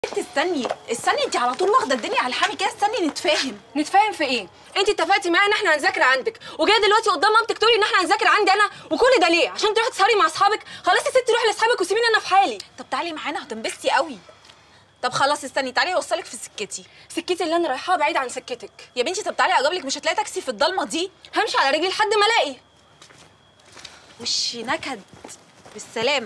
بنت استني استني انت على طول واخده الدنيا على الحامي كده استني نتفاهم نتفاهم في ايه انت اتفقتي معايا ان احنا هنذاكر عندك وجايه دلوقتي قدام مامتك تقولي ان احنا هنذاكر عندي انا وكل ده ليه عشان تروحي تسهري مع اصحابك خلاص يا ستي روحي لاصحابك وسيبيني انا في حالي طب تعالي معانا هتنبسطي قوي طب خلاص استني تعالي اوصلك في سكتي سكتي اللي انا رايحاها بعيد عن سكتك يا بنتي طب تعالي اجيب لك مش هتلاقي تاكسي في الضلمه دي همشي على رجلي لحد ما الاقي وشي نكد بالسلامه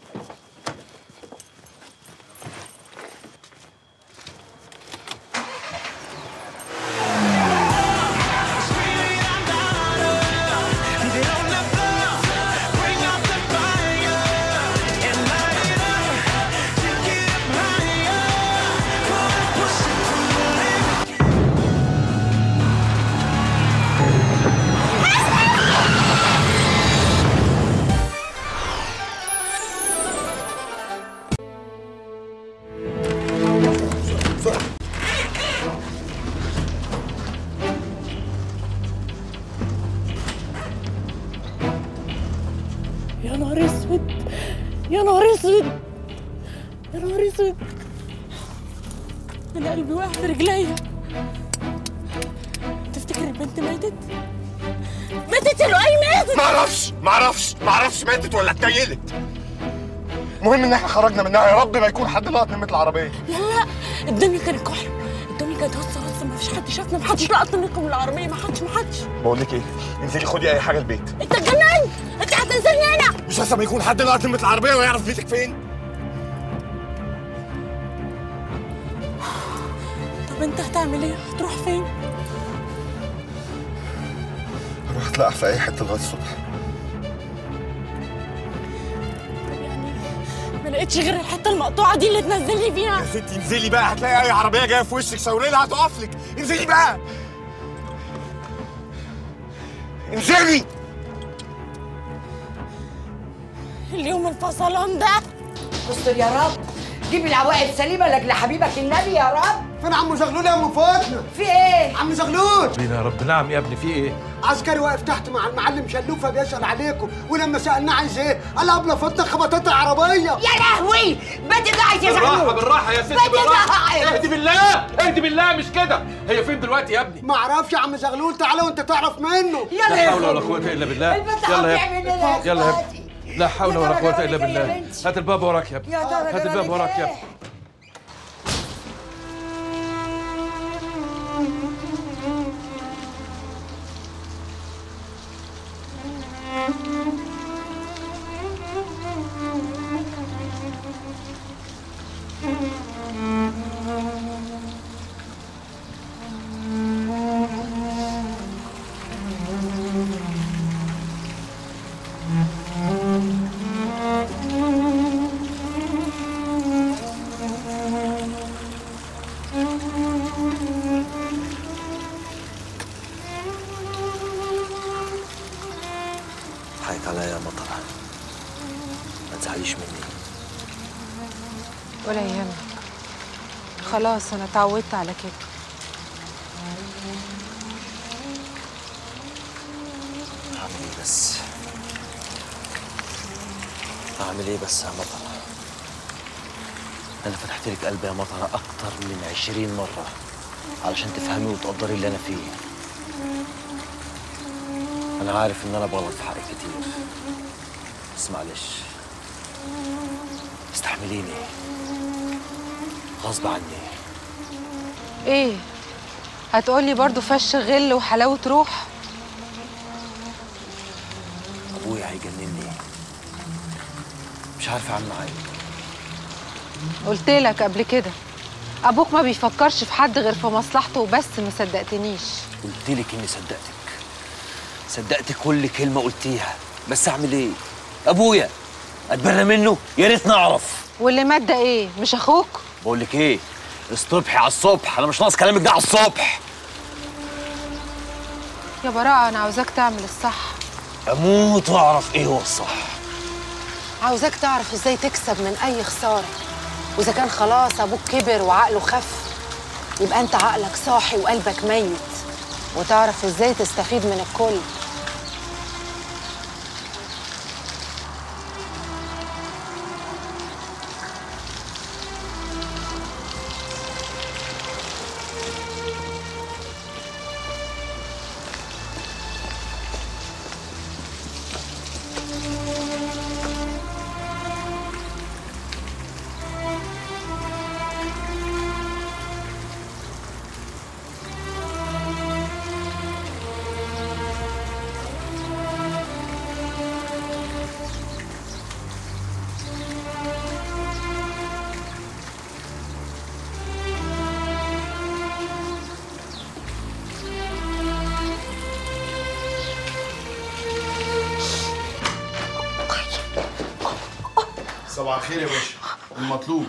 يا نهار اسود يا نهار اسود يا نهار اسود انا قلبي واقع في رجليا تفتكر البنت ماتت ماتت يا لؤي ماتت معرفش معرفش معرفش ماتت ولا اتنيلت المهم ان احنا خرجنا منها يا رب ما يكون حد لقط نمة العربيه لا لا الدنيا كانت كحل الدنيا كانت هصه هصه ما فيش حد شافنا ما حدش لقط منكم العربيه ما حدش ما حدش بقول لك ايه انزلي خدي اي حاجه البيت انت اتجننت انت هتنزلني هنا مش لسه ما يكون حد لقط نمة العربيه ويعرف بيتك فين طب انت هتعمل ايه هتروح فين هروح اتلقى في اي حته لغايه الصبح طب يعني ما لقيتش غير الحته المقطوعه دي اللي تنزلني فيها يا ستي انزلي بقى هتلاقي اي عربيه جايه في وشك شاوري لها هتقف لك انزلي بقى انزلي اليوم الفصلان ده استر يا رب جيب العواقب سليمه لاجل حبيبك النبي يا رب فين عم زغلول يا ام فاطمه في ايه عم زغلول بينا يا رب نعم يا ابني في ايه عسكري واقف تحت مع المعلم شلوفه بيسال عليكم ولما سالناه عايز ايه قال ابله فاطمه خبطتها عربيه يا لهوي بنت ضاعت يا بالراحه زغلول بالراحه يا ستي بدي بالراحه أزعل. اهدي بالله اهدي بالله مش كده هي فين دلوقتي يا ابني ما اعرفش يا عم زغلول تعالى وانت تعرف منه يلا لا يا حول ولا أخوي. قوه الا بالله البنت يلا يا هتعمل ابني ايه يلا يا اخواتي؟ ابني لا حول ولا يا ترى قوه الا جرالك إيه يا بالله بنتي؟ هات الباب وراك يا ابني يا ترى هات الباب جرالك وراك يا إيه؟ ابني حقك عليا يا مطر ما تزعليش مني ولا يهمك خلاص انا اتعودت على كده اعمل ايه بس اعمل ايه بس يا مطر انا فتحت لك قلبي يا مطر اكتر من عشرين مرة علشان تفهمي وتقدري اللي انا فيه انا عارف ان انا بغلط في حقك كتير بس معلش استحمليني غصب عني ايه هتقولي برضو فش غل وحلاوة روح ابويا هيجنني مش عارف اعمل معاه ايه قلت لك قبل كده ابوك ما بيفكرش في حد غير في مصلحته وبس ما صدقتنيش قلت لك اني صدقتك صدقت كل كلمه قلتيها بس اعمل ايه ابويا اتبرى منه يا ريت نعرف واللي مات ده ايه مش اخوك بقول لك ايه اصطبحي على الصبح انا مش ناقص كلامك ده على الصبح يا براءة انا عاوزاك تعمل الصح اموت واعرف ايه هو الصح عاوزاك تعرف ازاي تكسب من اي خساره واذا كان خلاص ابوك كبر وعقله خف يبقى انت عقلك صاحي وقلبك ميت وتعرف ازاي تستفيد من الكل صباح الخير يا باشا المطلوب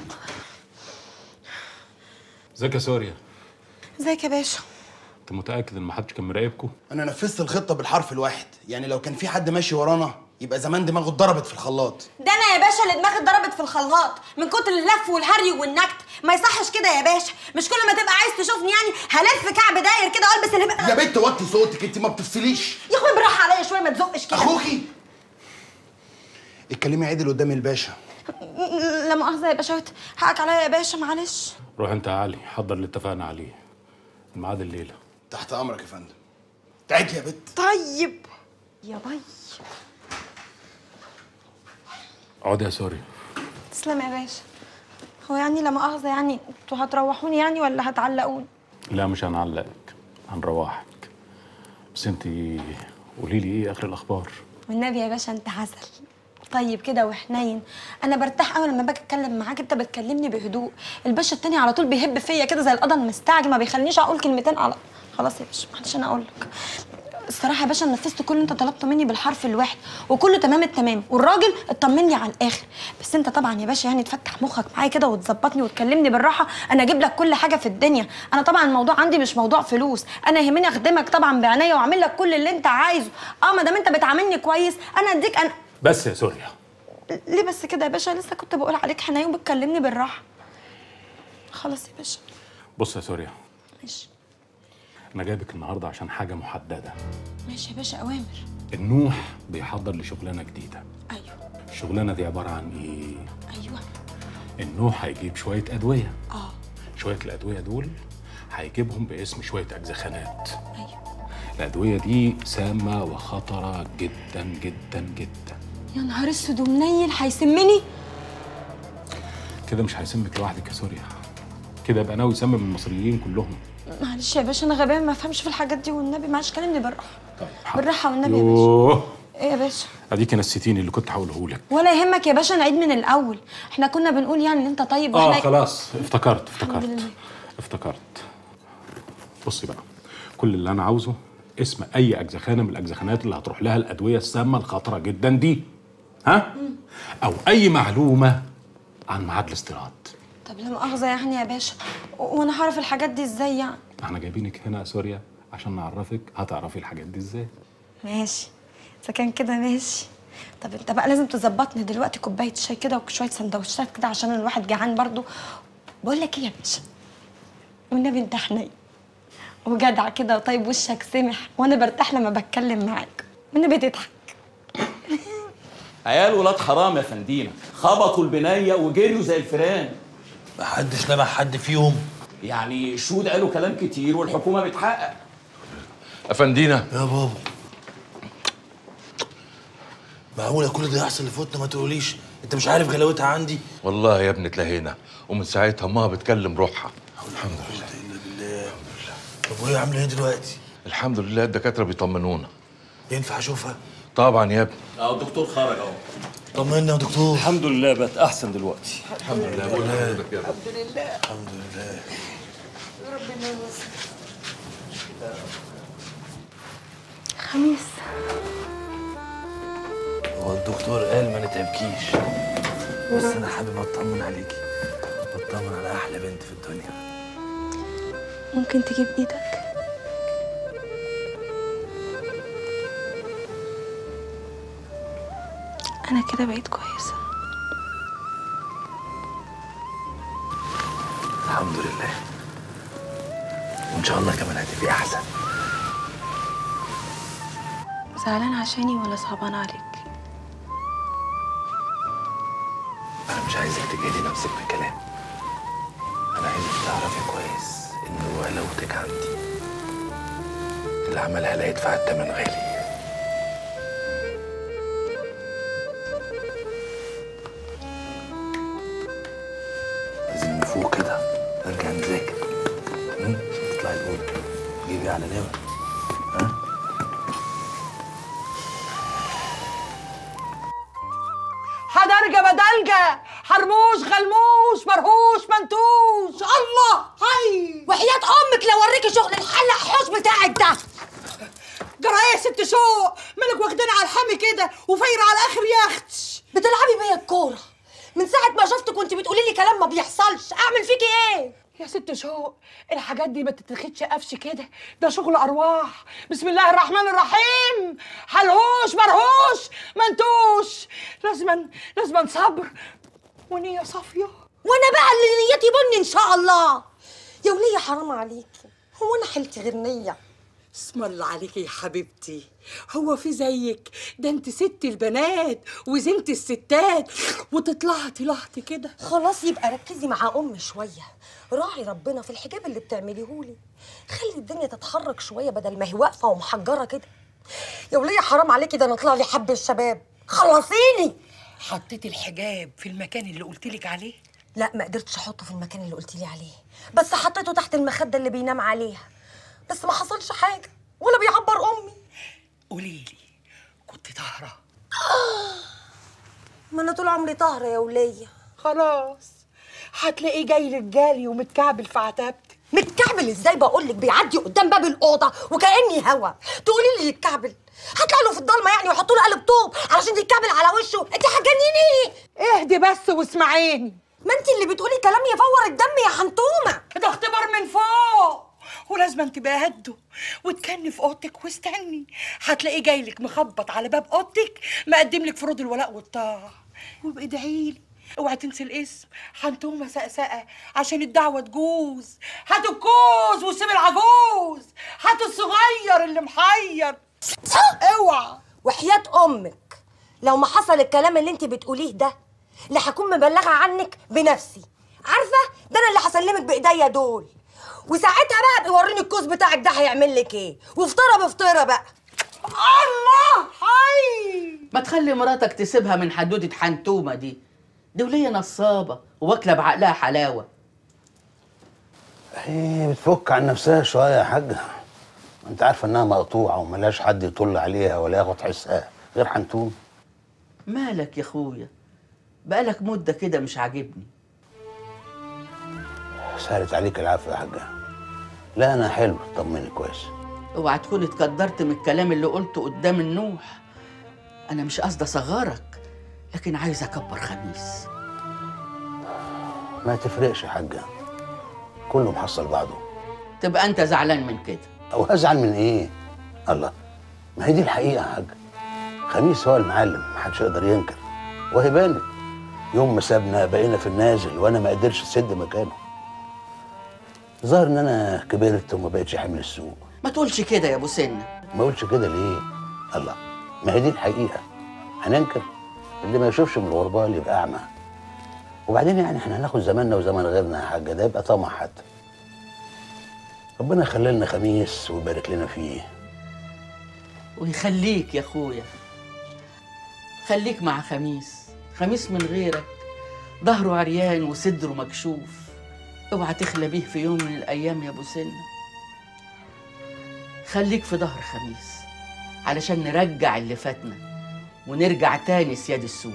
ازيك يا سوريا ازيك يا باشا انت متاكد ان محدش كان مراقبكم انا نفذت الخطه بالحرف الواحد يعني لو كان في حد ماشي ورانا يبقى زمان دماغه اتضربت في الخلاط ده انا يا باشا اللي دماغي اتضربت في الخلاط من كتر اللف والهري والنكت ما يصحش كده يا باشا مش كل ما تبقى عايز تشوفني يعني هلف كعب داير كده والبس اللي يا بنت وطي صوتك انت ما بتفصليش يا اخويا بالراحه عليا شويه ما تزقش كده اخوكي اتكلمي عدل قدام الباشا لا مؤاخذه يا باشا حقك عليا يا باشا معلش روح انت يا علي حضر اللي اتفقنا عليه الميعاد الليله تحت امرك يا فندم تعالي يا بنت طيب يا باي اقعد يا سوريا تسلم يا باشا هو يعني لا مؤاخذه يعني انتوا هتروحوني يعني ولا هتعلقوني لا مش هنعلقك هنروحك بس انت قولي لي ايه اخر الاخبار والنبي يا باشا انت عسل طيب كده وحنين انا برتاح قوي لما باجي اتكلم معاك انت بتكلمني بهدوء الباشا التاني على طول بيهب فيا كده زي القضا المستعجل ما بيخلينيش اقول كلمتين على خلاص يا باشا معلش انا اقول لك الصراحه يا باشا نفذت كل اللي انت طلبته مني بالحرف الواحد وكله تمام التمام والراجل اطمني على الاخر بس انت طبعا يا باشا يعني تفتح مخك معايا كده وتظبطني وتكلمني بالراحه انا اجيب لك كل حاجه في الدنيا انا طبعا الموضوع عندي مش موضوع فلوس انا يهمني اخدمك طبعا بعناية واعمل لك كل اللي انت عايزه اه ما دام انت بتعاملني كويس انا اديك انا بس يا سوريا ليه بس كده يا باشا لسه كنت بقول عليك حنين وبتكلمني بالراحه خلاص يا باشا بص يا سوريا ماشي انا جايبك النهارده عشان حاجه محدده ماشي يا باشا اوامر النوح بيحضر لشغلانه جديده ايوه الشغلانه دي عباره عن ايه ايوه النوح هيجيب شويه ادويه اه شويه الادويه دول هيجيبهم باسم شويه اجزخانات ايوه الادويه دي سامه وخطره جدا جدا جدا يا نهار اسود ومنيل هيسمني كده مش هيسمك لوحدك يا سوريا كده يبقى ناوي يسمم المصريين كلهم معلش يا باشا انا غبيه ما افهمش في الحاجات دي والنبي معلش كلمني بالراحه طيب بالراحه والنبي يا باشا يوه ايه يا باشا اديكي نسيتيني اللي كنت هقوله لك ولا يهمك يا باشا نعيد من الاول احنا كنا بنقول يعني ان انت طيب اه واحنا خلاص افتكرت الحمد افتكرت لله افتكرت بصي بقى كل اللي انا عاوزه اسم اي اجزخانه من الاجزخانات اللي هتروح لها الادويه السامه الخطره جدا دي ها او اي معلومه عن ميعاد الاستيراد طب لا مؤاخذه يعني يا باشا و- وانا هعرف الحاجات دي ازاي يعني احنا جايبينك هنا يا سوريا عشان نعرفك هتعرفي الحاجات دي ازاي ماشي اذا كان كده ماشي طب انت بقى لازم تظبطني دلوقتي كوبايه شاي كده وشويه سندوتشات كده عشان الواحد جعان برضو بقول لك ايه يا باشا والنبي انت حنين وجدع كده وطيب وشك سمح وانا برتاح لما بتكلم معاك والنبي تضحك عيال ولاد حرام يا فندينا خبطوا البنايه وجريوا زي الفيران محدش لمح حد فيهم يعني الشهود قالوا كلام كتير والحكومه بتحقق افندينا يا بابا معقولة كل ده يحصل لفوتنا ما تقوليش انت مش عارف غلاوتها عندي والله يا ابني اتلهينا ومن ساعتها ما بتكلم روحها الحمد لله الا بالله طب وهي عامله ايه دلوقتي الحمد لله الدكاتره بيطمنونا ينفع اشوفها طبعا يا ابني اه الدكتور خرج اهو طمنا يا دكتور الحمد لله بقت احسن دلوقتي الحمد لله بقول لحضرتك يا ابني الحمد لله الحمد لله ربنا يوفقك خميس هو الدكتور قال ما نتعبكيش بس انا حابب اطمن عليكي واطمن على احلى بنت في الدنيا ممكن تجيب ايدك انا كده بقيت كويسه الحمد لله وان شاء الله كمان هتبقي احسن زعلان عشاني ولا صعبان عليك انا مش عايزك تجهدي نفسك بالكلام انا عايزك تعرفي كويس ان غلاوتك عندي اللي عملها لا يدفع الثمن غالي لازم نفوق كده نرجع نذاكر مم؟ تطلعي الاولى جيبي على نمر ها حدرجة بدلجة حرموش غلموش مرهوش منتوش الله هاي وحياة امك لو اوريكي شغل الحلق حوش بتاعك ده جرى ايه يا ست شوق مالك واخدين على الحامي كده وفايرة على اخر يا اختي بتلعبي بيا الكوره من ساعه ما شفتك وانت بتقولي لي كلام ما بيحصلش اعمل فيكي ايه يا ست شوق الحاجات دي ما تتاخدش قفش كده ده شغل ارواح بسم الله الرحمن الرحيم حلهوش مرهوش منتوش لازما لازما صبر ونية صافية وانا بقى اللي نيتي بن ان شاء الله يا وليه حرام عليكي هو انا حلتي غير نيه اسم الله عليكي يا حبيبتي هو في زيك ده انت ست البنات وزنت الستات وتطلعتي لحظة كده خلاص يبقى ركزي مع ام شويه راعي ربنا في الحجاب اللي بتعمليهولي خلي الدنيا تتحرك شويه بدل ما هي واقفه ومحجره كده يا وليه حرام عليكي ده انا طلع لي حب الشباب خلصيني حطيتي الحجاب في المكان اللي قلتلك عليه لا ما قدرتش احطه في المكان اللي قلتي لي عليه بس حطيته تحت المخده اللي بينام عليها بس ما حصلش حاجه ولا بيعبر امي قوليلي كنت طاهرة ما انا طول عمري طاهره يا وليه خلاص هتلاقيه جاي رجالي ومتكعبل في عتبتك متكعبل ازاي بقول لك بيعدي قدام باب الاوضه وكاني هوا تقولي لي يتكعبل هطلع له في الضلمه يعني ويحطوا له قلب طوب علشان يتكعبل على وشه انت هتجنني اهدي بس واسمعيني ما انت اللي بتقولي كلام يفور الدم يا حنتومه ده اختبار من فوق ولازم تبقى هده وتكني في اوضتك واستني هتلاقيه جايلك مخبط على باب اوضتك مقدم لك فروض الولاء والطاعه وابقي ادعيلي اوعي تنسي الاسم حنتومه سقسقه عشان الدعوه تجوز هاتوا الكوز وسيب العجوز هاتوا الصغير اللي محير اوعى وحياه امك لو ما حصل الكلام اللي انت بتقوليه ده لا هكون مبلغه عنك بنفسي عارفه ده انا اللي هسلمك بايديا دول وساعتها بقى بيوريني الكوز بتاعك ده هيعمل لك ايه وفطره بفطره بقى الله حي ما تخلي مراتك تسيبها من حدودة حنتومة دي دي ولية نصابة واكلة بعقلها حلاوة هي بتفك عن نفسها شويه يا حاجه انت عارفه انها مقطوعه وملهاش حد يطل عليها ولا ياخد حسها غير حنتوم مالك يا اخويا بقالك مدة كده مش عاجبني سهلت عليك العافيه يا حاجه لا انا حلو طمني كويس اوعى تكون اتقدرت من الكلام اللي قلته قدام النوح انا مش قصدي اصغرك لكن عايز اكبر خميس ما تفرقش يا حاجه كله محصل بعضه تبقى انت زعلان من كده او ازعل من ايه الله ما هي دي الحقيقه يا حاج خميس هو المعلم محدش يقدر ينكر وهي بانت يوم ما سابنا بقينا في النازل وانا ما قدرش اسد مكانه ظهر ان انا كبرت وما بقتش حامل السوق ما تقولش كده يا ابو سنه ما اقولش كده ليه الله ما هي دي الحقيقه هننكر اللي ما يشوفش من الغربال يبقى اعمى وبعدين يعني احنا هناخد زماننا وزمن غيرنا يا حاجه ده يبقى طمع حتى ربنا يخلي لنا خميس ويبارك لنا فيه ويخليك يا اخويا خليك مع خميس خميس من غيرك ظهره عريان وصدره مكشوف اوعى تخلى بيه في يوم من الايام يا ابو سنه خليك في ظهر خميس علشان نرجع اللي فاتنا ونرجع تاني سياد السوق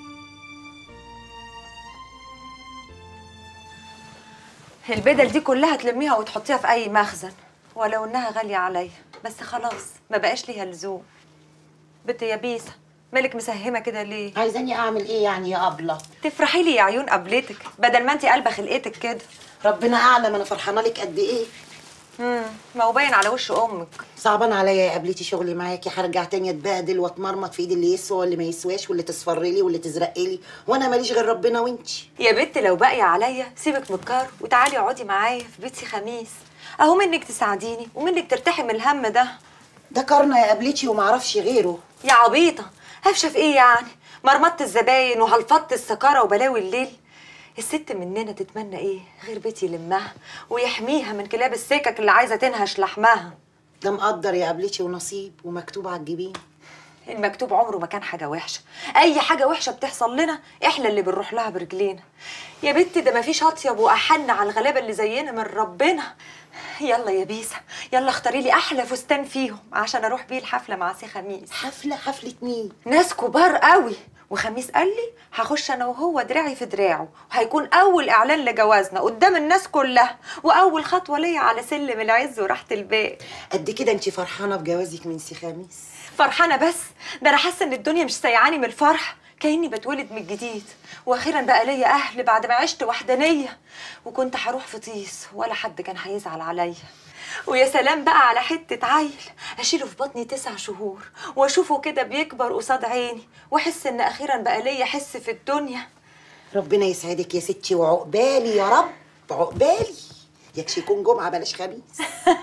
البدل دي كلها تلميها وتحطيها في اي مخزن ولو انها غاليه عليا بس خلاص ما بقاش ليها لزوم بنت يا بيسه مالك مسهمه كده ليه عايزاني اعمل ايه يعني يا ابله تفرحي لي يا عيون قبلتك بدل ما انت قلبه خلقتك كده ربنا اعلم انا فرحانه لك قد ايه امم ما هو باين على وش امك صعبان عليا يا قبلتي شغلي معاكي هرجع تاني اتبهدل واتمرمط في ايد اللي يسوى واللي ما يسواش واللي تصفر لي واللي تزرق لي وانا ماليش غير ربنا وانتي يا بنت لو باقيه عليا سيبك من الكار وتعالي اقعدي معايا في بيتي خميس اهو منك تساعديني ومنك ترتاحي من الهم ده ده كارنا يا قبلتي ومعرفش غيره يا عبيطه هفشه في ايه يعني مرمطت الزباين وهلفطت السكاره وبلاوي الليل الست مننا تتمنى ايه غير بيت يلمها ويحميها من كلاب السكك اللي عايزه تنهش لحمها ده مقدر يا قبلتي ونصيب ومكتوب على الجبين المكتوب عمره ما كان حاجه وحشه اي حاجه وحشه بتحصل لنا احنا اللي بنروح لها برجلينا يا بنت ده مفيش اطيب واحن على الغلابه اللي زينا من ربنا يلا يا بيسه يلا اختاري لي احلى فستان فيهم عشان اروح بيه الحفله مع سي خميس حفله حفله مين ناس كبار قوي وخميس قال لي هخش انا وهو دراعي في دراعه وهيكون اول اعلان لجوازنا قدام الناس كلها واول خطوه ليا على سلم العز وراحه البال قد كده انت فرحانه بجوازك من سي خميس فرحانه بس ده انا حاسه ان الدنيا مش سايعاني من الفرح كاني بتولد من جديد واخيرا بقى ليا اهل بعد ما عشت وحدانيه وكنت هروح في طيس ولا حد كان هيزعل عليا ويا سلام بقى على حته عيل اشيله في بطني تسع شهور واشوفه كده بيكبر قصاد عيني واحس ان اخيرا بقى ليا حس في الدنيا ربنا يسعدك يا ستي وعقبالي يا رب عقبالي يكشي يكون جمعه بلاش خميس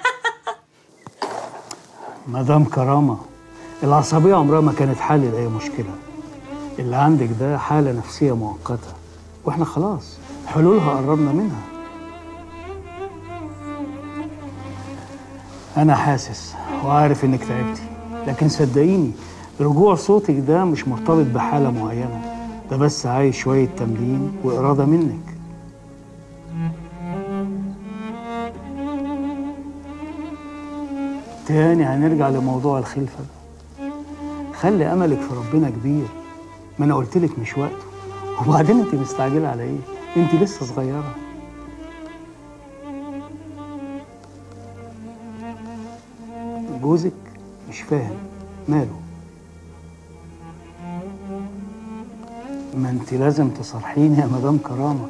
مدام كرامة العصبية عمرها ما كانت حل لأي مشكلة اللي عندك ده حالة نفسية مؤقتة واحنا خلاص حلولها قربنا منها أنا حاسس وعارف إنك تعبتي لكن صدقيني رجوع صوتك ده مش مرتبط بحالة معينة ده بس عايز شوية تمرين وإرادة منك تاني هنرجع لموضوع الخلفة ده خلي أملك في ربنا كبير ما أنا قلتلك مش وقته وبعدين أنت مستعجلة على إيه؟ أنت لسه صغيرة جوزك مش فاهم ماله ما انت لازم تصرحيني يا مدام كرامه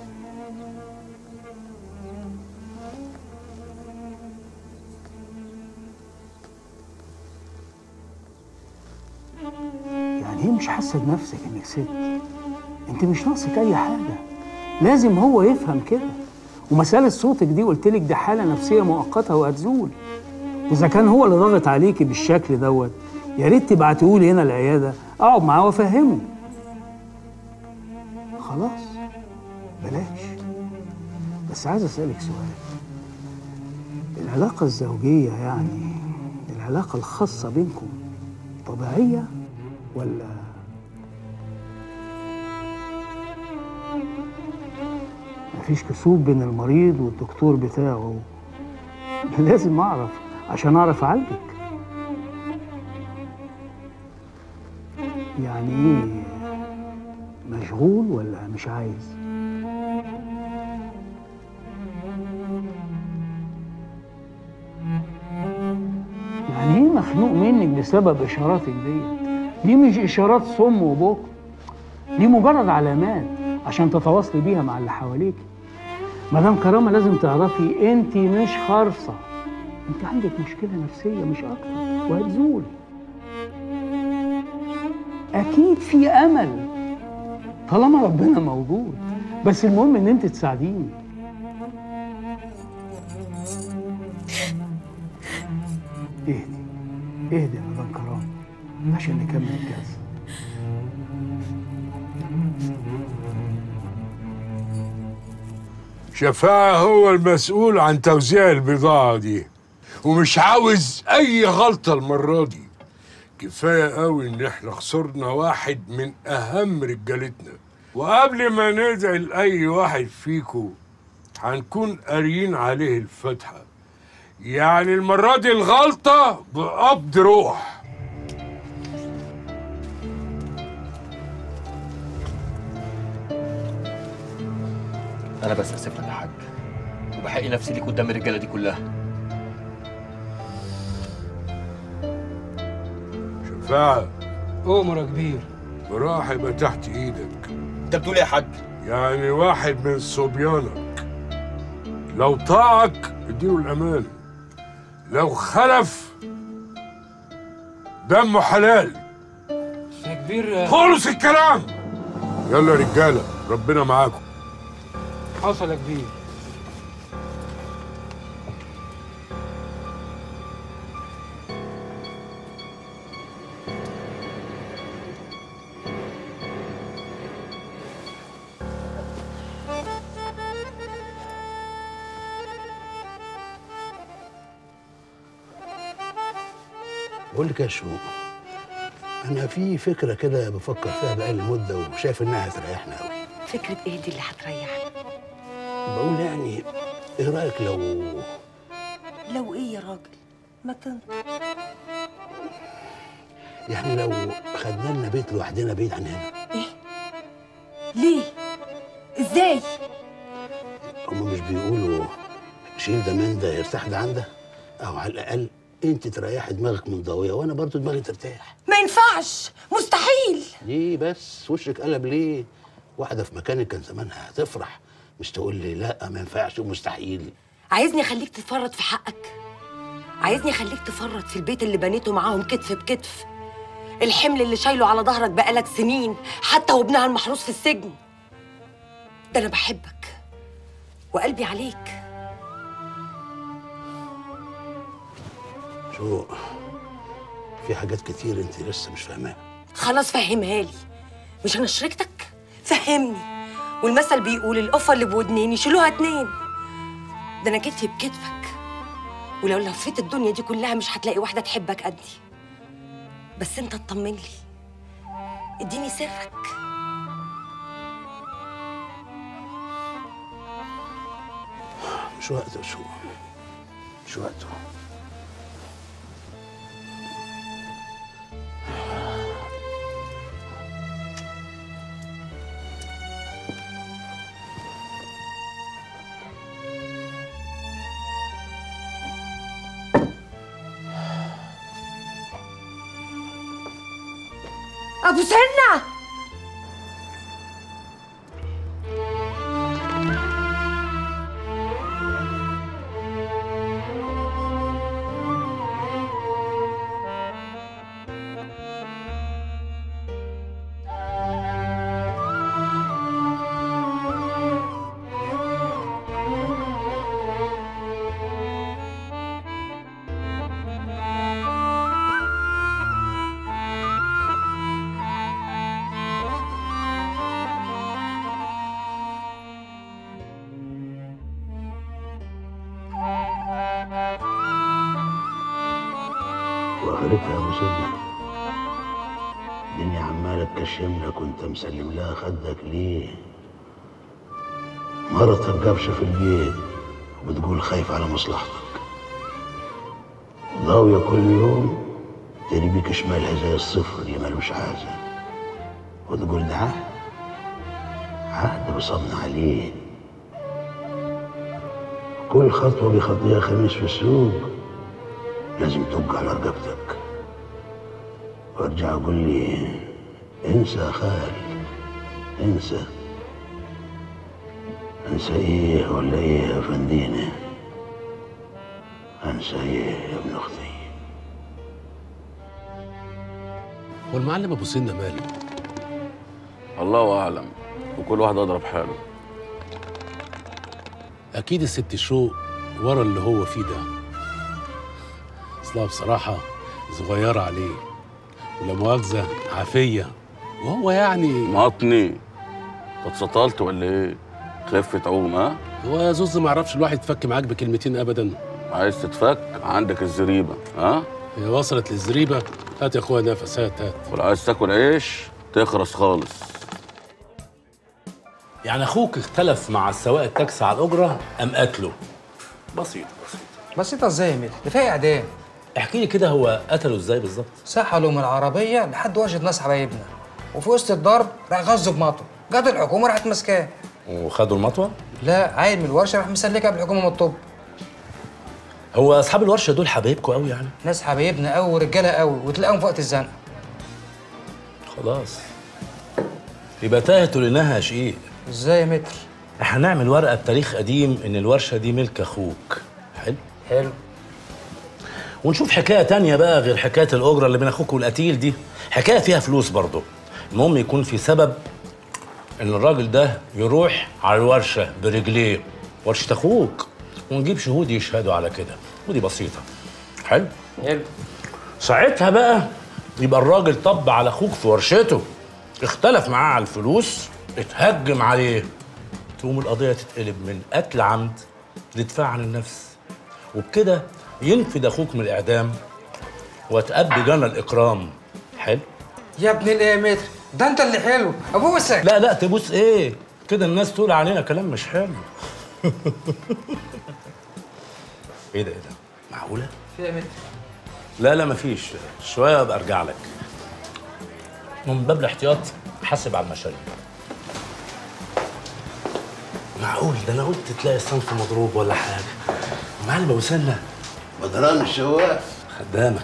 يعني ايه مش حاسه بنفسك انك ست انت مش ناقصك اي حاجه لازم هو يفهم كده ومساله صوتك دي قلت لك دي حاله نفسيه مؤقته وهتزول واذا كان هو اللي ضاغط عليكي بالشكل دوت يا ريت تبعتيهولي هنا العياده اقعد معاه وافهمه خلاص بلاش بس عايز اسالك سؤال العلاقه الزوجيه يعني العلاقه الخاصه بينكم طبيعيه ولا مفيش كسوف بين المريض والدكتور بتاعه لازم اعرف عشان اعرف اعالجك يعني ايه مشغول ولا مش عايز يعني ايه مخنوق منك بسبب اشاراتك ديت دي مش اشارات صم وبكم دي مجرد علامات عشان تتواصلي بيها مع اللي حواليك مدام كرامه لازم تعرفي انت مش خارصه انت عندك مشكله نفسيه مش اكتر وهتزول اكيد في امل طالما ربنا موجود بس المهم ان انت تساعديني اهدي اهدي يا مدام كرامه عشان نكمل الجلسه شفاعة هو المسؤول عن توزيع البضاعة دي ومش عاوز أي غلطة المرة دي كفاية قوي إن إحنا خسرنا واحد من أهم رجالتنا وقبل ما ندعي لأي واحد فيكو هنكون قاريين عليه الفاتحة يعني المرة دي الغلطة بقبض روح انا بس اسف لك يا حاج وبحقي نفسي ليك قدام الرجاله دي كلها شفاعة أمر يا كبير براحة يبقى تحت إيدك أنت بتقول إيه يا حاج؟ يعني واحد من صبيانك لو طاعك اديله الأمان لو خلف دمه حلال يا كبير خلص الكلام يلا يا رجالة ربنا معاكم حصل يا كبير بقول لك يا شروق انا في فكره كده بفكر فيها بقالي مده وشايف انها هتريحنا قوي فكرة ايه دي اللي هتريحنا بقول يعني ايه رايك لو لو ايه يا راجل ما تنطق يعني لو خدنا لنا بيت لوحدنا بعيد عن هنا ليه ازاي هم مش بيقولوا شيل ده من ده يرتاح ده عن ده او على الاقل انت تريحي دماغك من ضويه وانا برضو دماغي ترتاح ما ينفعش مستحيل ليه بس وشك قلب ليه واحده في مكانك كان زمانها هتفرح مش تقول لي لا ما ينفعش ومستحيل عايزني اخليك تتفرط في حقك عايزني اخليك تفرط في البيت اللي بنيته معاهم كتف بكتف الحمل اللي شايله على ظهرك بقالك سنين حتى وابنها المحروس في السجن ده انا بحبك وقلبي عليك شو في حاجات كتير انت لسه مش فاهماها خلاص فهمها لي مش انا شريكتك فهمني والمثل بيقول القفه اللي بودنين يشيلوها اتنين ده انا كتفي بكتفك ولو لفيت الدنيا دي كلها مش هتلاقي واحده تحبك قدي بس انت اطمن لي اديني سرك مش وقته شو مش وقته ابو سنه واخرتها يا ابو سيدنا الدنيا عماله تكشم لك وانت مسلم لها خدك ليه مرتك جابشه في البيت وبتقول خايف على مصلحتك ضاوية كل يوم تربيك شمالها زي الصفر اللي ملوش حاجة وتقول ده عهد عهد بصبنا عليه كل خطوة بيخطيها خميس في السوق لازم تبقى على رقبتك وارجع اقول لي انسى يا خال انسى انسى ايه ولا ايه يا فندينة انسى ايه يا ابن اختي هو المعلم ابو سنه ماله الله اعلم وكل واحد اضرب حاله اكيد الست شوق ورا اللي هو فيه ده اصلها بصراحه صغيره عليه ولا مؤاخذه عافيه وهو يعني مطني انت اتسطلت ولا ايه خف تعوم ها هو يا زوز ما يعرفش الواحد يتفك معاك بكلمتين ابدا عايز تتفك عندك الزريبه ها هي وصلت للزريبه هات يا اخويا نفس هات هات ولو عايز تاكل عيش تخرس خالص يعني اخوك اختلف مع السواق التاكسي على الاجره ام قتله بسيط بسيط بسيطة ازاي يا ميت؟ ده فيها اعدام احكي لي كده هو قتله ازاي بالظبط سحلوا من العربية لحد وجد ناس حبايبنا وفي وسط الضرب راح غزه بمطوه جت الحكومة راحت ماسكاه وخدوا المطوه لا عيل من الورشة راح مسلكها بالحكومة من الطب هو اصحاب الورشه دول حبايبكم قوي يعني ناس حبايبنا قوي ورجالة قوي وتلاقيهم في وقت الزنقة خلاص يبقى تاهتوا لانها شيء ازاي يا متر احنا هنعمل ورقه بتاريخ قديم ان الورشه دي ملك اخوك حلو حلو ونشوف حكايه تانية بقى غير حكايه الاجره اللي بين اخوك والقتيل دي حكايه فيها فلوس برضه المهم يكون في سبب ان الراجل ده يروح على الورشه برجليه ورشه اخوك ونجيب شهود يشهدوا على كده ودي بسيطه حلو حلو ساعتها بقى يبقى الراجل طب على اخوك في ورشته اختلف معاه على الفلوس اتهجم عليه تقوم القضيه تتقلب من قتل عمد لدفاع عن النفس وبكده ينفد اخوك من الاعدام وتأدي جنى الاكرام حلو يا ابن الايه يا متر ده انت اللي حلو ابوسك لا لا تبوس ايه كده الناس تقول علينا كلام مش حلو ايه ده ايه ده معقوله في يا متر لا لا مفيش شويه ابقى ارجع لك من باب الاحتياط حاسب على المشاريع معقول ده انا قلت تلاقي الصنف مضروب ولا حاجه معلم ابو سنه بدران الشواف خدامك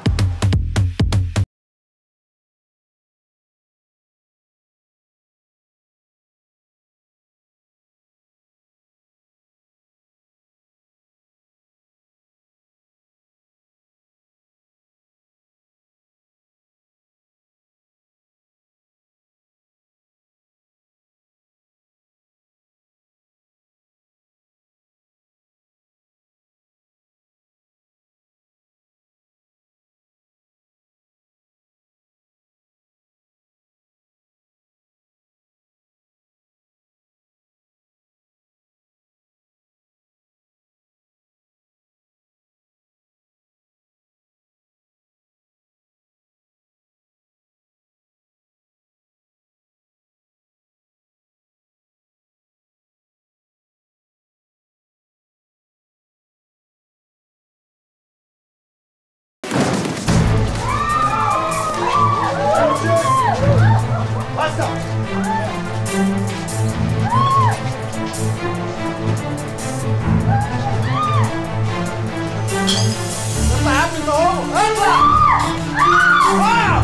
اطلع يا ابني اهو اطلع اقع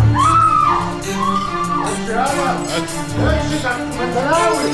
امشي يلا امشي ما انت ناوي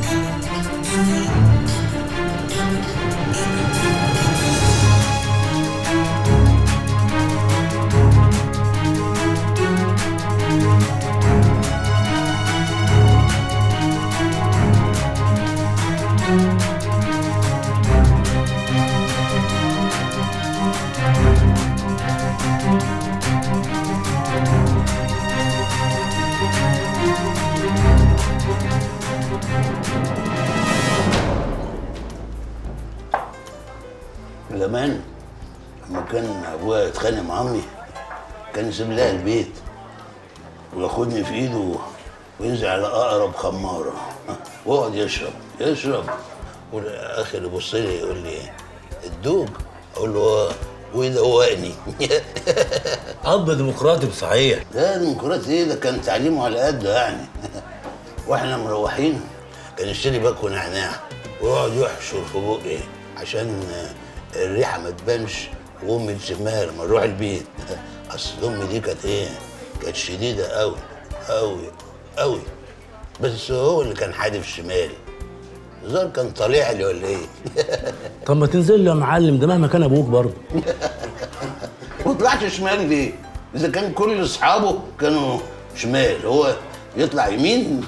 زمان لما كان ابويا يتخانق مع امي كان يسيب لها البيت وياخدني في ايده وينزل على اقرب خماره ويقعد يشرب يشرب والاخر يبص لي يقول لي الدوب اقول له اه ويدوقني اب ديمقراطي بصحيح لا ديمقراطي ايه ده كان تعليمه على قده يعني واحنا مروحين كان يشتري باكو نعناع ويقعد يحشر في بقي عشان الريحه ما تبانش وامي تشمها لما نروح البيت اصل امي دي كانت ايه كانت شديده قوي قوي قوي بس هو اللي كان حادف شمالي الظاهر كان طالع لي ولا ايه طب ما تنزل لي يا معلم ده مهما كان ابوك برضه ما طلعش شمال ليه؟ اذا كان كل اصحابه كانوا شمال هو يطلع يمين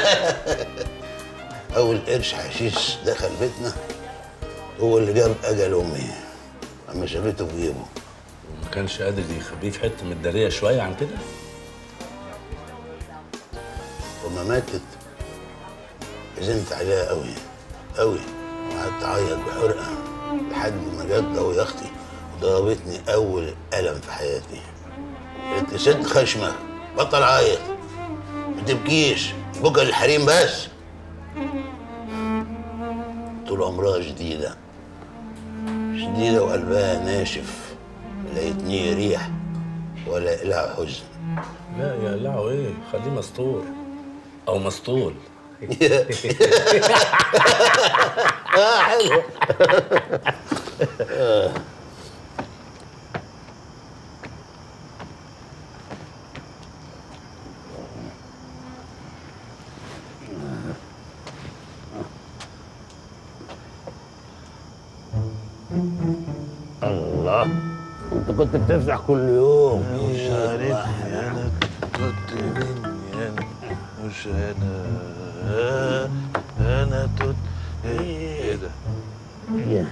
اول قرش حشيش دخل بيتنا هو اللي جاب اجل امي اما شافته في جيبه ما كانش قادر يخبيه في حته متداريه شويه عن كده وما ماتت حزنت عليها قوي قوي وقعدت اعيط بحرقه لحد ما جت ابو اختي وضربتني اول الم في حياتي قالت لي سد خشمك بطل عيط ما تبكيش بكى الحريم بس طول عمرها شديده شديده وقلبها ناشف لا يتنيه ريح ولا لها حزن لا يا لعو ايه خليه مستور او مسطول اه حلو آه. الله انت كنت بتفتح كل يوم مش عارف انا كنت مني انا مش انا انا توت ايه ده؟ ايه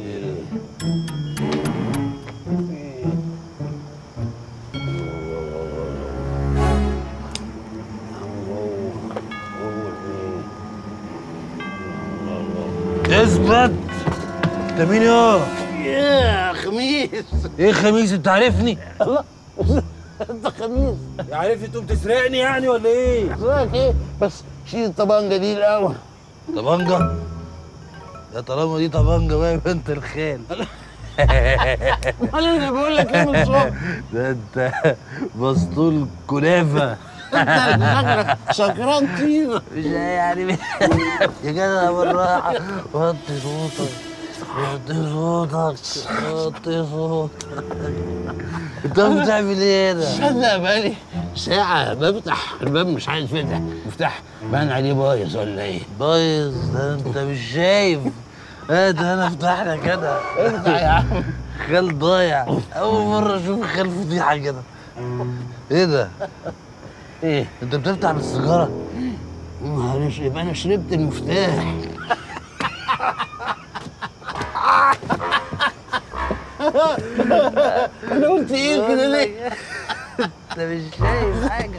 اثبت انت مين يا يا خميس ايه خميس انت عارفني الله انت خميس عارف انت بتسرقني يعني ولا ايه اسرائك ايه بس شيل الطبنجه دي الاول طبنجة يا طالما دي طبنجة بقى يبقى انت الخال امال انا بقول لك ايه من الصبح ده انت مسطول كنافة انت شكلك سكران طينه مش يعني يا جدع بالراحة وطي صوتك وطي صوتك وطي صوتك انت بتعمل ايه ده؟ صدق بقالي ساعة بفتح الباب مش عايز يفتح مفتاح بان عليه بايظ ولا ايه؟ بايظ ده انت مش شايف ايه ده انا افتح لك انا افتح يا عم خال ضايع اول مرة اشوف خال فضيحة كده ايه ده؟ ايه؟ انت بتفتح بالسيجارة؟ معلش يبقى انا شربت المفتاح انا قلت ايه كده ليه؟ انت مش شايف حاجة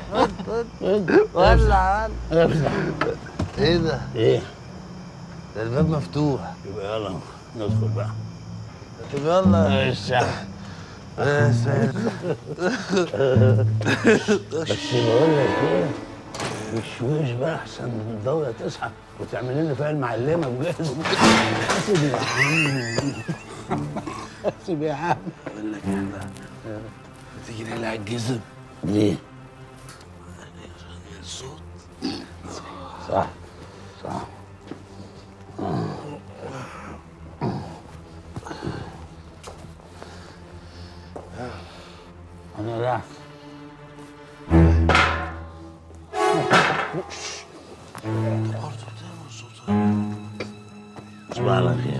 ولع ولع ايه ده؟ ايه؟ ده الباب مفتوح يبقى يلا ندخل بقى طب يلا ماشي بس بس بقول لك ايه مش بقى احسن من الدولة تصحى وتعمل لنا فيها المعلمة بجد حاسب يا عم حاسب يا عم بقول لك ايه ده؟ تيجي نقلع الجزم ليه؟ الصوت صح صح انا راح صباح على خير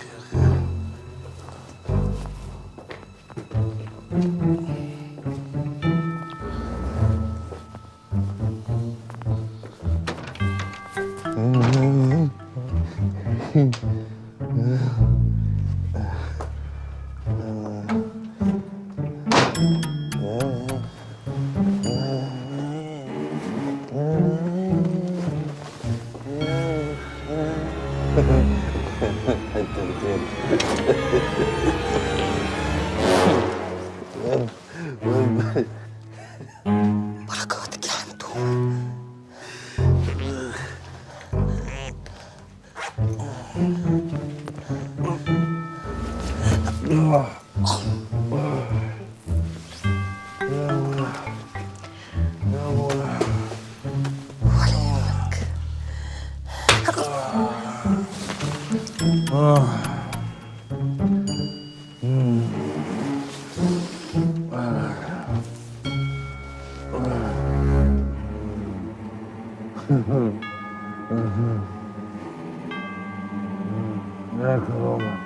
بركاتك يا حمدون يا كرامة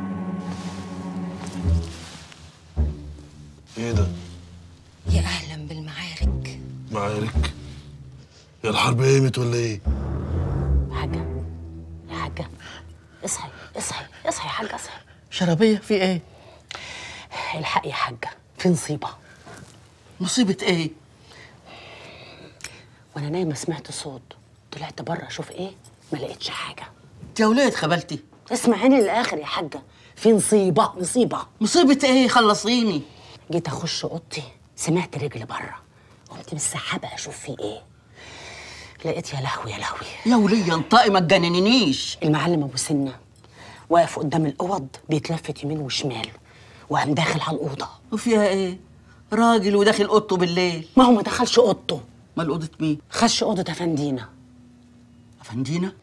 ايه ده؟ يا اهلا بالمعارك معارك يا الحرب قامت ولا ايه؟ حاجة يا حاجة اصحي اصحي اصحي يا حاجة اصحي شرابية في ايه؟ الحق يا حاجة في نصيبة مصيبة ايه؟ وانا نايمة سمعت صوت طلعت بره اشوف ايه ما لقيتش حاجة يا ولاد خبلتي اسمعيني للاخر يا حاجة في نصيبة نصيبة مصيبة ايه؟ خلصيني جيت اخش اوضتي سمعت رجل بره قمت بالسحابة اشوف فيه ايه لقيت يا لهوي يا لهوي يا ولية انطقي ما تجننينيش المعلم ابو سنة واقف قدام الاوض بيتلفت يمين وشمال وقام داخل على الاوضه وفيها ايه؟ راجل وداخل اوضته بالليل ما هو ما دخلش اوضته امال اوضه مين؟ خش اوضه افندينا افندينا؟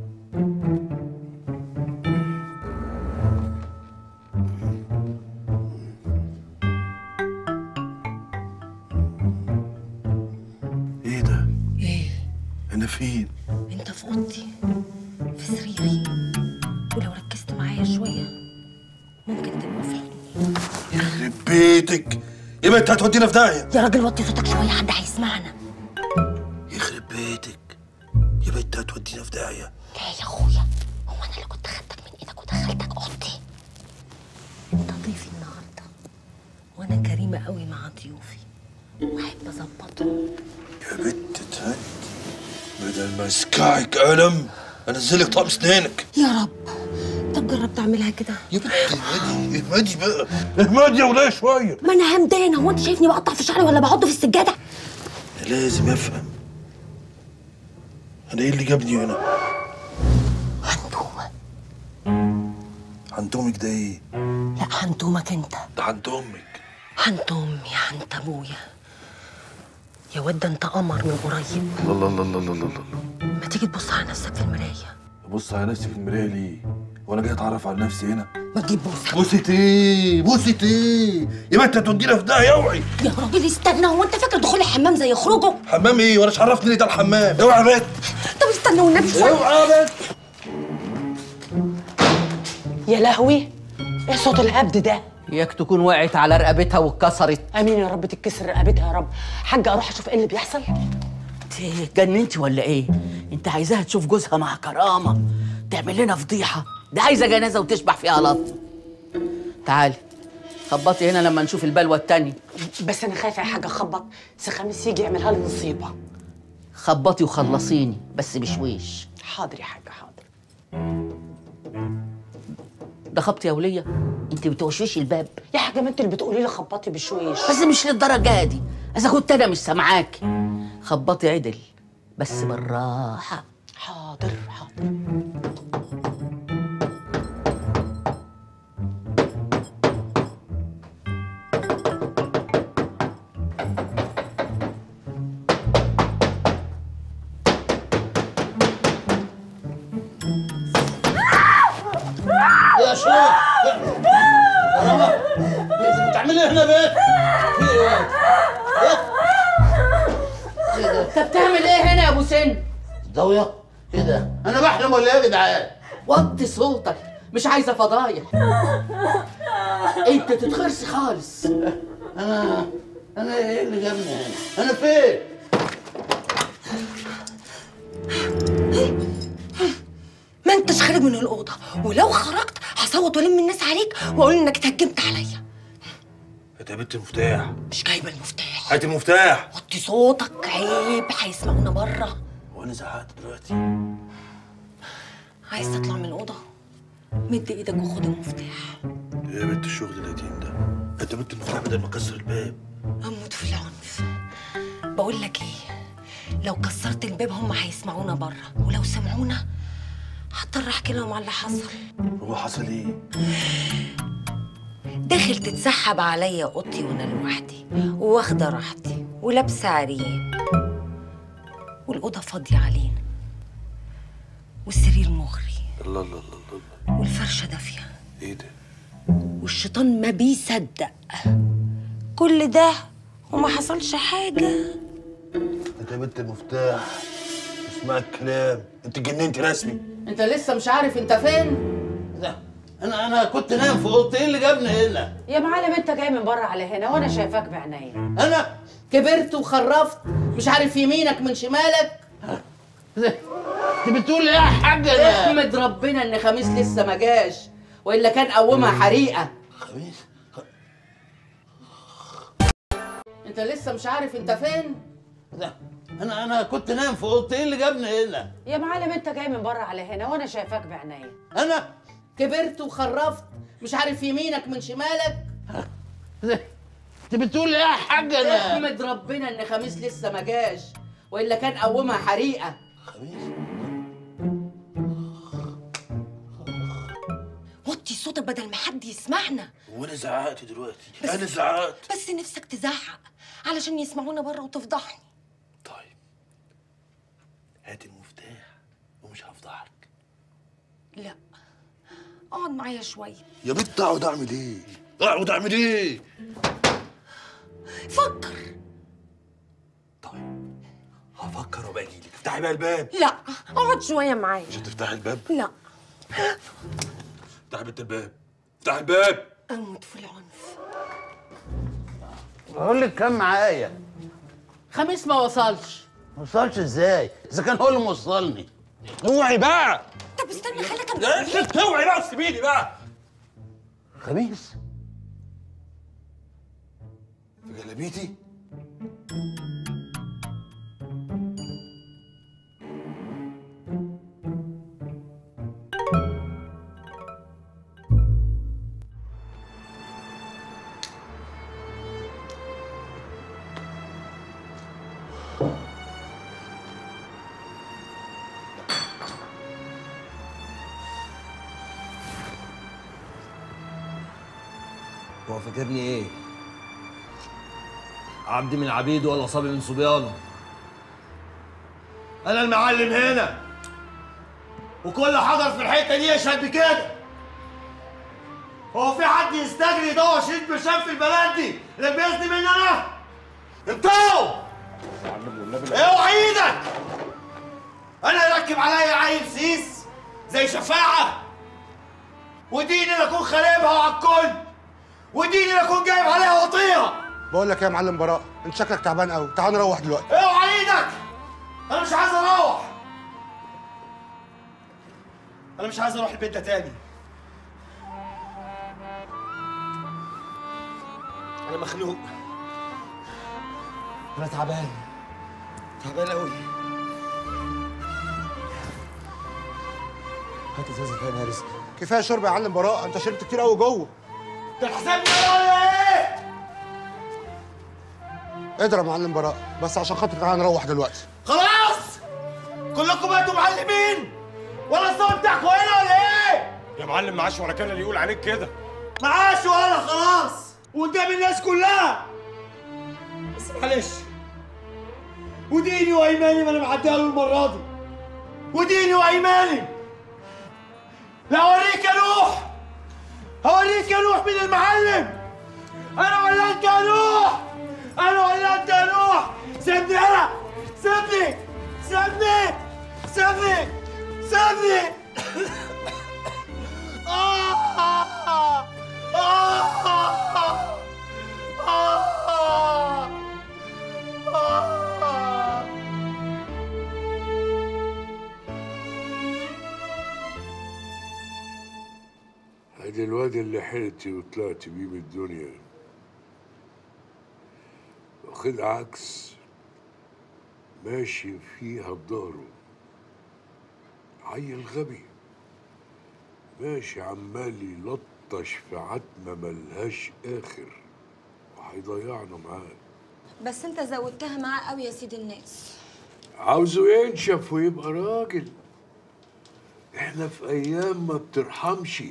ايه ده؟ ايه انا فين؟ انت في اوضتي في سريري ولو ركزت معايا شويه ممكن تبقى في حضني يخرب بيتك يبقى انت هتودينا في داهيه يا راجل وطي صوتك شويه حد هيسمعنا يخرب بيتك يبقى انت هتودينا في داهيه لا يا اخويا هو انا اللي كنت خدتك من ايدك ودخلتك اوضتي انت ضيفي النهارده وانا كريمه قوي مع ضيوفي واحب اظبطهم يا بنت تهد بدل ما اسكعك قلم انزلك طقم اسنانك يا رب طب جرب تعملها كده يا بنت اهمدي اهمدي بقى اهمدي يا ولايه شويه ما انا همدانه هو انت شايفني بقطع في شعري ولا بعضه في السجاده أنا لازم افهم انا ايه اللي جابني هنا هندومه عند امك ده ايه لا هندومك انت ده عند امك عند امي عند ابويا يا واد ده انت قمر من قريب الله الله الله الله الله الله ما تيجي تبص على نفسك في المرايه ابص على نفسي في المرايه ليه وانا جاي اتعرف على نفسي هنا ما تجيب بوسه بوسة ايه بوسة ايه يا ما انت تودينا في داهيه اوعي يا راجل استنى هو انت فاكر دخول الحمام زي خروجه حمام ايه وانا مش عرفني ليه ده الحمام اوعى يا بنت طب استنى والنبي شويه اوعى يا بنت يا لهوي ايه صوت الهبد ده ياك تكون وقعت على رقبتها واتكسرت امين يا رب تتكسر رقبتها يا رب حاجه اروح اشوف ايه اللي بيحصل انت جننتي ولا ايه انت عايزاها تشوف جوزها مع كرامه تعمل لنا فضيحه دي عايزه جنازه وتشبح فيها لط تعالي خبطي هنا لما نشوف البلوه التانية بس انا خايفه يا حاجه اخبط سي خميس يجي يعملها لي مصيبه خبطي وخلصيني بس بشويش حاضر يا حاجه حاضر ده خبط يا وليه انت بتوشوشي الباب يا حاجه ما انت اللي بتقولي لي خبطي بشويش بس مش للدرجه دي اذا كنت انا مش سامعاكي خبطي عدل بس بالراحه حاضر حاضر يا شيخ بتعملي هنا بيت في ايه انت بتعمل ايه هنا يا ابو سن ضوية ايه ده انا بحلم ولا ايه يا جدعان وطي صوتك مش عايزه فضايح انت تتخرسي خالص انا انا ايه اللي جابني هنا انا فين ما انتش خارج من الاوضه ولو خرجت هصوت والم الناس عليك واقول انك اتهجمت عليا انت يا بنت المفتاح مش جايبه المفتاح هات المفتاح وطي صوتك عيب هيسمعونا بره وانا زعقت دلوقتي عايز تطلع من الاوضه مد ايدك وخد المفتاح ايه يا بنت الشغل القديم ده انت بنت المفتاح بدل ما اكسر الباب اموت في العنف بقول لك ايه لو كسرت الباب هم هيسمعونا بره ولو سمعونا هضطر احكي لهم على اللي حصل هو حصل ايه داخل تتسحب عليا اوضتي وانا لوحدي وواخده راحتي ولابسه عريان والاوضه فاضيه علينا والسرير مغري الله الله الله الله والفرشه دافيه ايه ده والشيطان ما بيصدق كل ده وما حصلش حاجه انت يا بنت المفتاح اسمع الكلام انت جننتي رسمي انت لسه مش عارف انت فين ده انا انا كنت نايم في اوضتي ايه اللي جابني هنا يا معلم انت جاي من بره على هنا وانا شايفاك بعينيا انا كبرت وخرفت مش عارف يمينك من شمالك انت بتقول ايه يا حاجه ده احمد ربنا ان خميس لسه ما جاش والا كان قومها حريقه خميس انت لسه مش عارف انت فين ده انا انا كنت نايم في اوضتي ايه اللي جابني هنا يا معلم انت جاي من بره على هنا وانا شايفاك بعينيا انا كبرت وخرفت مش عارف يمينك من شمالك انت بتقول ايه يا حاجه ده احمد ربنا ان خميس لسه ما جاش والا كان قومها حريقه وطي صوتك بدل ما حد يسمعنا وانا زعقت دلوقتي بس- انا زعقت بس نفسك تزعق علشان يسمعونا بره وتفضحني هات المفتاح ومش هفضحك لا اقعد معايا شويه يا بنت اقعد اعمل ايه اقعد اعمل ايه فكر هفكر وابقى اجيلك افتحي بقى الباب لا اقعد شويه معايا مش هتفتحي الباب لا افتحي بنت الباب افتحي الباب اموت في العنف بقول لك كان معايا خميس ما وصلش ما وصلش ازاي اذا كان هو اللي موصلني اوعي بقى طب استنى خليك لا ست اوعي بقى سيبيني بقى خميس في جلابيتي هو فاكرني ايه؟ عبد من عبيده ولا صبي من صبيانه انا المعلم هنا وكل حضر في الحته دي يشهد بكده هو في حد يستجري يدور شريط برشام في البلد دي اللي بيزني مني انا؟ انتوا اوعى ايدك انا يركب عليا عيل سيس زي شفاعه وديني اللي اكون خاربها وعلى الكل وديني اللي اكون جايب عليها وطيها بقول لك إيه يا معلم براء انت شكلك تعبان قوي تعال نروح دلوقتي اوعى ايدك انا مش عايز اروح انا مش عايز اروح البيت ده تاني انا مخنوق انا تعبان تعبان قوي هات ازازه تاني يا رزق كفايه شرب يا معلم براء انت شربت كتير قوي جوه ده حسابي انا ولا ايه؟ اضرب يا معلم براء بس عشان خاطر تعال نروح دلوقتي خلاص كلكم بقيتوا معلمين ولا الصوت بتاعكم هنا ولا ايه؟ يا معلم معاش ولا كان اللي يقول عليك كده معاش ولا خلاص وقدام الناس كلها بس معلش وديني وايماني ما انا معديها له المره دي وديني وايماني لا اوريك يا نوح هوريك يا نوح مين المعلم انا ولا انت يا نوح انا ولا انت يا نوح سيبني انا سيبني سيبني سيبني سيبني آه آه آه آه آه ادي الواد اللي حلتي وطلعت بيه من الدنيا واخد عكس ماشي فيها بظهره عيل غبي ماشي عمال يلطش في عتمة ملهاش آخر وهيضيعنا معاه بس انت زودتها معاه قوي يا سيد الناس عاوزه ينشف ويبقى راجل احنا في ايام ما بترحمش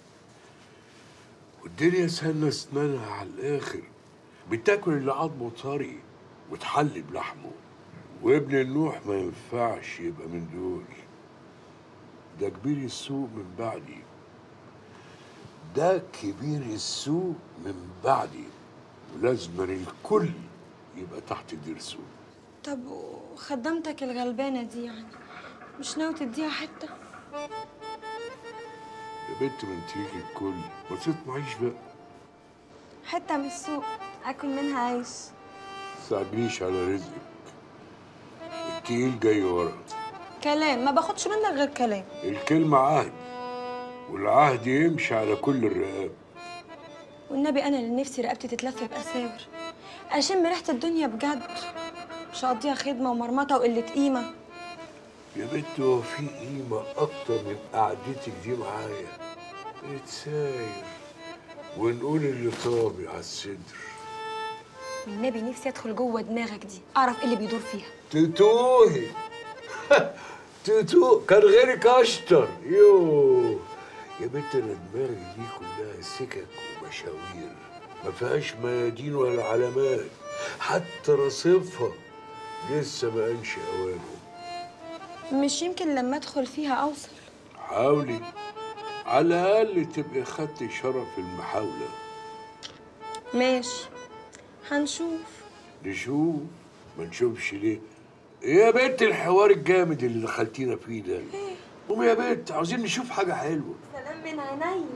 والدنيا سنة اسنانها على الاخر بتاكل اللي عظمه طري وتحلي بلحمه وابن النوح ما ينفعش يبقى من دول ده كبير السوق من بعدي ده كبير السوق من بعدي ولازم الكل يبقى تحت درسه طب وخدمتك الغلبانه دي يعني مش ناوي تديها حته يا بنت ما انت ليك الكل ما تطمعيش بقى حته من السوق اكل منها عيش تستعجليش على رزقك التقيل جاي ورا كلام ما باخدش منك غير كلام الكلمة عهد والعهد يمشي على كل الرقاب والنبي انا اللي نفسي رقبتي تتلف باساور اشم ريحه الدنيا بجد مش هقضيها خدمه ومرمطه وقله قيمه يا بنت هو في قيمة أكتر من قعدتك دي معايا نتساير ونقول اللي طابع على الصدر والنبي نفسي ادخل جوه دماغك دي اعرف ايه اللي بيدور فيها تتوهي تتوه كان غيرك أشطر يوه يا بنت أنا دماغي دي كلها سكك ومشاوير ما فيهاش ميادين ولا علامات حتى رصيفها لسه ما قالش أوانه مش يمكن لما ادخل فيها اوصل حاولي على الأقل تبقي خدتي شرف المحاولة ماشي هنشوف نشوف ما نشوفش ليه إيه يا بنت الحوار الجامد اللي دخلتينا فيه ده قومي يا بنت عاوزين نشوف حاجة حلوة سلام من عينيا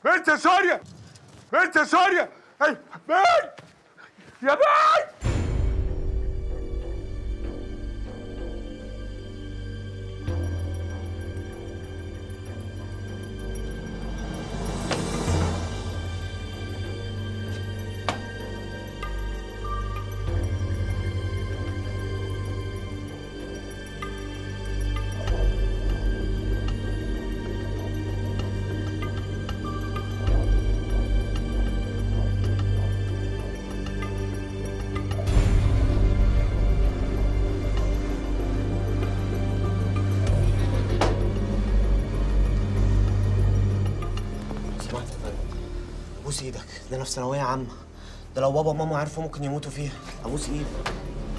انت يا سوريا انت يا سوريا اي مين يا مين سمعت طيب ابوس ايدك ده انا في ثانويه عامه ده لو بابا وماما عرفوا ممكن يموتوا فيها ابوس ايدك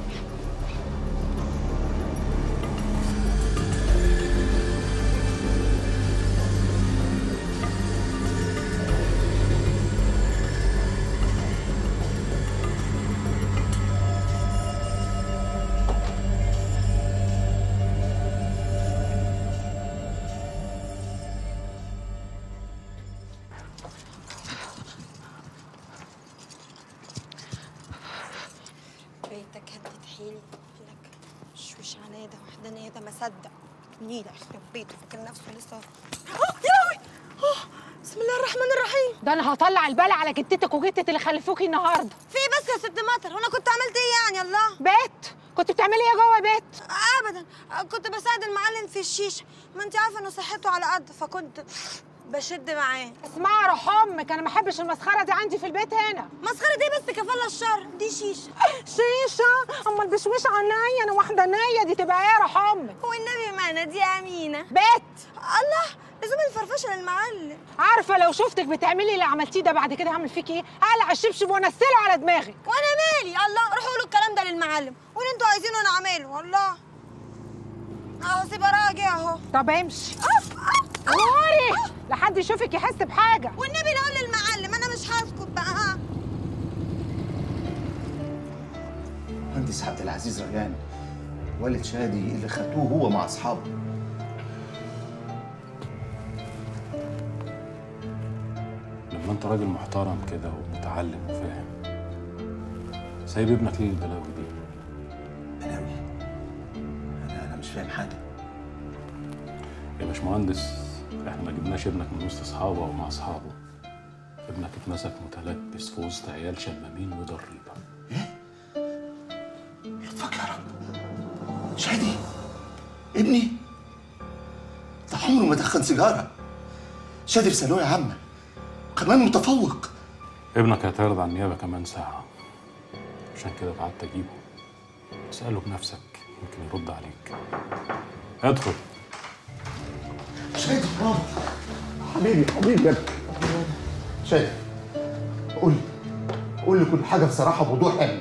بيتك هدت حيلي لك شوش عنادة وحدانية ده ما صدق نيلة يخرب بيته فاكر نفسه لسه آه، يا لهوي آه، بسم الله الرحمن الرحيم ده انا هطلع البلا على جدتك وجدتك اللي خلفوكي النهارده في إيه بس يا ست مطر وانا كنت عملت ايه يعني الله بيت كنت بتعملي ايه جوه بيت ابدا كنت بساعد المعلم في الشيشه ما انت عارفه انه صحته على قد فكنت بشد معاه اسمعي روح امك انا ما احبش المسخره دي عندي في البيت هنا مسخره ايه بس كفاله الشر دي شيشه شيشه اما البشويش عناية انا واحده نيه دي تبقى ايه روح امك والنبي معنا دي امينه بيت الله لزوم الفرفشه للمعلم عارفه لو شفتك بتعملي اللي عملتيه ده بعد كده هعمل فيكي ايه هقلع الشبشب وانزله على دماغك وانا مالي الله روحوا قولوا الكلام ده للمعلم واللي انتوا عايزينه انا اعمله والله اهو سيب راجع اهو طب امشي غوري لحد يشوفك يحس بحاجه والنبي لا اقول للمعلم انا مش هسكت بقى ها مهندس عبد العزيز ريان والد شادي اللي خدوه هو مع اصحابه لما انت راجل محترم كده ومتعلم وفاهم سايب ابنك ليه البلاوي دي بلاوي انا انا مش فاهم حاجه يا باشمهندس احنا ما جبناش ابنك من وسط اصحابه او مع اصحابه ابنك اتمسك متلبس في وسط عيال شمامين وضريبه يطفك يا رب شادي ابني ده عمره ما دخن سيجاره شادي في ثانويه عامه كمان متفوق ابنك هيتعرض على النيابه كمان ساعه عشان كده قعدت اجيبه اساله بنفسك يمكن يرد عليك ادخل شادي بابا حبيبي حبيبي يا ابني. شادي قول لي قول لي كل حاجه بصراحه بوضوح يعني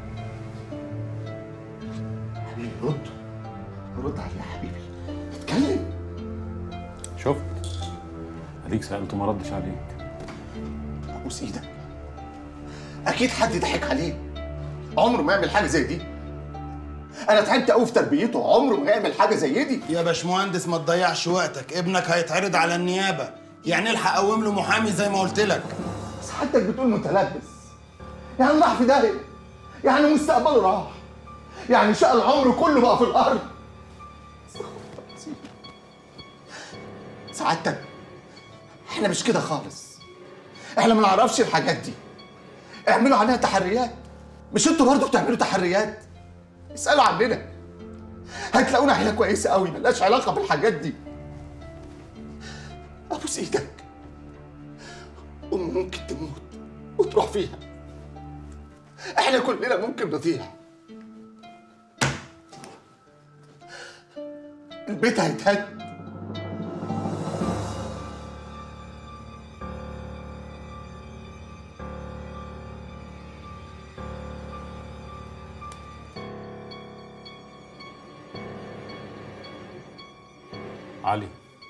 حبيبي رد رد عليا يا حبيبي اتكلم شفت اديك سالته ما ردش عليك ابوس ايدك اكيد حد ضحك عليه عمره ما يعمل حاجه زي دي انا تعبت قوي في تربيته عمره ما يعمل حاجه زي دي يا باشمهندس ما تضيعش وقتك ابنك هيتعرض على النيابه يعني الحق قوم له محامي زي ما قلت لك سعادتك بتقول متلبس يعني راح في داهيه يعني مستقبله راح يعني شقى العمر كله بقى في الارض سعادتك احنا مش كده خالص احنا ما نعرفش الحاجات دي اعملوا عليها تحريات مش انتوا برضه بتعملوا تحريات اسالوا عننا هتلاقونا عيله كويسه قوي ملهاش علاقه بالحاجات دي ابوس ايدك ام ممكن تموت وتروح فيها احنا كلنا ممكن نضيع البيت هيتهد علي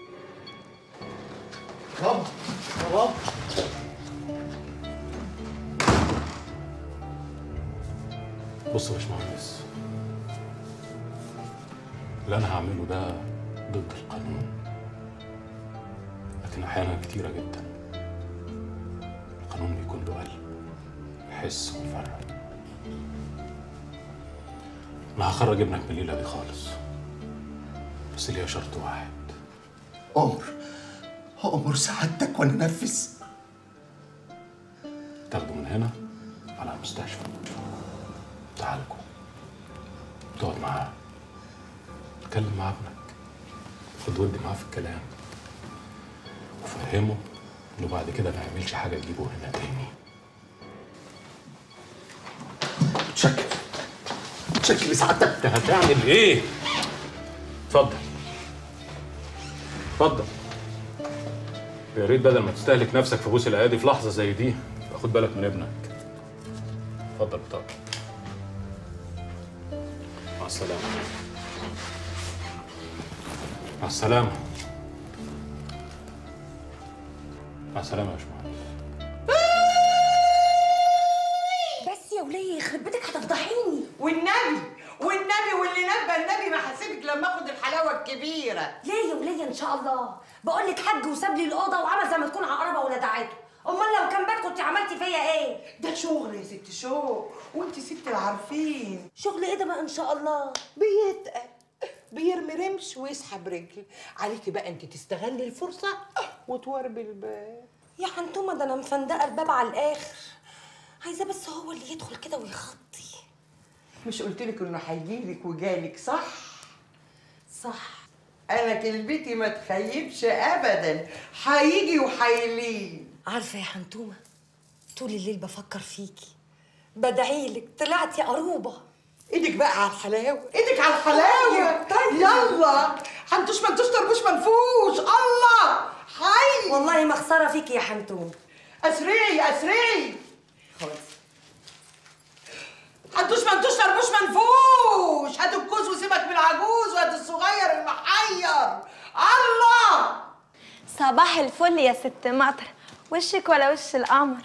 بابا بابا بص يا باشمهندس اللي انا هعمله ده ضد القانون لكن احيانا كتيره جدا القانون بيكون له قلب يحس ويفرق انا هخرج ابنك من الليله دي خالص بس ليا شرط واحد عمر عمر سعادتك وانا انفذ تاخده من هنا على المستشفى تعالجه تقعد معاه تكلم مع ابنك خد ودي معاه في الكلام وفهمه انه بعد كده ما يعملش حاجه تجيبه هنا تاني شكل شكل سعادتك انت هتعمل ايه؟ اتفضل اتفضل يا ريت بدل ما تستهلك نفسك في بوس الايادي في لحظه زي دي يبقى خد بالك من ابنك اتفضل بطاقة مع السلامه مع السلامه مع السلامه يا باشمهندس بس يا وليه يخرب بيتك هتفضحيني والنبي والنبي واللي نبى النبي ما حاسبك لما اخد الحلاوه الكبيره ليه يا وليه ان شاء الله بقول لك حج وساب لي الاوضه وعمل زي ما تكون عقربه ولدعته امال لو كان بات كنت عملتي فيا ايه ده شغل يا ست شغل وانت ست العارفين شغل ايه ده بقى ان شاء الله بيتقل بيرمي رمش ويسحب رجل عليكي بقى انت تستغلي الفرصه وتوربي الباب يا حنتومه ده انا مفندقه الباب على الاخر عايزاه بس هو اللي يدخل كده ويخطي مش قلت لك انه هيجيلك وجالك صح صح انا كلمتي ما تخيبش ابدا هيجي وهيلين عارفه يا حنتومه طول الليل بفكر فيكي بدعيلك طلعتي قروبه ايدك بقى على الحلاوه ايدك على الحلاوه طيب. يلا حنتوش منتوش تربوش منفوش الله حي والله ما خساره فيكي يا حنتومه اسرعي اسرعي خلاص حنتوش منتوش تربوش منفوش هات الكوز وسيبك من العجوز وهات الصغير المحير الله صباح الفل يا ست مطر وشك ولا وش القمر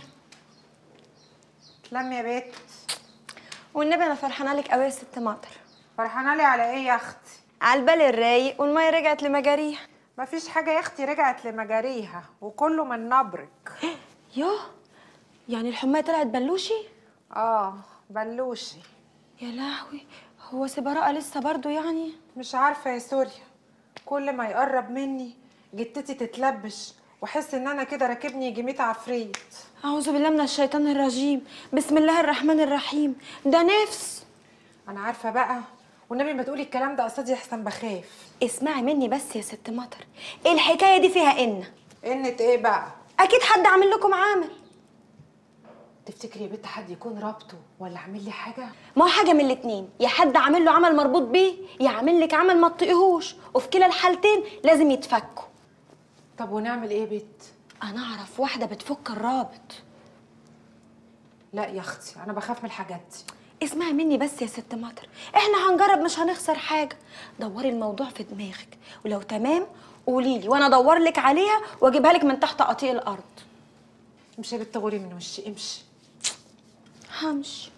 تلم يا بت والنبي انا فرحانه لك قوي يا ست مطر فرحانه لي على ايه يا اختي على البال الرايق والميه رجعت لمجاريها مفيش حاجه يا اختي رجعت لمجاريها وكله من نبرك يوه يعني الحمايه طلعت بلوشي اه بلوشي يا لهوي هو سبراء لسه برضو يعني مش عارفه يا سوريا كل ما يقرب مني جتتي تتلبش واحس ان انا كده راكبني يجي 100 عفريت اعوذ بالله من الشيطان الرجيم بسم الله الرحمن الرحيم ده نفس انا عارفه بقى والنبي ما تقولي الكلام ده قصادي احسن بخاف اسمعي مني بس يا ست مطر ايه الحكايه دي فيها ان قنة ايه بقى اكيد حد عامل لكم عامل تفتكري يا بنت حد يكون رابطه ولا عامل لي حاجه ما هو حاجه من الاتنين يا حد عامل له عمل مربوط بيه يا عامل لك عمل ما تطيقهوش وفي كلا الحالتين لازم يتفكوا طب ونعمل ايه يا بت انا اعرف واحده بتفك الرابط لا يا اختي انا بخاف من الحاجات دي اسمعي مني بس يا ست مطر احنا هنجرب مش هنخسر حاجه دوري الموضوع في دماغك ولو تمام قولي لي وانا ادور لك عليها واجيبها لك من تحت قطيع الارض امشي يا بت غوري من وشي امشي همشي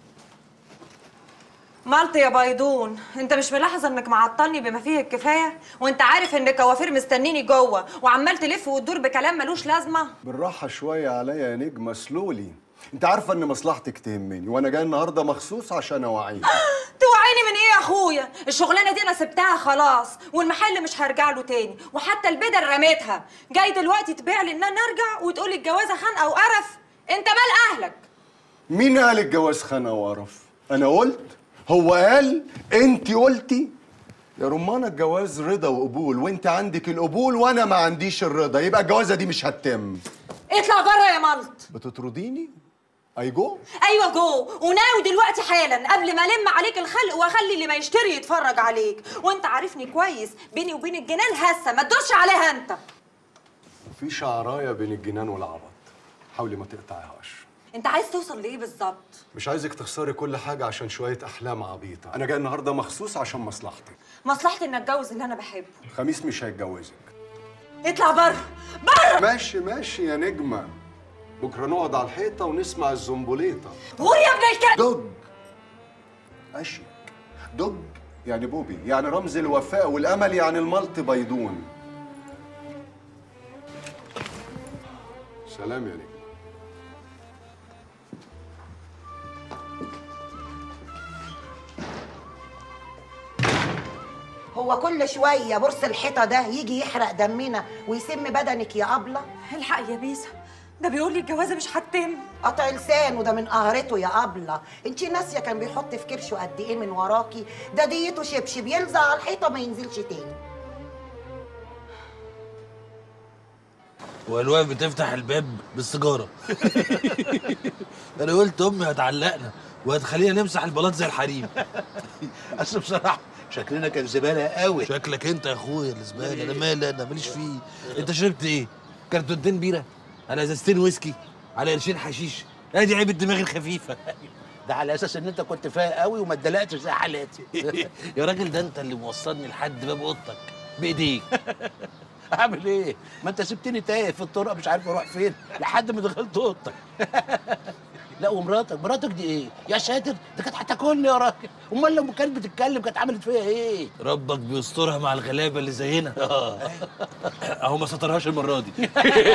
مالت يا بيضون انت مش ملاحظ انك معطلني بما فيه الكفايه وانت عارف ان الكوافير مستنيني جوه وعمال تلف وتدور بكلام ملوش لازمه بالراحة شوية عليا يا نجمة سلولي انت عارفة ان مصلحتك تهمني وانا جاي النهاردة مخصوص عشان اوعيك توعيني من ايه يا اخويا الشغلانه دي انا سبتها خلاص والمحل مش هرجع له تاني وحتى البدل رميتها جاي دلوقتي تبيع لي ان انا ارجع وتقولي الجوازه خانقه وقرف انت مال اهلك مين قال الجواز خانة وقرف انا قلت هو قال انت قلتي يا رمانة الجواز رضا وقبول وانت عندك القبول وانا ما عنديش الرضا يبقى الجوازة دي مش هتتم اطلع بره يا ملط بتطرديني اي جو ايوه جو وناوي دلوقتي حالا قبل ما الم عليك الخلق واخلي اللي ما يشتري يتفرج عليك وانت عارفني كويس بيني وبين الجنان هسه ما تدوسش عليها انت في شعرايه بين الجنان والعبط حاولي ما تقطعيهاش انت عايز توصل لايه بالظبط مش عايزك تخسري كل حاجة عشان شوية أحلام عبيطة أنا جاي النهاردة مخصوص عشان مصلحتك مصلحتي ان اتجوز اللي انا بحبه الخميس مش هيتجوزك اطلع بره بره ماشي ماشي يا نجمة بكرة نقعد على الحيطة ونسمع الزنبوليطة غور يا ابن الكلب دج أشيك دج يعني بوبي يعني رمز الوفاء والأمل يعني الملط بيضون سلام يا نجمة هو كل شويه برص الحيطه ده يجي يحرق دمنا ويسم بدنك يا ابله الحق يا بيسا ده بيقول لي الجوازه مش هتتم قطع لسانه ده من قهرته يا ابله انت ناسيه كان بيحط في كرشه قد ايه من وراكي ده ديته شبشب يلزق على الحيطه ما ينزلش تاني والوان بتفتح الباب بالسيجاره انا قلت امي هتعلقنا وهتخلينا نمسح البلاط زي الحريم اصل بصراحه شكلنا كان زباله قوي شكلك انت يا اخويا الزباله انا مالي انا ماليش فيه انت شربت ايه كرتونتين بيره على ازازتين ويسكي على قرشين حشيش ادي عيب الدماغ الخفيفه ده على اساس ان انت كنت فايق قوي وما اتدلقتش زي حالاتي يا راجل ده انت اللي موصلني لحد باب اوضتك بايديك اعمل ايه ما انت سبتني تايه في الطرق مش عارف اروح فين لحد ما دخلت اوضتك لا ومراتك مراتك دي ايه يا ساتر ده كانت هتاكلني يا راجل امال لما كانت بتتكلم كانت عملت فيا ايه ربك بيسترها مع الغلابه اللي زينا اهو ما سترهاش المره دي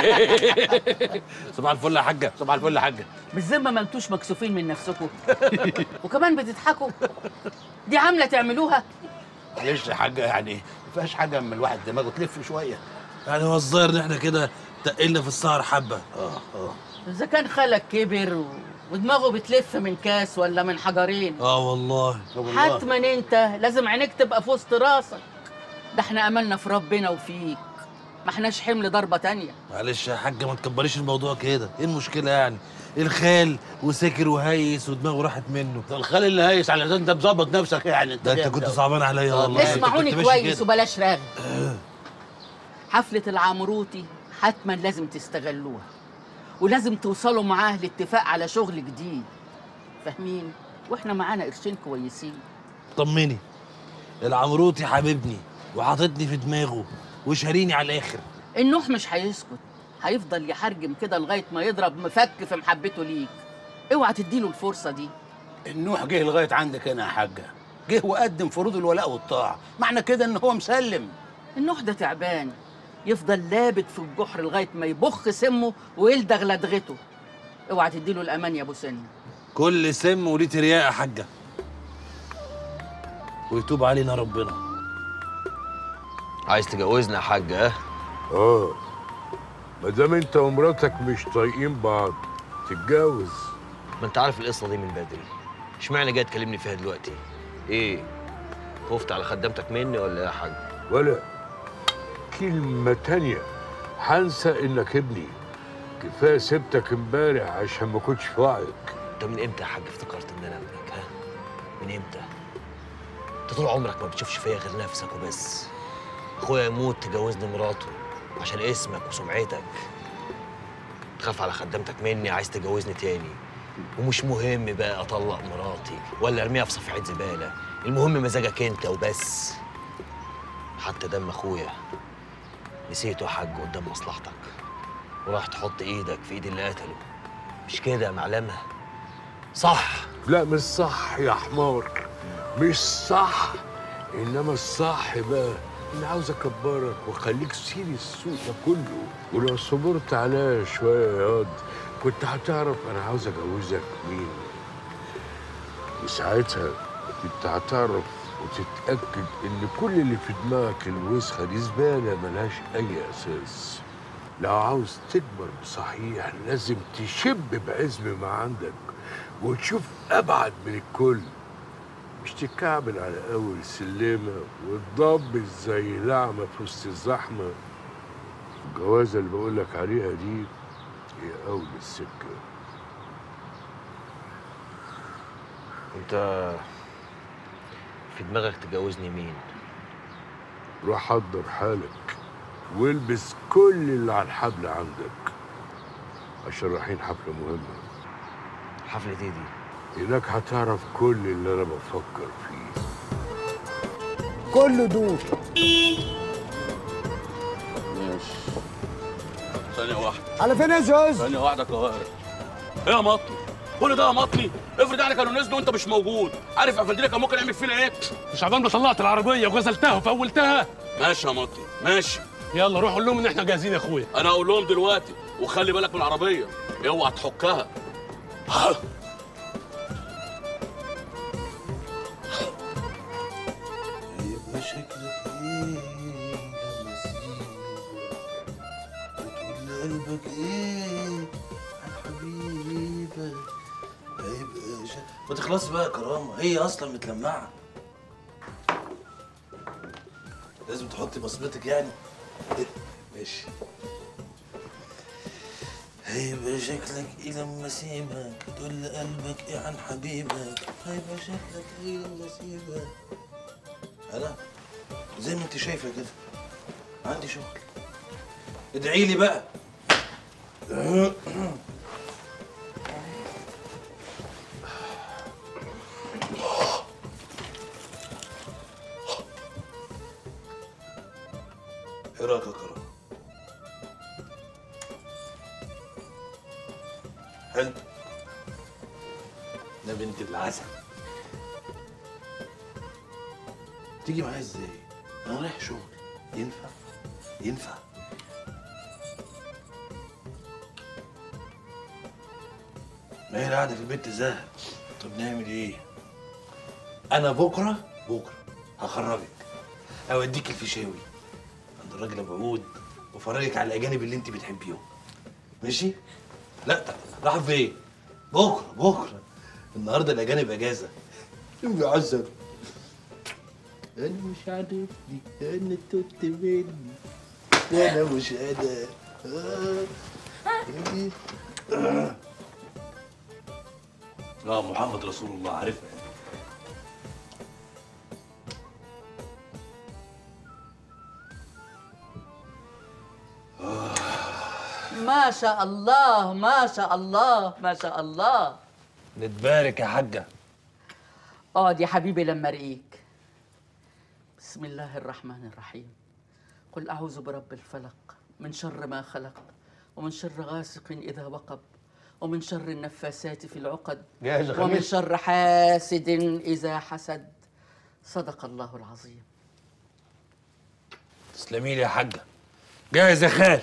صباح الفل يا حاجه صباح الفل يا حاجه بالذمه ما انتوش مكسوفين من نفسكم وكمان بتضحكوا دي عامله تعملوها معلش يا حاجه يعني ما فيهاش حاجه اما الواحد دماغه تلف شويه يعني هو الظاهر ان احنا كده تقلنا في السهر حبه اه اه اذا كان خالك كبر و... ودماغه بتلف من كاس ولا من حجرين اه والله حتما انت لازم عينيك تبقى في وسط راسك ده احنا املنا في ربنا وفيك ما احناش حمل ضربه تانية معلش يا حاجه ما تكبريش الموضوع كده ايه المشكله يعني الخال وسكر وهيس ودماغه راحت منه ده الخال اللي هايس على اساس انت مظبط نفسك يعني ده انت كنت صعبان عليا والله أنت اسمعوني كنت ماشي كويس كده. وبلاش رغي حفله العمروتي حتما لازم تستغلوها ولازم توصلوا معاه لاتفاق على شغل جديد فاهمين واحنا معانا قرشين كويسين طمني العمروتي حبيبني وحاططني في دماغه وشاريني على الاخر النوح مش هيسكت هيفضل يحرجم كده لغايه ما يضرب مفك في محبته ليك اوعى تديله الفرصه دي النوح جه لغايه عندك هنا يا حاجه جه وقدم فروض الولاء والطاعه معنى كده ان هو مسلم النوح ده تعبان يفضل لابت في الجحر لغايه ما يبخ سمه ويلدغ لدغته اوعى تديله الامان يا ابو سن كل سم وليه ترياق يا حاجه ويتوب علينا ربنا عايز تجوزنا يا حاج ها اه ما دام انت ومراتك مش طايقين بعض تتجوز ما انت عارف القصه دي من بدري اشمعنى جاي تكلمني فيها دلوقتي ايه خفت على خدامتك مني ولا ايه يا حاج ولا كلمة تانية هنسى انك ابني كفاية سبتك امبارح عشان ما كنتش في وعيك انت من امتى يا حاج افتكرت ان انا ابنك ها من امتى انت طول عمرك ما بتشوفش فيا غير نفسك وبس اخويا يموت تجوزني مراته عشان اسمك وسمعتك تخاف على خدامتك مني عايز تجوزني تاني ومش مهم بقى اطلق مراتي ولا ارميها في صفحه زباله المهم مزاجك انت وبس حتى دم اخويا نسيته يا حاج قدام مصلحتك وراح تحط ايدك في ايد اللي قتله مش كده يا معلمه صح لا مش صح يا حمار مش صح انما الصح بقى انا عاوز اكبرك واخليك سير السوق ده كله ولو صبرت عليا شويه يا ياض كنت هتعرف انا عاوز اجوزك مين وساعتها كنت هتعرف وتتاكد ان كل اللي في دماغك الوسخه دي زباله ملهاش اي اساس لو عاوز تكبر بصحيح لازم تشب بعزم ما عندك وتشوف ابعد من الكل مش تتكعبل على اول سلمه وتضبط زي لعمه في وسط الزحمه الجوازه اللي بقول لك عليها دي هي اول السكه انت في دماغك تجوزني مين روح حضر حالك والبس كل اللي على الحبل عندك عشان رايحين حفله مهمه حفله ايه دي هناك هتعرف كل اللي انا بفكر فيه كله دور ماشي ثانية واحدة على فين يا زوز؟ ثانية واحدة يا قاهرة ايه يا مطلي؟ كل ده يا مطلي افرض يعني كانوا نزلوا وانت مش موجود عارف افندينا كان ممكن يعمل فينا ايه؟ مش عقبال ما طلعت العربيه وغسلتها وفولتها ماشي يا مطلي ماشي يلا روح قول لهم ان احنا جاهزين يا اخويا انا هقول لهم دلوقتي وخلي بالك من العربية اوعى تحكها مش شكلك ايه لما اسيبك وتقول لقلبك ايه عن حبيبك هيبقى شك... ما تخلصي بقى يا كرامه هي اصلا متلمعه لازم تحطي بصمتك يعني إيه، ماشي هيبقى شكلك ايه لما اسيبك تقول لقلبك ايه عن حبيبك هيبقى شكلك ايه لما اسيبك انا زي ما انت شايفه كده عندي شغل ادعي لي بقى ايه رايك يا كرم حلو يا بنت العسل تيجي معايا ازاي انا رايح شغل ينفع ينفع ما هي القعده في البيت زهق طب نعمل ايه انا بكره بكره هخرجك اوديك الفيشاوي عند الراجل ابو عود وافرجك على الاجانب اللي انت بتحبيهم ماشي لا راح فين بكره بكره النهارده الاجانب اجازه بيعذب انا مش عارفني انا توت مني انا مش انا آه. اه محمد رسول الله عارفها ما شاء الله ما شاء الله ما شاء الله نتبارك يا حاجه اقعد يا حبيبي لما ارقيك بسم الله الرحمن الرحيم قل اعوذ برب الفلق من شر ما خلق ومن شر غاسق اذا وقب ومن شر النفاسات في العقد جاهز يا ومن خميس؟ شر حاسد اذا حسد صدق الله العظيم تسلمي لي يا حاجه جاهز يا خال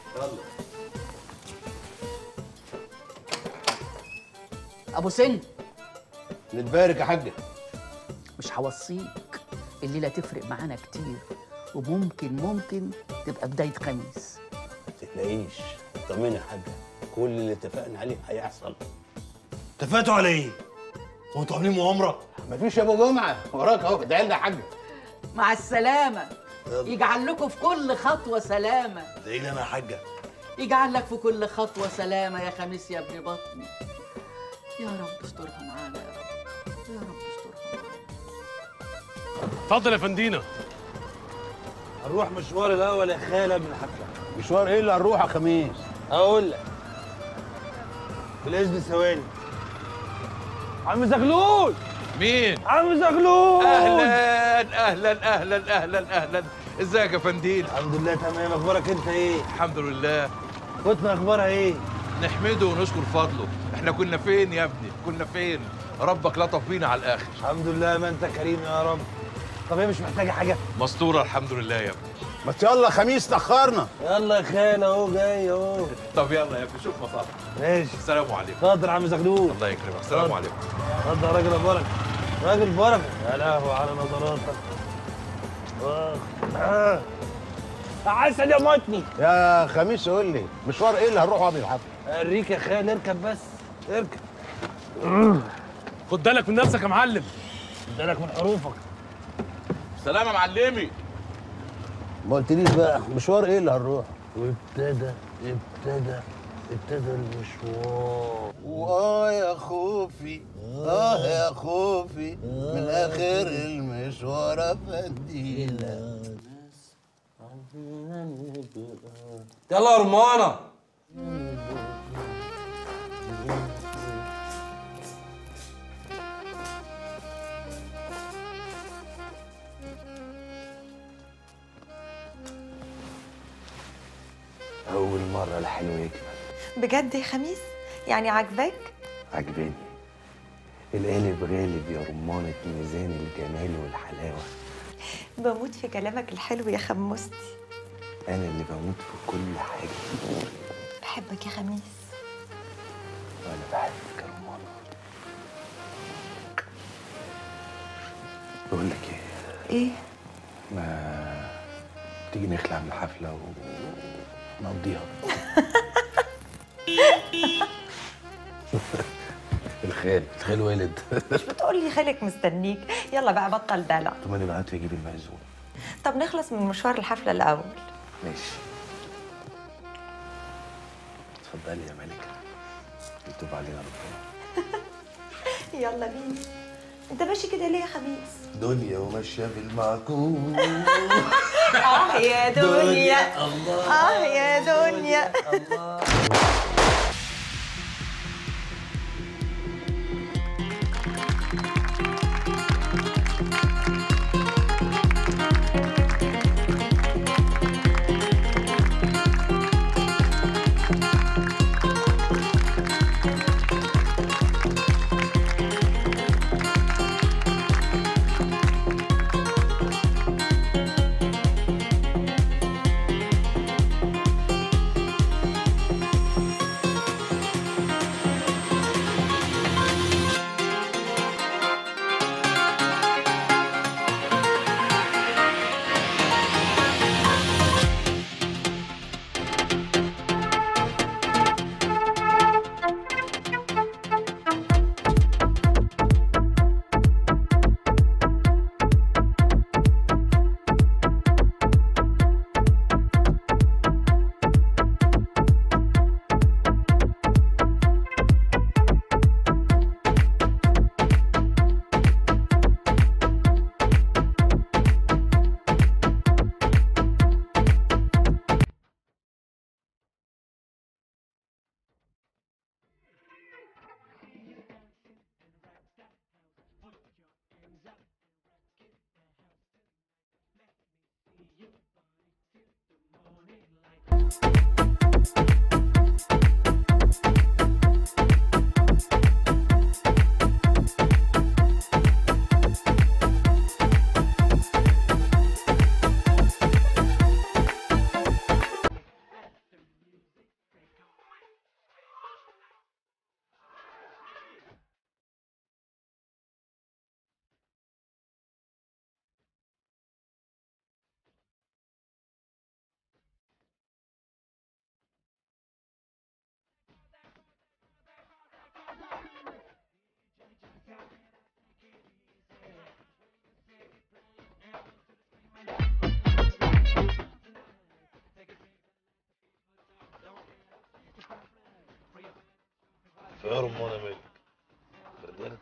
ابو سن نتبارك يا حاجه مش هوصيك الليله تفرق معانا كتير وممكن ممكن تبقى بدايه خميس ما تقلقيش طمني يا حاجه كل اللي اتفقنا عليه هيحصل اتفقتوا على ايه؟ وانتوا عاملين مؤامره؟ مفيش يا ابو جمعه وراك اهو ادعي لنا يا حاجه مع السلامه يجعل لكم في كل خطوه سلامه ادعي لي انا يا حاجه يجعل لك في كل خطوه سلامه يا خميس يا ابن بطني يا رب استرها معانا يا رب يا رب استرها اتفضل يا فندينا هنروح مشوار الاول يا خاله من الحفله مشوار ايه اللي هنروح يا خميس اقول لك بالاذن ثواني عم زغلول مين؟ عم زغلول اهلا اهلا اهلا اهلا اهلا ازيك يا فنديل الحمد لله تمام اخبارك انت ايه الحمد لله كنتنا اخبارها ايه نحمده ونشكر فضله احنا كنا فين يا ابني كنا فين ربك لطف بينا على الاخر الحمد لله ما انت كريم يا رب طب هي مش محتاجه حاجه مستوره الحمد لله يا ابني ما يلا خميس تاخرنا يلا يا خاله اهو جاي اهو طب يلا يا ابني شوف مصالح ماشي السلام عليكم اتفضل يا عم زغلول الله يكرمك السلام عليكم اتفضل يا راجل بركه راجل بركه يا لهوي على نظراتك آه. آه. عسل يا مطني يا خميس قول لي مشوار ايه اللي هنروحه قبل الحفله اوريك يا خال اركب بس اركب خد بالك من نفسك يا معلم خد بالك من حروفك سلام يا معلمي ما قلتليش بقى مشوار ايه اللي هنروح وابتدى ابتدى ابتدى المشوار واه يا خوفي اه يا خوفي من اخر المشوار افندينا يلا يا رمانه أول مرة الحلو يكمل بجد يا خميس يعني عاجباك عجباني القالب غالب يا رمانة ميزان الجمال والحلاوة بموت في كلامك الحلو يا خموستي أنا اللي بموت في كل حاجة بحبك يا خميس وأنا بحبك يا رمانة بقول لك إيه ايه ما تيجي نخلع من الحفله ونقضيها الخال الخال والد مش بتقول لي خالك مستنيك يلا بقى بطل دلع طب انا بعت يجيب المعزوم طب نخلص من مشوار الحفله الاول ماشي اتفضلي يا ملكه يتوب علينا ربنا يلا بينا انت ماشي كده ليه يا خميس دنيا وماشيه بالمعقول اه يا دنيا الله اه يا دنيا يا رمانة مالك بردانة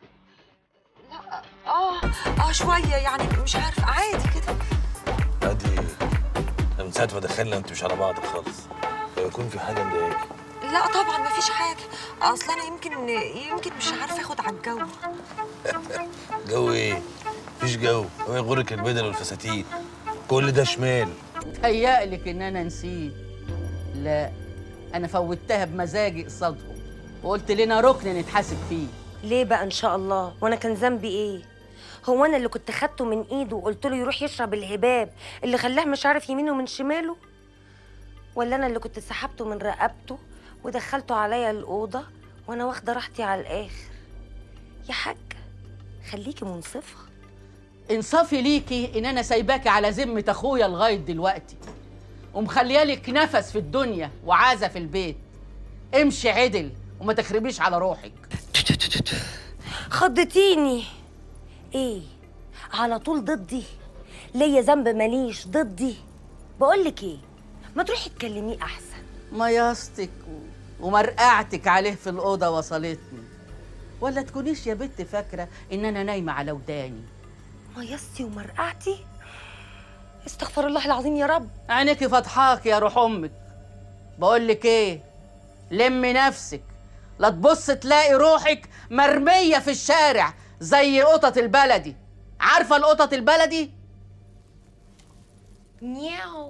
اه اه شويه يعني مش عارفه عادي كده عادي أنا من ساعة ما دخلنا انتوا مش على بعض خالص فيكون في حاجة مضايقاكي لا طبعا مفيش حاجه اصل انا يمكن يمكن مش عارفه اخد على الجو جو ايه؟ مفيش جو هو يغرك البدل والفساتين كل ده شمال تهيألك ان انا نسيت لا انا فوتها بمزاجي قصادهم وقلت لنا ركن نتحاسب فيه ليه بقى ان شاء الله وانا كان ذنبي ايه هو انا اللي كنت خدته من ايده وقلت له يروح يشرب الهباب اللي خلاه مش عارف يمينه من شماله ولا انا اللي كنت سحبته من رقبته ودخلته عليا الاوضه وانا واخده راحتي على الاخر يا حاج خليكي منصفه انصافي ليكي ان انا سايباكي على ذمه اخويا لغايه دلوقتي ومخليالك نفس في الدنيا وعازه في البيت امشي عدل وما تخربيش على روحك خضتيني ايه على طول ضدي ليا ذنب ماليش ضدي بقولك ايه ما تروحي تكلميه احسن مياستك و- ومرقعتك عليه في الأوضة وصلتني ولا تكونيش يا بنت فاكرة إن أنا نايمة على وداني مياستي ومرقعتي استغفر الله العظيم يا رب عينيكي فضحاك يا روح أمك بقول لك إيه لمي نفسك لا تبص تلاقي روحك مرمية في الشارع زي قطط البلدي عارفة القطط البلدي؟ نياو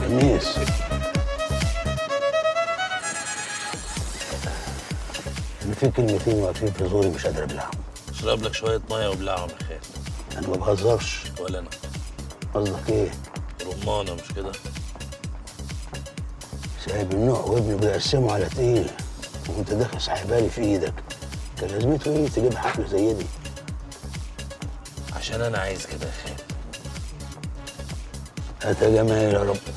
خميس انا في كلمتين واقفين في زوري مش قادر ابلعهم اشرب لك شويه ميه وبلعهم يا خال انا ما بهزرش ولا انا قصدك ايه رمانه مش كده سايب النوع وابنه بيقسمه على تقيل وانت داخل سحبالي في ايدك كان لازمته ايه تجيب حفله زي دي عشان انا عايز كده يا خال هات يا جمايل يا رب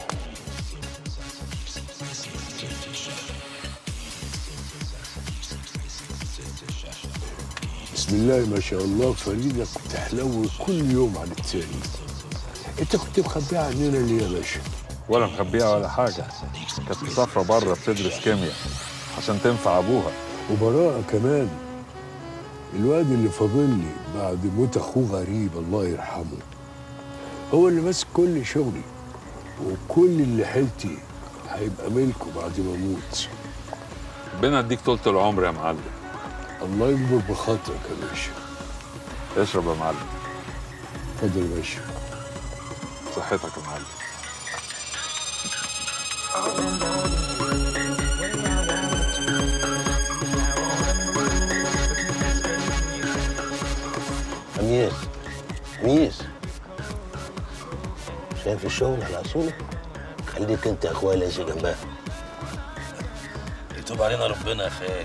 بسم الله ما شاء الله فريدة بتحلو كل يوم عن التاني انت كنت مخبيها عننا ليه يا باشا؟ ولا مخبيها ولا حاجه كانت مسافره بره بتدرس كيمياء عشان تنفع ابوها وبراءة كمان الواد اللي فاضل لي بعد موت اخوه غريب الله يرحمه هو اللي ماسك كل شغلي وكل اللي حيلتي هيبقى ملكه بعد ما اموت ربنا يديك طولة العمر يا معلم الله يكبر بخاطرك يا باشا اشرب يا معلم اتفضل يا باشا صحتك يا معلم خميس خميس شايف الشغل على اصوله خليك انت يا اخويا لازق جنبها يتوب علينا ربنا يا خال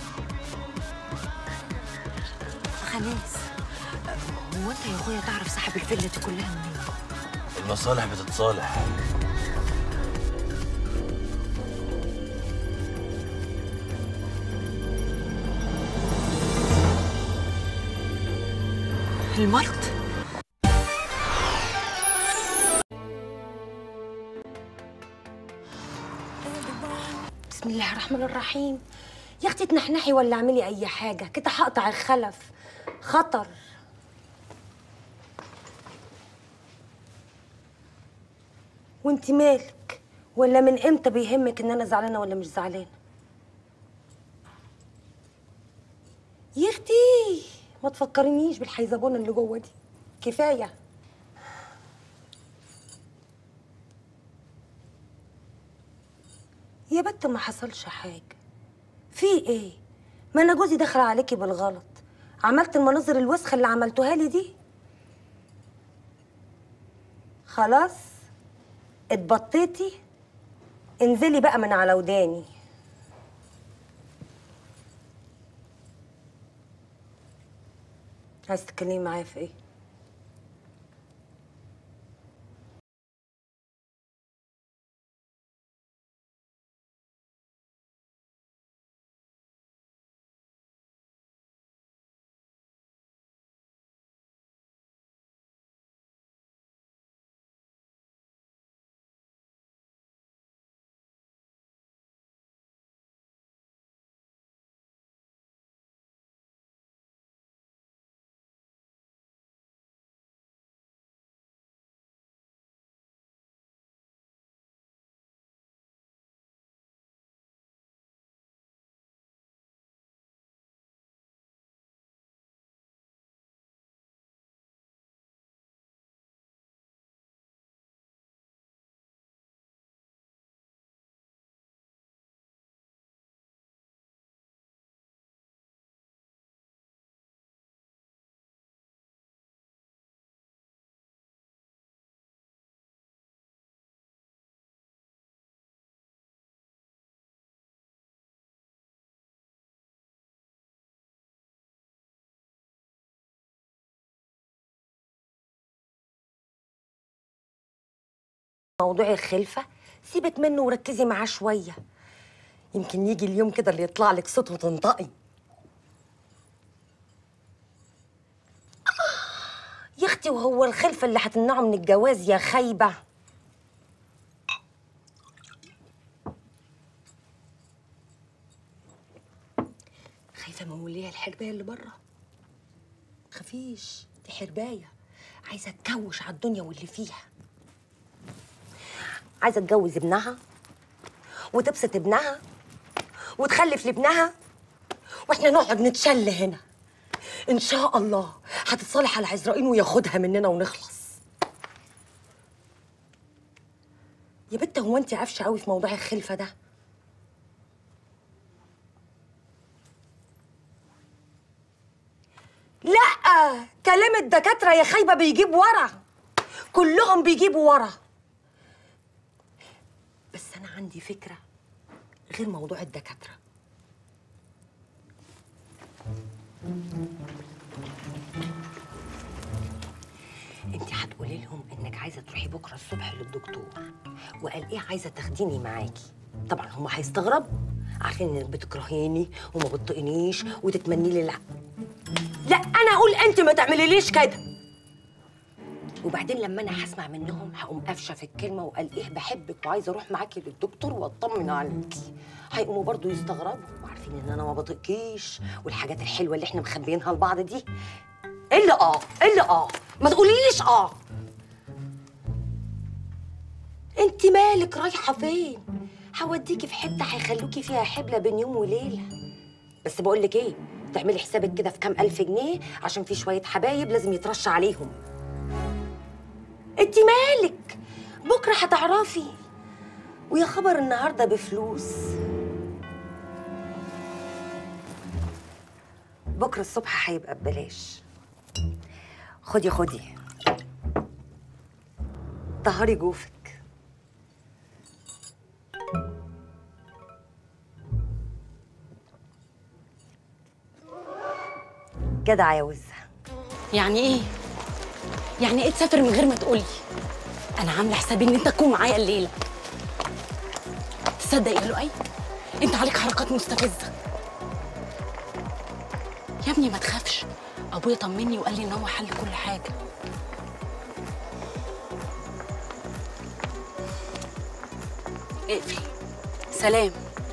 خميس هو انت يا اخويا تعرف صاحب الفيلا دي كلها منين؟ المصالح بتتصالح الملط بسم الله الرحمن الرحيم يا اختي تنحنحي ولا اعملي اي حاجه كده هقطع الخلف خطر وانت مالك ولا من امتى بيهمك ان انا زعلانه ولا مش زعلانه يا اختي ما تفكرنيش بالحيزبونه اللي جوه دي كفايه يا بت ما حصلش حاجه في ايه ما انا جوزي دخل عليكي بالغلط عملت المناظر الوسخه اللي عملتوها لي دي خلاص اتبطيتي انزلي بقى من على وداني عايز تتكلمي معايا في ايه موضوع الخلفة سيبك منه وركزي معاه شوية يمكن يجي اليوم كده اللي يطلع لك صوت وتنطقي يا اختي وهو الخلفة اللي هتمنعه من الجواز يا خايبة خايفة من وليها الحرباية اللي بره خفيش دي حرباية عايزة تكوش على الدنيا واللي فيها عايزه تجوز ابنها وتبسط ابنها وتخلف لابنها واحنا نقعد نتشل هنا ان شاء الله هتتصالح على عزرائيل وياخدها مننا ونخلص يا بت هو انت عفشه قوي في موضوع الخلفه ده لا كلام الدكاتره يا خايبه بيجيب ورا كلهم بيجيبوا ورا بس انا عندي فكره غير موضوع الدكاتره انت هتقولي لهم انك عايزه تروحي بكره الصبح للدكتور وقال ايه عايزه تاخديني معاكي طبعا هم هيستغربوا عارفين انك بتكرهيني وما بتطقنيش وتتمني لي لا لا انا اقول انت ما تعمليليش كده وبعدين لما انا هسمع منهم هقوم قافشه في الكلمه وقال ايه بحبك وعايزه اروح معاكي للدكتور واطمن عليكي هيقوموا برضو يستغربوا وعارفين ان انا ما بطيقكيش والحاجات الحلوه اللي احنا مخبيينها لبعض دي الا اه الا اه ما تقوليليش اه انت مالك رايحه فين هوديكي في حته هيخلوكي فيها حبله بين يوم وليله بس بقول لك ايه تعملي حسابك كده في كام الف جنيه عشان في شويه حبايب لازم يترش عليهم انت مالك بكره هتعرفي ويا خبر النهارده بفلوس بكره الصبح هيبقى ببلاش خدي خدي طهري جوفك جدع يا وزة يعني ايه يعني ايه تسافر من غير ما تقولي انا عامله حسابي ان انت تكون معايا الليله تصدق يا لؤي انت عليك حركات مستفزه يا ابني ما تخافش ابويا طمني وقال لي ان هو حل كل حاجه اقفل سلام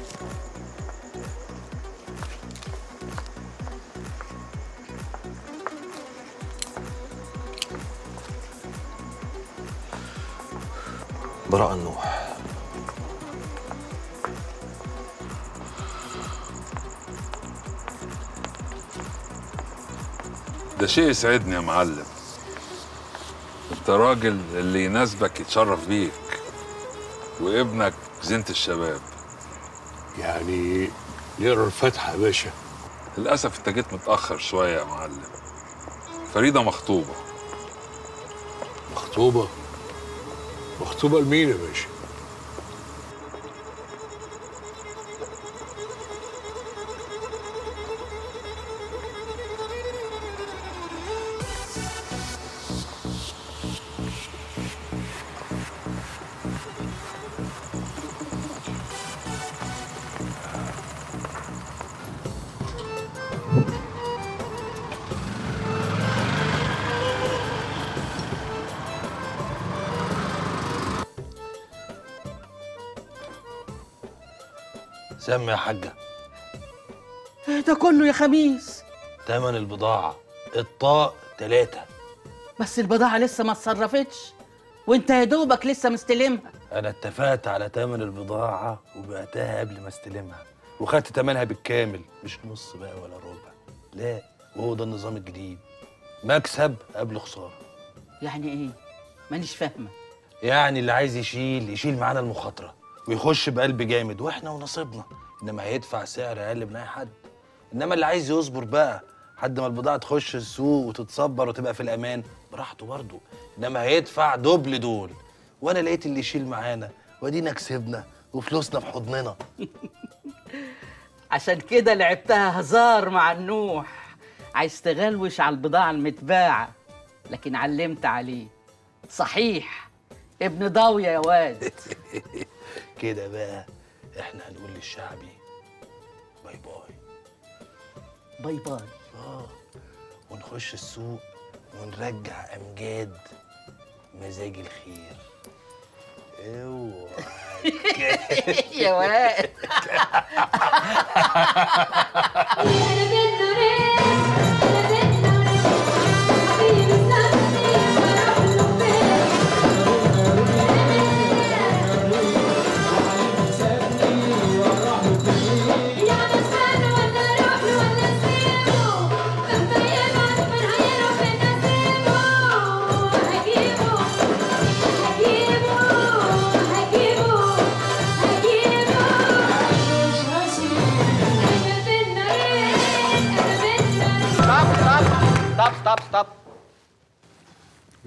براء النوح ده شيء يسعدني يا معلم انت راجل اللي يناسبك يتشرف بيك وابنك زينة الشباب يعني نقرا الفاتحه يا باشا للأسف انت جيت متأخر شوية يا معلم فريدة مخطوبة مخطوبه مخطوبه لمين يا باشا سمي يا حاجة ايه ده كله يا خميس تمن البضاعة الطاق تلاتة بس البضاعة لسه ما اتصرفتش وانت يا دوبك لسه مستلمها أنا اتفقت على تمن البضاعة وبعتها قبل ما استلمها وخدت تمنها بالكامل مش نص بقى ولا ربع لا وهو ده النظام الجديد مكسب قبل خسارة يعني ايه مانيش فاهمة يعني اللي عايز يشيل يشيل معانا المخاطرة ويخش بقلب جامد واحنا ونصيبنا انما هيدفع سعر اقل من اي حد انما اللي عايز يصبر بقى لحد ما البضاعة تخش السوق وتتصبر وتبقى في الامان براحته برضه انما هيدفع دبل دول وانا لقيت اللي يشيل معانا وادينا كسبنا وفلوسنا في حضننا عشان كده لعبتها هزار مع النوح عايز تغلوش على البضاعة المتباعة لكن علمت عليه صحيح ابن ضاوية يا واد كده بقى احنا هنقول للشعبي باي باي باي باي اه ونخش السوق ونرجع امجاد مزاج الخير اوعى يا واد هجيبه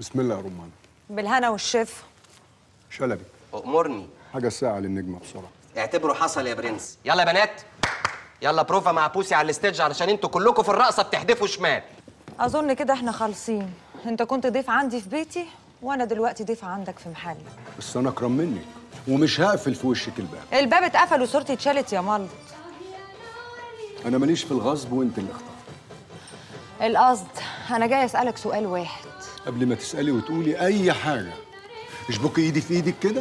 بسم الله يا رمان بالهنا والشفا شلبي أمرني حاجه ساعه للنجمه بسرعه اعتبره حصل يا برنس يلا يا بنات يلا بروفا مع بوسي على الستيج علشان انتوا كلكم في الرقصه بتحدفوا شمال اظن كده احنا خالصين انت كنت ضيف عندي في بيتي وانا دلوقتي ضيفه عندك في محلك بس انا اكرم منك ومش هقفل في وشك الباب الباب اتقفل وصورتي اتشالت يا ملط انا ماليش في الغصب وانت اللي اختار القصد انا جاي اسالك سؤال واحد قبل ما تسالي وتقولي اي حاجه اشبكي ايدي في ايدك كده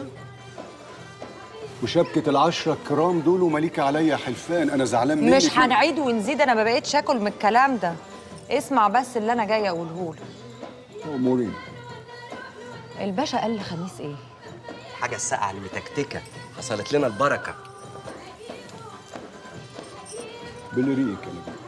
وشبكه العشره الكرام دول ومليكه عليا حلفان انا زعلان منك مش هنعيد ونزيد انا ما بقيتش اكل من الكلام ده اسمع بس اللي انا جايه اقوله لك امورين الباشا قال لخميس ايه حاجه الساقعه اللي متكتكه حصلت لنا البركه بالريق يا نجم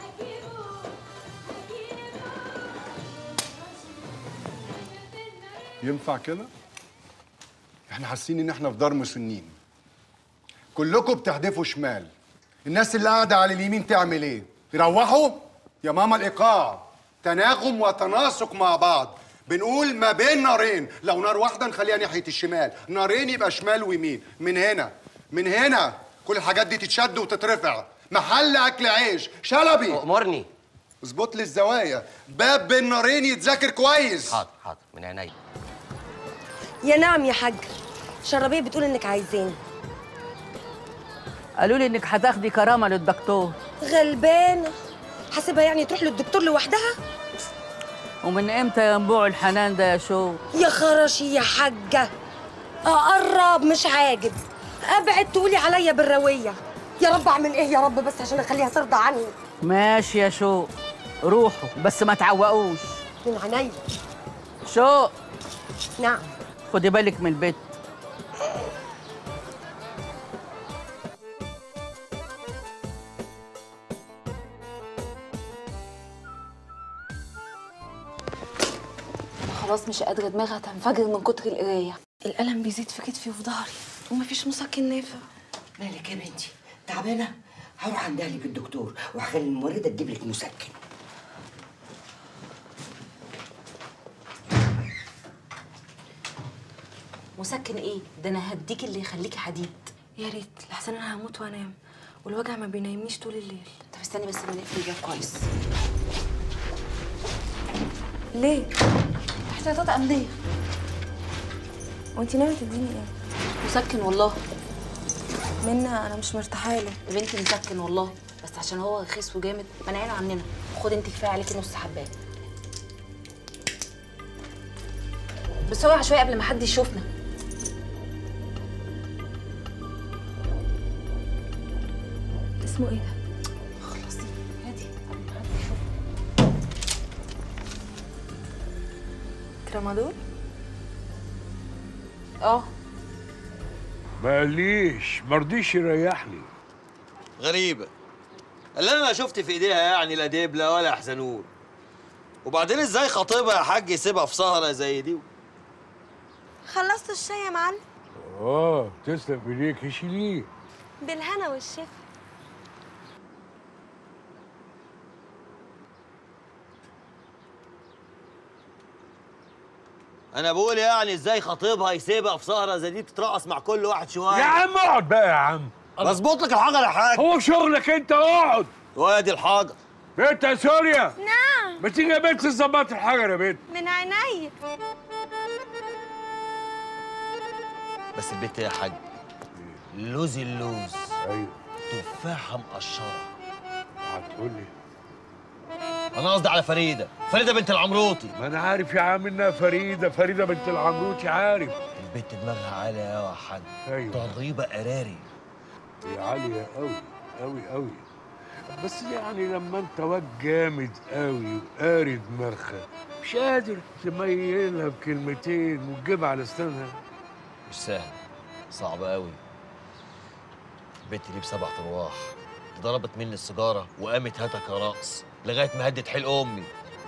ينفع كده احنا حاسين ان احنا في دار مسنين كلكم بتهدفوا شمال الناس اللي قاعده على اليمين تعمل ايه يروحوا يا ماما الايقاع تناغم وتناسق مع بعض بنقول ما بين نارين لو نار واحده نخليها ناحيه الشمال نارين يبقى شمال ويمين من هنا من هنا كل الحاجات دي تتشد وتترفع محل اكل عيش شلبي امرني اظبط لي الزوايا باب بين نارين يتذاكر كويس حاضر حاضر من عينيا يا نعم يا حاج شربيه بتقول انك عايزاني قالوا لي انك هتاخدي كرامه للدكتور غلبانه حاسبها يعني تروح للدكتور لوحدها ومن امتى ينبوع الحنان ده يا شو يا خرشي يا حاجه اقرب مش عاجب ابعد تقولي عليا بالرويه يا رب اعمل ايه يا رب بس عشان اخليها ترضى عني ماشي يا شو روحوا بس ما تعوقوش من عينيا شو نعم خدي بالك من البيت خلاص مش قادرة دماغي هتنفجر من كتر القراية الألم بيزيد في كتفي وفي ظهري ومفيش مسكن نافع مالك يا بنتي تعبانه هروح عندها لك الدكتور وهخلي الممرضه تجيب لك مسكن مسكن ايه؟ ده انا هديك اللي يخليكي حديد يا ريت لحسن انا هموت وانام والوجع ما بينامنيش طول الليل طب استني بس ما نقفل الباب كويس ليه؟ احتياطات أمنية وانتي ناوية تديني ايه؟ مسكن والله منا انا مش مرتاحه له يا بنتي مسكن والله بس عشان هو رخيص وجامد منعينه عننا خد انت كفايه عليكي نص حبايه بس اوعى شويه قبل ما حد يشوفنا اسمه ايه ده؟ خلصي هاتي قبل ما حد يشوفنا ترامادول؟ اه ماليش مرضيش يريحني غريبة اللي انا ما شفت في ايديها يعني لا دبلة ولا حزنون وبعدين ازاي خطيبها يا حاج يسيبها في سهرة زي دي خلصتوا الشاي يا معلم اه تسلم ايديك شيليه بالهنا والشفا انا بقول يعني ازاي خطيبها يسيبها في سهرة زي دي تترقص مع كل واحد شوية يا عم اقعد بقى يا عم بظبط لك الحجر يا حاج هو شغلك انت اقعد وادي الحجر بنت يا سوريا نعم ما تيجي يا بنت تظبط الحجر يا بنت من عينيا بس البت يا حاج لوز اللوز ايوه تفاحة مقشرة هتقول لي انا قصدي على فريدة فريدة بنت العمروطي ما انا عارف يا عم انها فريده فريده بنت العمروتي عارف البت دماغها عالية قوي يا حاج ايوه ضريبة قراري هي عاليه قوي قوي قوي بس يعني لما انت واد جامد قوي وقاري دماغها مش قادر تميلها بكلمتين وتجيب على اسنانها مش سهل صعب قوي البت دي بسبع ارواح ضربت مني السيجارة وقامت هاتك يا رقص لغاية ما هدت حلق أمي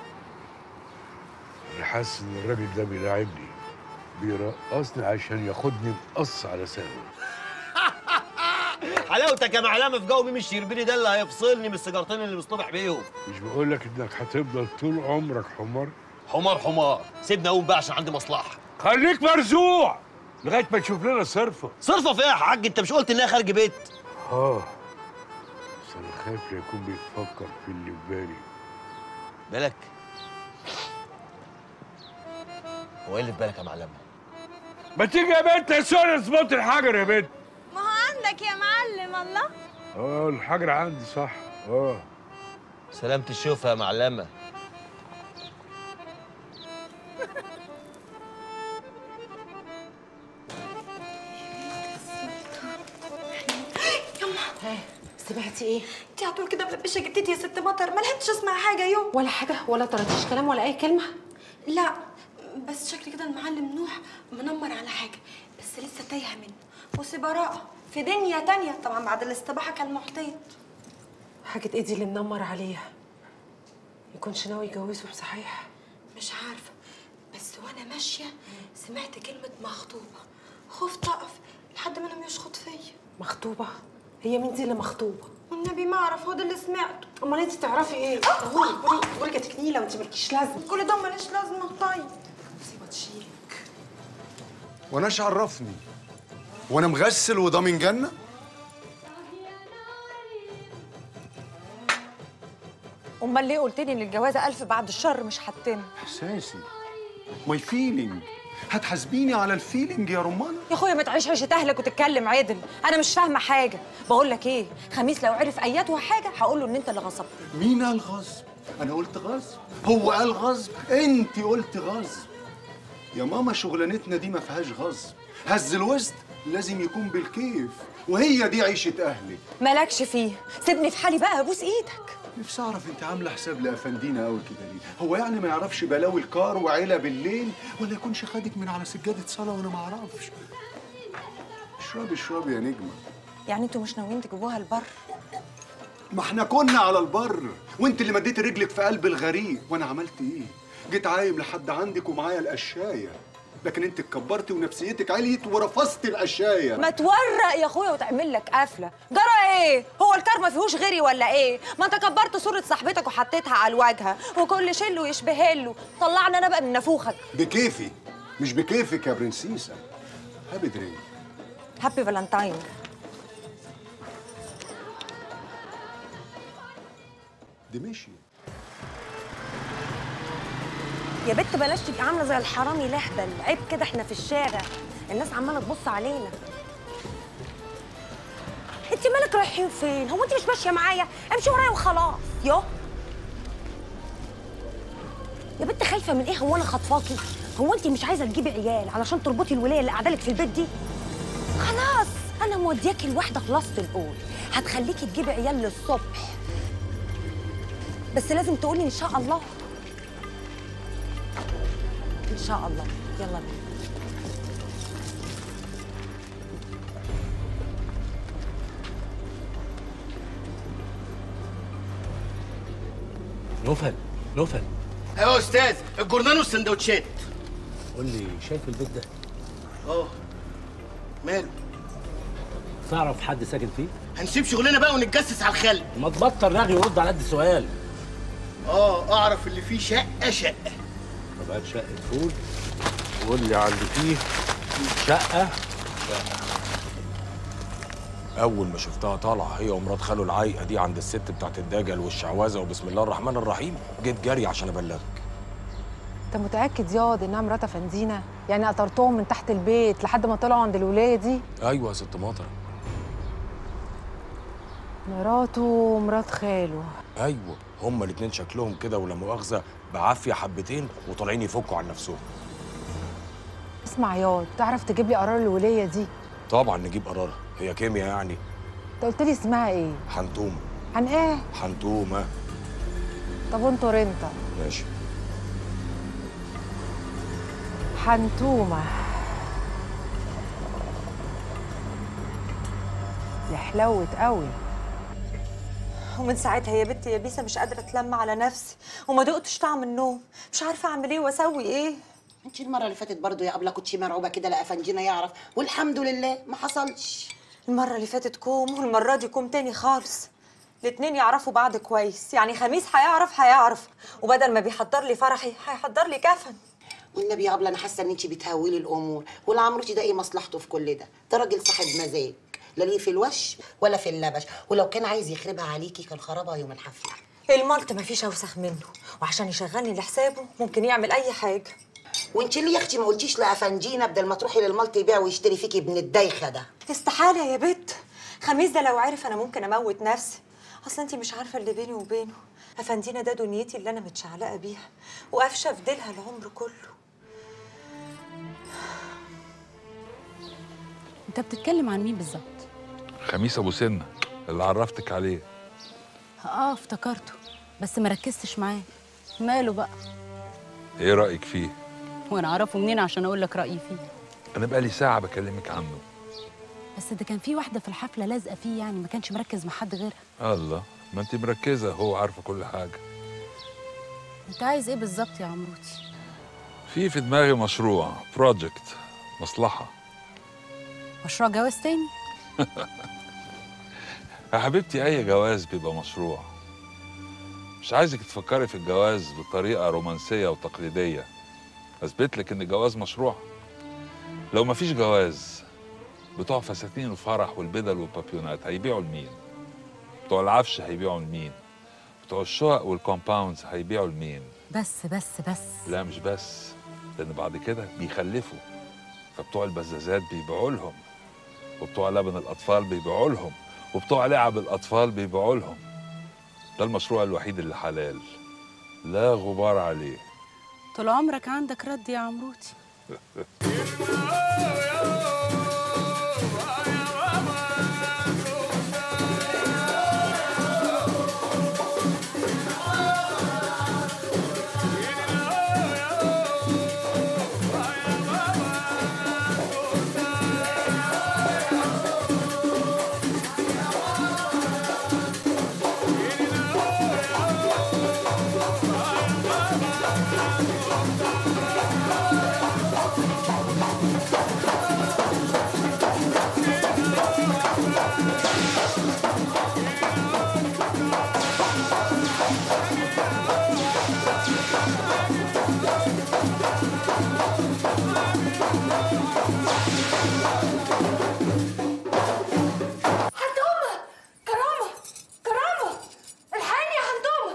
انا حاسس ان الراجل ده بيلاعبني بيرقصني عشان ياخدني مقص على سنه حلاوتك يا معلمة في جو ميم الشربيني ده اللي هيفصلني من السيجارتين اللي مصطبح بيهم مش بقول لك انك هتفضل طول عمرك حمار حمار حمار سيبني اقوم بقى عشان عندي مصلحه خليك مرزوع لغايه ما تشوف لنا صرفه صرفه فيها يا حاج انت مش قلت انها خارج بيت اه بس انا خايف لا يكون بيفكر في اللي في بالي بالك هو ايه اللي في بالك يا معلم ما تيجي يا بنت يا سوري اظبط الحجر يا بنت ما هو عندك يا معلم الله اه الحجر عندي صح اه سلامة الشوفة يا معلمة يما سمعتي ايه؟ انت على طول كده ملبشه جدتي يا ست مطر ما لحقتش اسمع حاجه يوم ولا حاجه ولا طرطيش كلام ولا اي كلمه لا بس شكل كده المعلم نوح منمر على حاجه بس لسه تايهه منه وسي براءه في دنيا تانية طبعا بعد الاستباحه كان محتيط حاجه ايه دي اللي منمر عليها يكونش ناوي يجوزه بصحيح مش عارفه بس وانا ماشيه سمعت كلمه مخطوبه خفت اقف لحد ما لم يشخط فيا مخطوبه هي مين دي اللي مخطوبه والنبي ما اعرف هو ده اللي سمعته امال انت تعرفي ايه قولي قولي قولي جاتك نيله وانت مالكيش لازمه كل ده ماليش لازمه طيب مصيبه تشيك وانا ايش عرفني وانا مغسل وضامن جنه امال ليه قلت لي ان الجوازه ألف بعد الشر مش هتتم احساسي ماي فيلينج هتحاسبيني على الفيلينج يا رمانه يا اخويا ما تعيش عيشه اهلك وتتكلم عدل انا مش فاهمه حاجه بقول لك ايه خميس لو عرف اياته حاجه هقول له ان انت اللي غصبتني مين قال غصب انا قلت غصب هو قال غصب انت قلت غصب يا ماما شغلانتنا دي ما فيهاش غصب هز الوسط لازم يكون بالكيف وهي دي عيشه اهلي مالكش فيه سيبني في حالي بقى ابوس ايدك نفسي اعرف انت عامله حساب لافندينا قوي كده ليه هو يعني ما يعرفش بلاوي الكار وعيله بالليل ولا يكونش خدك من على سجاده صلاه وانا ما اعرفش اشربي اشربي يا نجمه يعني انتوا مش ناويين تجيبوها البر ما احنا كنا على البر وانت اللي مديت رجلك في قلب الغريق وانا عملت ايه جيت عايم لحد عندك ومعايا القشايه لكن انت اتكبرتي ونفسيتك عليت ورفضتي القشايه ما تورق يا اخويا وتعمل لك قفله جرى ايه هو الكار ما فيهوش غيري ولا ايه ما انت كبرت صوره صاحبتك وحطيتها على الواجهه وكل شله يشبه له طلعنا انا بقى من نافوخك بكيفي مش بكيفك يا برنسيسه هابي درينك هابي فالنتاين دي مشي يا بت بلاش تبقي عامله زي الحرامي لهبل عيب كده احنا في الشارع الناس عماله تبص علينا انت مالك رايحين فين هو انت مش ماشيه معايا امشي ورايا وخلاص يو يا بنت خايفه من ايه هو انا خطفاكي هو انت مش عايزه تجيبي عيال علشان تربطي الوليه اللي قاعده لك في البيت دي خلاص انا مودياكي لواحده خلاصه القول هتخليكي تجيبي عيال للصبح بس لازم تقولي ان شاء الله ان شاء الله يلا بينا نوفل نوفل ايوه يا استاذ الجورنال والسندوتشات قول لي شايف البيت ده اه ماله تعرف حد ساكن فيه هنسيب شغلنا بقى ونتجسس على الخلق ما تبطل رغي ورد على قد السؤال اه اعرف اللي فيه شقه شقه طب هات شقه فول وقول لي على اللي فيه شقه اول ما شفتها طالعه هي ومرات خاله العايقه دي عند الست بتاعت الدجل والشعوذه وبسم الله الرحمن الرحيم جيت جري عشان ابلغك انت متاكد ياض انها مرات افندينا يعني قطرتهم من تحت البيت لحد ما طلعوا عند الولايه دي ايوه يا ست مطر مراته ومرات خاله ايوه هما الاتنين شكلهم كده ولا مؤاخذه بعافيه حبتين وطالعين يفكوا عن نفسهم اسمع ياض تعرف تجيب لي قرار الولايه دي طبعا نجيب قرارها هي كيمياء يعني انت قلت لي اسمها ايه حنتومه عن ايه حنتومه طب وانت رنطه ماشي حنتومه دي حلوت قوي ومن ساعتها يا بنتي يا بيسه مش قادره اتلم على نفسي وما دقتش طعم النوم مش عارفه اعمل ايه واسوي ايه انت المره اللي فاتت برضو يا ابله كنتي مرعوبه كده لا افنجينا يعرف والحمد لله ما حصلش المره اللي فاتت كوم والمره دي كوم تاني خالص الاتنين يعرفوا بعض كويس يعني خميس هيعرف هيعرف وبدل ما بيحضر لي فرحي هيحضر لي كفن والنبي يا ابله انا حاسه ان انت بتهولي الامور والعمروتي ده ايه مصلحته في كل ده ده راجل صاحب مزاج لا ليه في الوش ولا في اللبش ولو كان عايز يخربها عليكي كان خربها يوم الحفله المالت مفيش اوسخ منه وعشان يشغلني لحسابه ممكن يعمل اي حاجه وانت ليه يا اختي ما قلتيش لافنجينا بدل ما تروحي للمالت يبيع ويشتري فيكي ابن الدايخه ده استحاله يا بت خميس ده لو عرف انا ممكن اموت نفسي اصل انت مش عارفه اللي بيني وبينه افندينا ده دنيتي اللي انا متشعلقه بيها وقافشه في ديلها العمر كله انت بتتكلم عن مين بالظبط خميس ابو سنه اللي عرفتك عليه اه افتكرته بس ما ركزتش معاه ماله بقى ايه رايك فيه وانا اعرفه منين عشان اقول لك رايي فيه انا بقالي ساعه بكلمك عنه بس ده كان في واحده في الحفله لازقه فيه يعني ما كانش مركز مع حد غيرها الله ما انت مركزه هو عارفه كل حاجه انت عايز ايه بالظبط يا عمروتي في في دماغي مشروع بروجكت مصلحه مشروع جواز تاني يا حبيبتي اي جواز بيبقى مشروع مش عايزك تفكري في الجواز بطريقه رومانسيه وتقليديه اثبت لك ان الجواز مشروع لو مفيش جواز بتوع فساتين الفرح والبدل والبابيونات هيبيعوا لمين بتوع العفش هيبيعوا لمين بتوع الشقق والكومباوندز هيبيعوا لمين بس بس بس لا مش بس لان بعد كده بيخلفوا فبتوع البزازات بيبيعوا لهم وبتوع لبن الاطفال بيبيعوا لهم وبتوع لعب الاطفال بيبيعوا لهم ده المشروع الوحيد اللي حلال لا غبار عليه طول عمرك عندك رد يا عمروتي حنتومة كرامة كرامة الحقيني يا حنتومة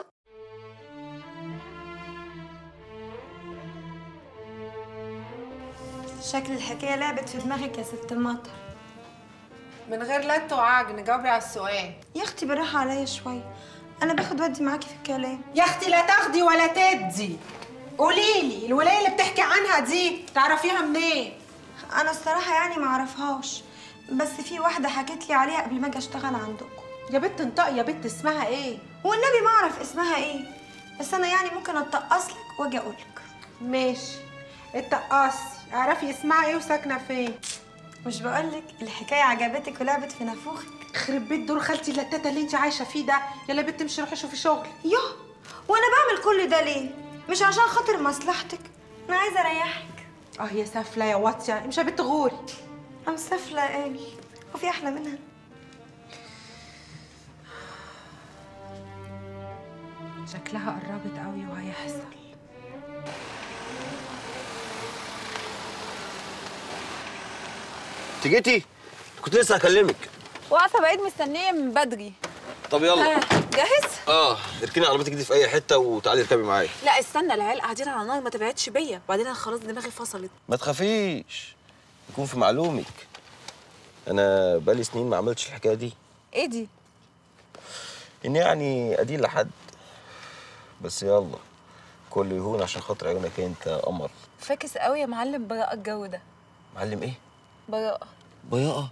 شكل الحكايه لعبت في دماغك يا ست مطر من غير لت وعجن جاوبي على السؤال يا اختي بالراحه عليا شويه انا باخد ودي معاكي في الكلام يا اختي لا تاخدي ولا تدي قولي لي الولايه اللي بتحكي عنها دي تعرفيها منين انا الصراحه يعني ما اعرفهاش بس في واحده حكت لي عليها قبل ما اجي اشتغل عندكم يا بنت انطقي يا بنت اسمها ايه والنبي ما اعرف اسمها ايه بس انا يعني ممكن اتقص لك واجي اقول لك ماشي اتقصي اعرفي اسمها ايه وساكنه فين مش بقول لك الحكايه عجبتك ولعبت في نافوخك خرب بيت دور خالتي اللتاته اللي انت عايشه فيه ده يلا بنت امشي روحي شوفي شغل يا وانا بعمل كل ده ليه مش عشان خاطر مصلحتك انا عايزه اريحك اه يا سافله يا واطيه امشي يا بنت غوري ام سافله قوي وفي احلى منها شكلها قربت قوي وهيحصل انت جيتي كنت لسه هكلمك واقفه بقيت مستنيه من بدري طب يلا ها، جاهز اه اركني عربيتك دي في اي حته وتعالي اركبي معايا لا استنى العيال قاعدين على النار ما تبعدش بيا وبعدين انا خلاص دماغي فصلت ما تخافيش يكون في معلومك انا بقالي سنين ما عملتش الحكايه دي ايه دي ان يعني ادين لحد بس يلا كله يهون عشان خاطر عيونك انت يا قمر فاكس قوي يا معلم براءة الجو ده معلم ايه براءة بياقه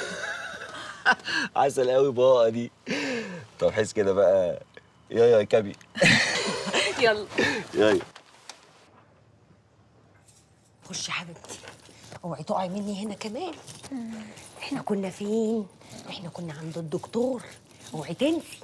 عسل قوي بقى دي طب حس كده بقى يا يا كبي يلا يا خش يا حبيبتي اوعي تقعي مني هنا كمان احنا كنا فين احنا كنا عند الدكتور اوعي تنسي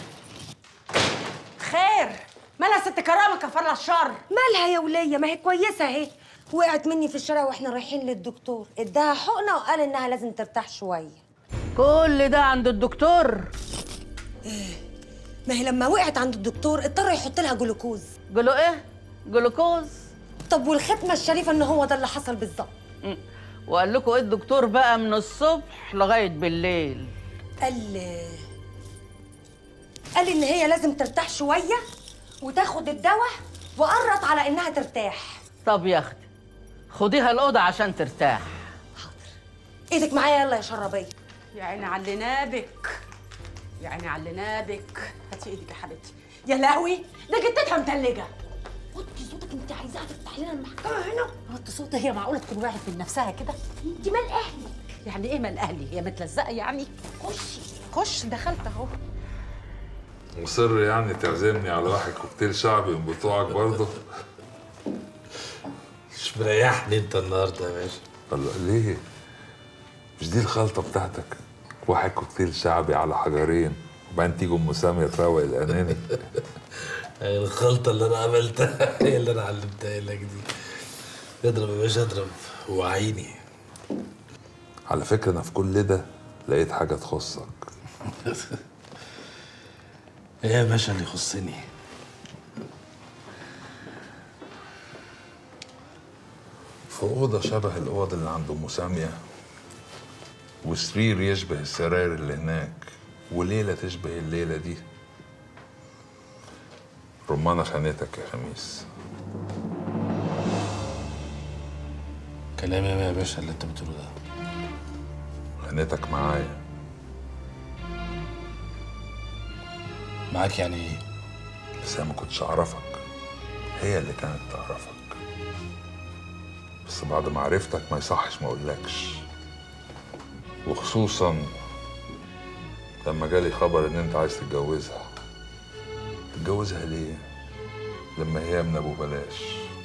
خير مالها ست كرامه كفر لها الشر مالها يا وليه ما هي كويسه اهي وقعت مني في الشارع واحنا رايحين للدكتور اداها حقنه وقال انها لازم ترتاح شويه كل ده عند الدكتور ما هي لما وقعت عند الدكتور اضطر يحط لها جلوكوز جلو ايه جلوكوز طب والختمه الشريفه ان هو ده اللي حصل بالظبط وقال لكم ايه الدكتور بقى من الصبح لغايه بالليل قال قال ان هي لازم ترتاح شويه وتاخد الدواء وقرط على انها ترتاح طب يا اختي خديها الاوضه عشان ترتاح ايدك معايا يلا يا شربيه يا عيني على اللي نابك يا عيني على اللي نابك هاتي ايدك يا حبيبتي يا لهوي ده جتتها متلجه وطي صوتك انت عايزاها تفتح لنا المحكمه هنا وطي صوتها هي معقوله تكون وقعت من نفسها كده انت مال اهلك يعني ايه مال اهلي هي متلزقه يعني خشي خش دخلت اهو مصر يعني تعزمني على واحد كوكتيل شعبي من بتوعك برضه مش مريحني انت النهارده يا باشا الله ليه؟ مش دي الخلطة بتاعتك؟ واحد كوكتيل شعبي على حجرين وبعدين تيجي ام سامية تروق الاناني الخلطة اللي أنا عملتها هي اللي أنا علمتها لك دي اضرب يا باشا اضرب وعيني على فكرة انا في كل ده لقيت حاجة تخصك ايه يا باشا اللي يخصني في أوضة شبه الأوض اللي عند أم سامية وسرير يشبه السراير اللي هناك وليلة تشبه الليلة دي رمانة خانتك يا خميس كلام ايه يا باشا اللي انت بتقوله ده خانتك معايا معاك يعني ايه بس أنا ما كنتش أعرفك هي اللي كانت تعرفك بس بعد ما عرفتك ما يصحش ما أقولكش وخصوصا لما جالي خبر إن أنت عايز تتجوزها تتجوزها ليه؟ لما هي من أبو بلاش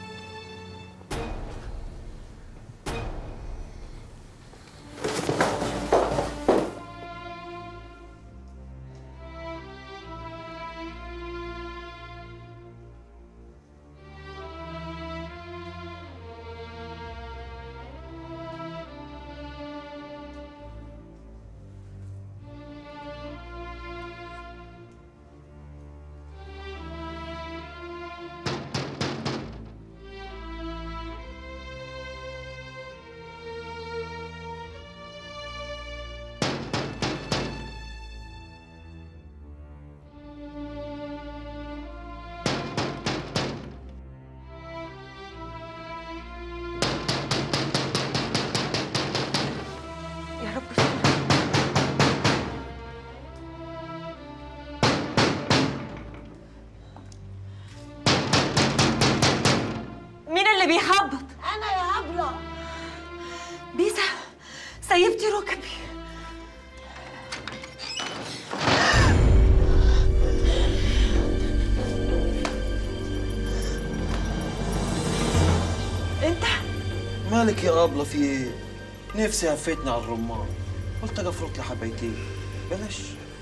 يا رب مين اللي بيخبط؟ انا يا هبله بيسا سيبتي ركبي انت مالك يا ابله في ايه؟ نفسي هفتني على الرمان قلت اجي افرط لي حبايتين بلاش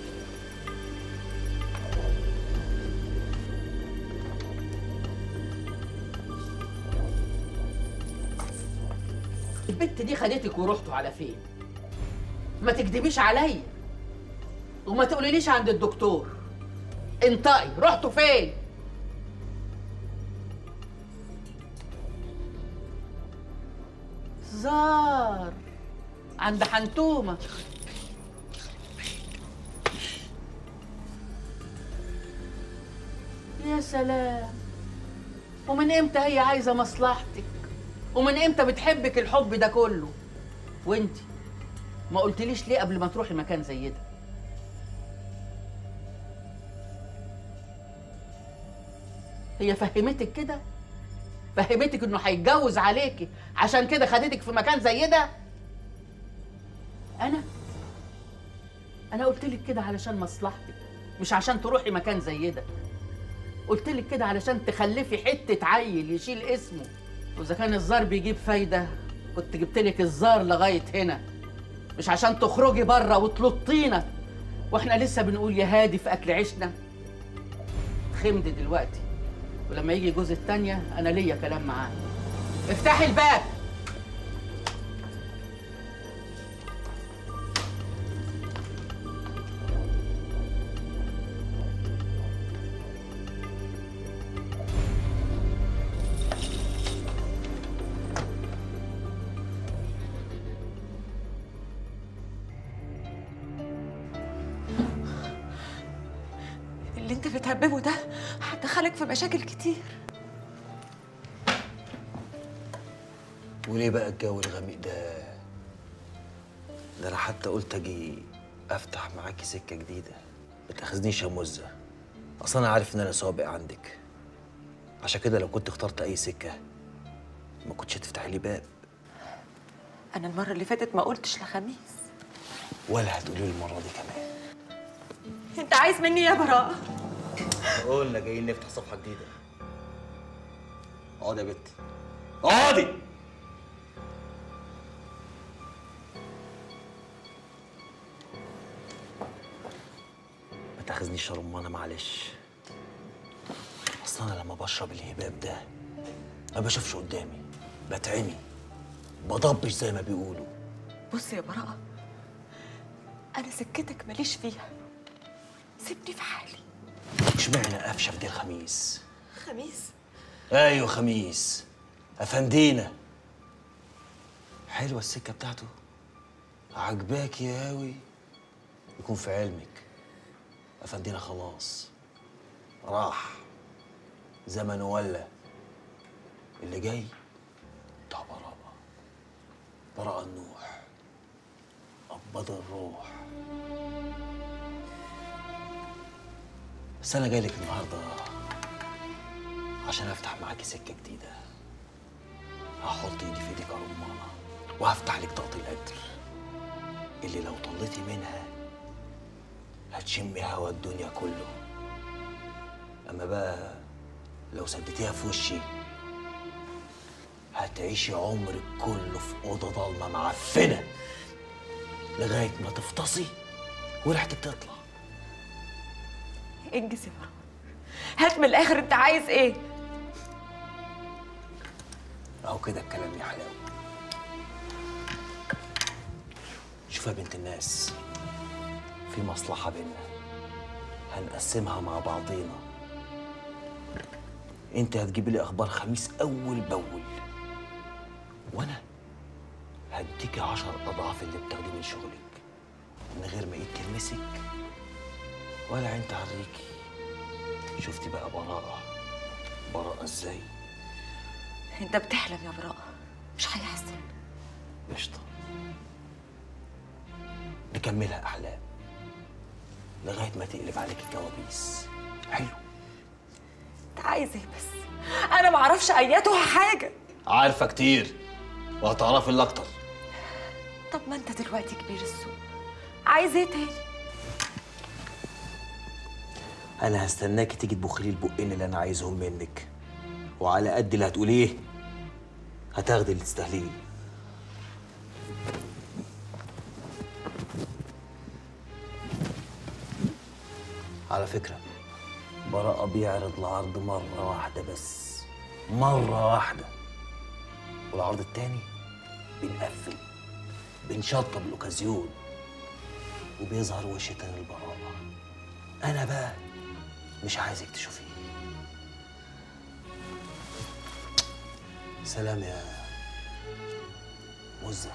البت دي خدتك ورحتوا على فين ما تكدبيش عليا وما تقوليليش عند الدكتور انطقي رحتوا فين زار عند حنتومه يا سلام ومن امتى هي عايزه مصلحتك ومن امتى بتحبك الحب ده كله وانت ما قلتليش ليه قبل ما تروحي مكان زي ده هي فهمتك كده فهمتك انه هيتجوز عليكي عشان كده خدتك في مكان زي ده انا انا قلت لك كده علشان مصلحتك مش عشان تروحي مكان زي ده قلت لك كده علشان تخلفي حته عيل يشيل اسمه واذا كان الزار بيجيب فايده كنت جبت لك الزار لغايه هنا مش عشان تخرجي بره وتلطينا واحنا لسه بنقول يا هادي في اكل عيشنا خمد دلوقتي ولما يجي جوز التانية انا ليا كلام معاه افتحي الباب انت بتهببه ده هتدخلك في مشاكل كتير وليه بقى الجو الغميق ده ده انا حتى قلت اجي افتح معاكي سكه جديده ما تاخذنيش يا مزه اصل انا عارف ان انا سابق عندك عشان كده لو كنت اخترت اي سكه ما كنتش هتفتحي لي باب انا المره اللي فاتت ما قلتش لخميس ولا هتقولي لي المره دي كمان انت عايز مني يا براء قلنا جايين نفتح صفحه جديده اقعدي يا بت اقعدي ما تاخذنيش يا رمانه معلش اصل انا لما بشرب الهباب ده ما بشوفش قدامي بتعمي بضبش زي ما بيقولوا بص يا براءة أنا سكتك ماليش فيها سيبني في حالي اشمعنى قفشه في دي الخميس خميس ايوه خميس افندينا حلوه السكه بتاعته عجباك يا قوي يكون في علمك افندينا خلاص راح زمن ولا اللي جاي بتاع براءة براءة النوح قبض الروح بس انا جاي لك النهارده عشان افتح معاكي سكه جديده هحط ايدي في ايدك يا رمانه وهفتح لك طاقه القدر اللي لو طليتي منها هتشمي هوا الدنيا كله اما بقى لو سديتيها في وشي هتعيشي عمرك كله في اوضه ضلمه معفنه لغايه ما تفطسي وريحتك تطلع انجز يا براءة هات من الآخر أنت عايز إيه؟ اهو كده الكلام يا حلاوه شوف يا بنت الناس في مصلحه بينا هنقسمها مع بعضينا انت هتجيبي لي اخبار خميس اول باول وانا هديكي عشر اضعاف اللي بتاخديه من شغلك من غير ما ايد تلمسك ولا عين تعريكي شفتي بقى براءه براءه ازاي أنت بتحلم يا براءة مش هيحصل قشطة نكملها أحلام لغاية ما تقلب عليك الكوابيس حلو أنت عايز إيه بس؟ أنا معرفش أياتها حاجة عارفة كتير وهتعرفي اللي أكتر طب ما أنت دلوقتي كبير السوق عايز إيه تاني؟ أنا هستناكي تيجي تبخلي البقين اللي أنا عايزهم منك وعلى قد اللي هتقوليه هتاخدي اللي تستاهليه على فكرة براءة بيعرض العرض مرة واحدة بس مرة واحدة والعرض التاني بنقفل بنشطب الأوكازيون وبيظهر وش تاني البراءة أنا بقى مش عايزك تشوفيه سلام يا مزة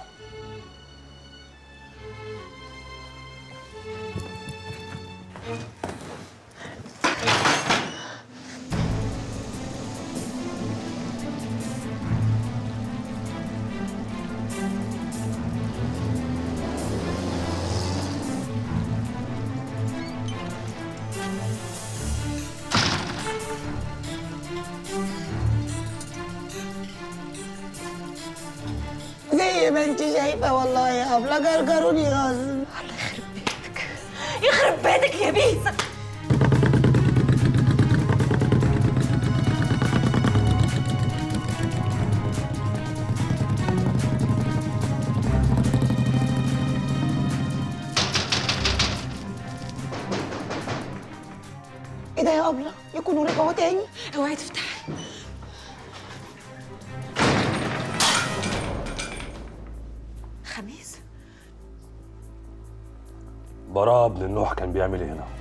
زي ما انت شايفه والله يا ابله جرجروني غصب يخرب بيتك يا بيسا ايه ده يا ابله يكونوا رجعوا تاني اوعي تفتحي خميس براءة ابن النوح كان بيعمل ايه هنا؟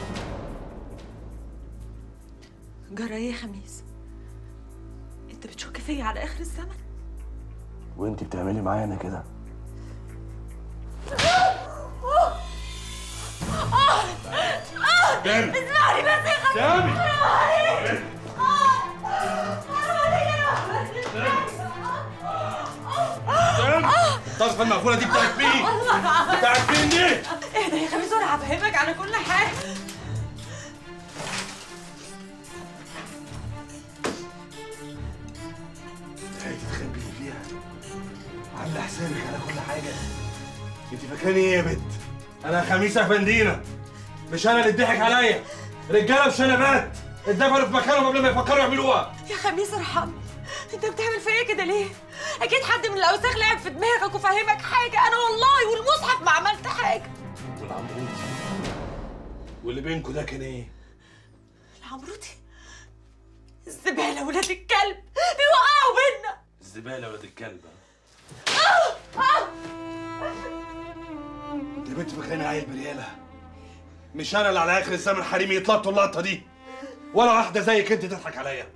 جرى ايه يا خميس انت بتشك فيا على اخر الزمن وانت بتعملي معايا انا كده؟ سامي. اسمعني بس يا خميس سامي. حرام عليك الطرفه المقفوله دي بتاعت مين؟ بتاعت مين دي؟ اهدى يا خميس وانا هفهمك على كل حاجه هي تتخبي فيها عامله حسابك على كل حاجه انت فاكراني ايه يا بنت؟ انا خميس افندينا مش انا اللي اتضحك عليا رجاله بشنبات اتدفنوا في مكانهم قبل ما يفكروا يعملوها يا خميس ارحمني انت بتعمل فيا كده ليه؟ اكيد حد من الاوساخ لعب في دماغك وفهمك حاجه انا والله والمصحف ما عملت حاجه والعمروتي واللي بينكوا ده كان ايه؟ العمروتي الزباله ولاد الكلب بيوقعوا بينا الزباله ولاد الكلب آه! آه! انت يا بنت فاكراني عيل برياله مش انا اللي على اخر الزمن حريمي يتلطوا اللقطه دي ولا واحده زيك انت تضحك عليا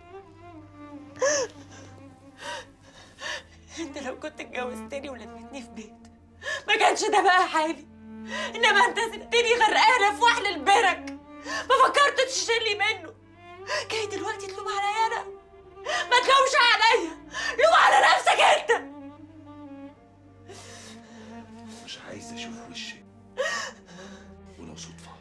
انت لو كنت اتجوزتني ولمتني في بيت ما كانش ده بقى حالي انما انت سبتني غرقانه في وحل البرك ما فكرتش تشيلي منه جاي دلوقتي تلوم عليا انا ما تلومش عليا لوم على نفسك انت مش عايز اشوف وشك ولو صدفه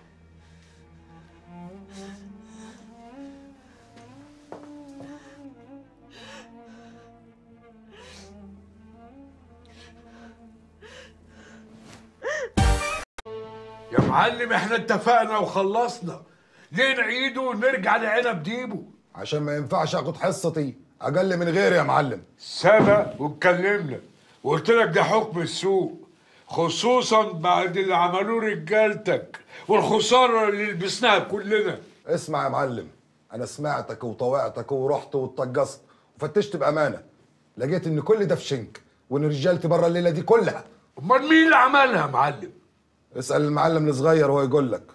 يا معلم احنا اتفقنا وخلصنا ليه نعيده ونرجع لعنب بديبه عشان ما ينفعش اخد حصتي اقل من غيري يا معلم سبق واتكلمنا وقلت لك ده حكم السوق خصوصا بعد اللي عملوه رجالتك والخساره اللي لبسناها كلنا اسمع يا معلم انا سمعتك وطوعتك ورحت واتجصت وفتشت بامانه لقيت ان كل ده في شنك وان رجالتي بره الليله دي كلها امال مين اللي عملها يا معلم اسال المعلم الصغير وهو يقول لك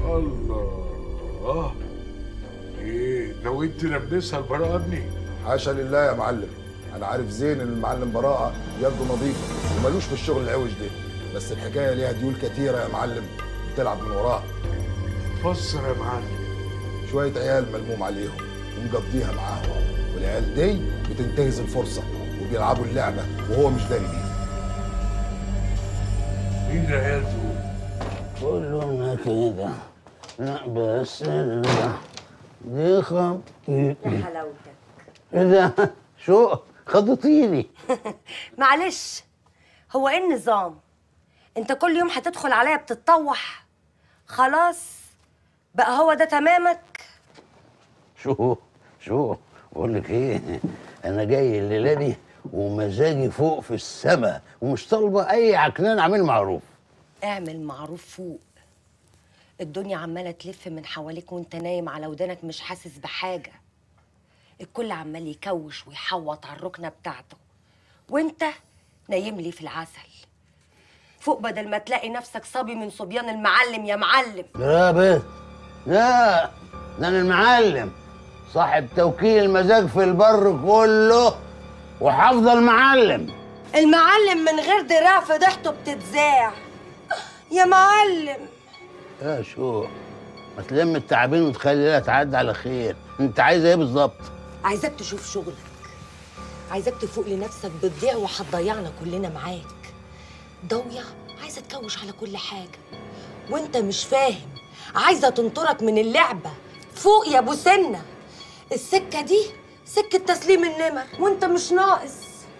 الله ايه نويت تلبسها البراءه ابني حاشا لله يا معلم انا عارف زين ان المعلم براءه يده نظيفه ومالوش في الشغل العوج ده بس الحكايه ليها ديول كتيره يا معلم بتلعب من وراها فسر يا معلم شويه عيال ملموم عليهم ومقضيها معاهم والعيال دي بتنتهز الفرصه وبيلعبوا اللعبه وهو مش داري بيها مين العيال دول؟ كلنا كده لا بس لا دي خطي حلاوتك ايه ده شو خضتيني معلش هو ايه النظام انت كل يوم هتدخل عليا بتتطوح خلاص بقى هو ده تمامك شو شو بقول لك ايه انا جاي الليله دي ومزاجي فوق في السما ومش طالبه اي عكنان اعمل معروف اعمل معروف فوق الدنيا عماله تلف من حواليك وانت نايم على ودانك مش حاسس بحاجه الكل عمال يكوش ويحوط على الركنه بتاعته وانت نايم لي في العسل فوق بدل ما تلاقي نفسك صبي من صبيان المعلم يا معلم لا بس لا ده انا المعلم صاحب توكيل المزاج في البر كله وهفضل معلم المعلم من غير دراع فضحته بتتذاع يا معلم يا شو ما تلم التعابين وتخليها تعدي على خير انت عايزه ايه بالظبط عايزاك تشوف شغلك عايزاك تفوق لنفسك بتضيع وهتضيعنا كلنا معاك ضوية عايزة تكوش على كل حاجة وانت مش فاهم عايزة تنطرك من اللعبة فوق يا ابو سنة السكة دي سكة تسليم النمر وانت مش ناقص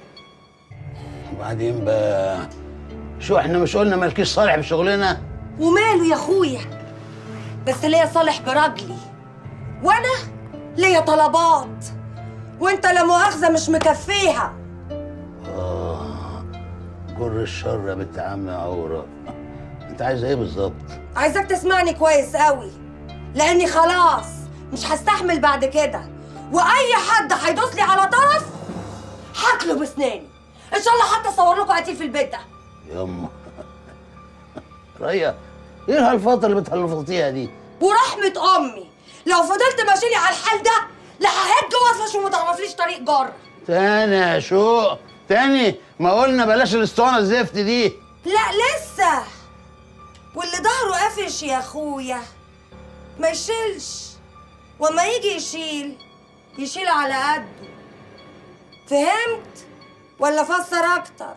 وبعدين بقى شو احنا مش قلنا مالكيش صالح في شغلنا وماله يا اخويا بس ليا صالح براجلي وانا ليا طلبات وانت لا مؤاخذة مش مكفيها اه جر الشر يا بنت عم عورة انت عايزه ايه بالظبط عايزاك تسمعني كويس قوي لاني خلاص مش هستحمل بعد كده واي حد هيدوس لي على طرف هاكله بسناني ان شاء الله حتى اصور لكم قتيل في البيت ده يما ريا ايه هالفترة اللي بتهلفطيها دي ورحمة امي لو فضلت ماشيلي على الحال ده لا ههج واطفش وما تعرفليش طريق جر تاني يا شو تاني ما قلنا بلاش الاسطوانة الزفت دي لا لسه واللي ظهره قافش يا اخويا ما يشيلش وما يجي يشيل يشيل على قده فهمت ولا فسر اكتر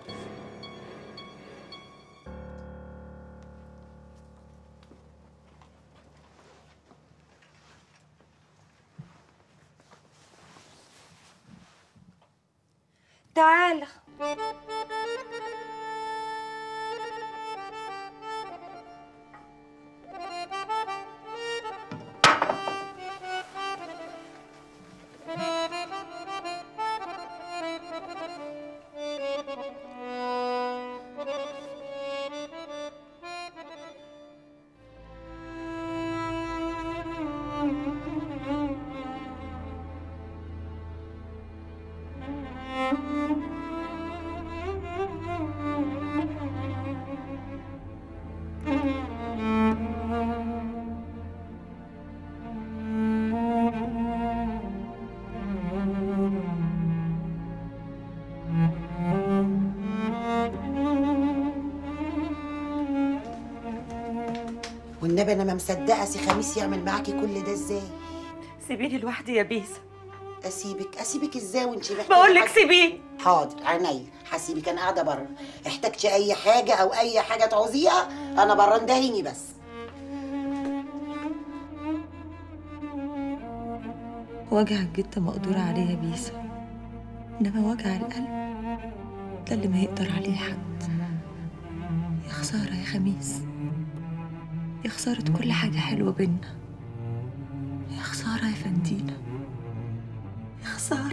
تعالى والنبي انا ما مصدقه سي خميس يعمل معاكي كل ده ازاي سيبيني لوحدي يا بيسا اسيبك اسيبك ازاي وانت محتاجه بقول لك حاجة؟ سيبيني حاضر عينيا هسيبك انا قاعده بره احتجتي اي حاجه او اي حاجه تعوزيها انا بره اندهيني بس وجع الجد مقدور عليه يا بيسا انما وجع القلب ده اللي ما يقدر عليه حد يا خساره يا خميس يا خساره كل حاجه حلوه بينا يا خساره يا فندينا يا خساره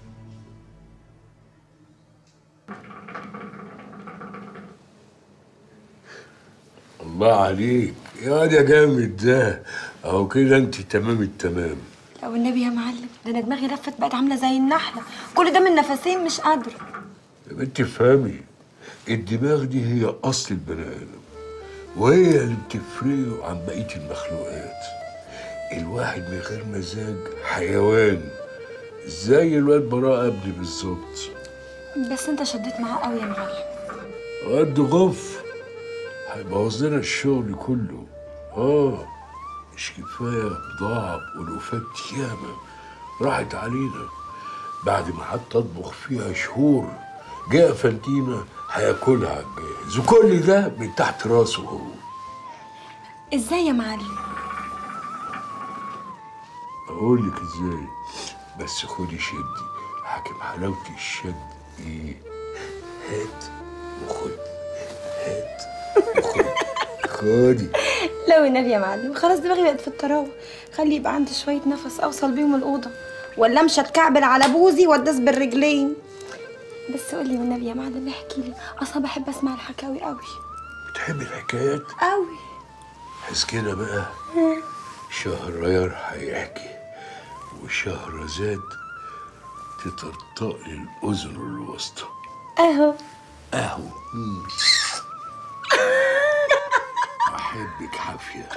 الله عليك يا ده جامد ده اهو كده انت تمام التمام لو النبي يا معلم ده انا دماغي لفت بقت عامله زي النحله كل ده من نفسين مش قادره يا بنت افهمي الدماغ دي هي اصل البني ادم وهي اللي بتفرقه عن بقيه المخلوقات الواحد من غير مزاج حيوان زي الواد براءة ابني بالظبط بس انت شديت معاه قوي يا معلم قد غف هيبوظ لنا الشغل كله اه مش كفايه بضاعه والوفات ياما راحت علينا بعد ما قعدت اطبخ فيها شهور جاء فانتينا هياكلها على الجاهز وكل ده من تحت راسه هو ازاي يا معلم اقول لك ازاي بس خدي شدي حاكم حلاوه الشد ايه هات وخد هات وخد خدي لو النبي يا معلم خلاص دماغي بقت في الطراوه خلي يبقى عندي شويه نفس اوصل بيهم الاوضه ولا امشي اتكعبل على بوزي واداس بالرجلين بس قولي والنبي يا معلم احكي لي اصلا بحب اسمع الحكاوي قوي بتحبي الحكايات قوي بس كده بقى شهريار هيحكي وشهرزاد تطرطق لي الأذن الوسطى اهو أهو مم. أحبك حافية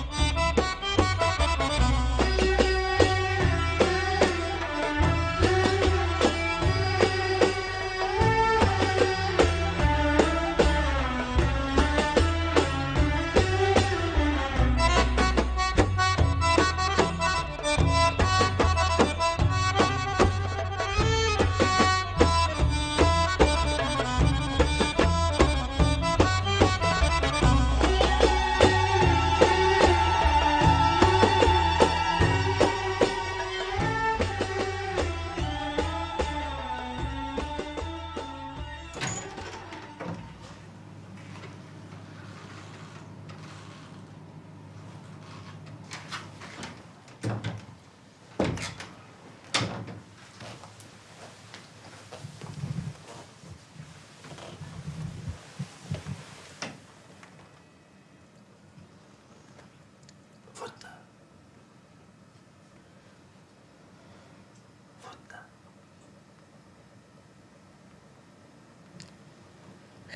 Thank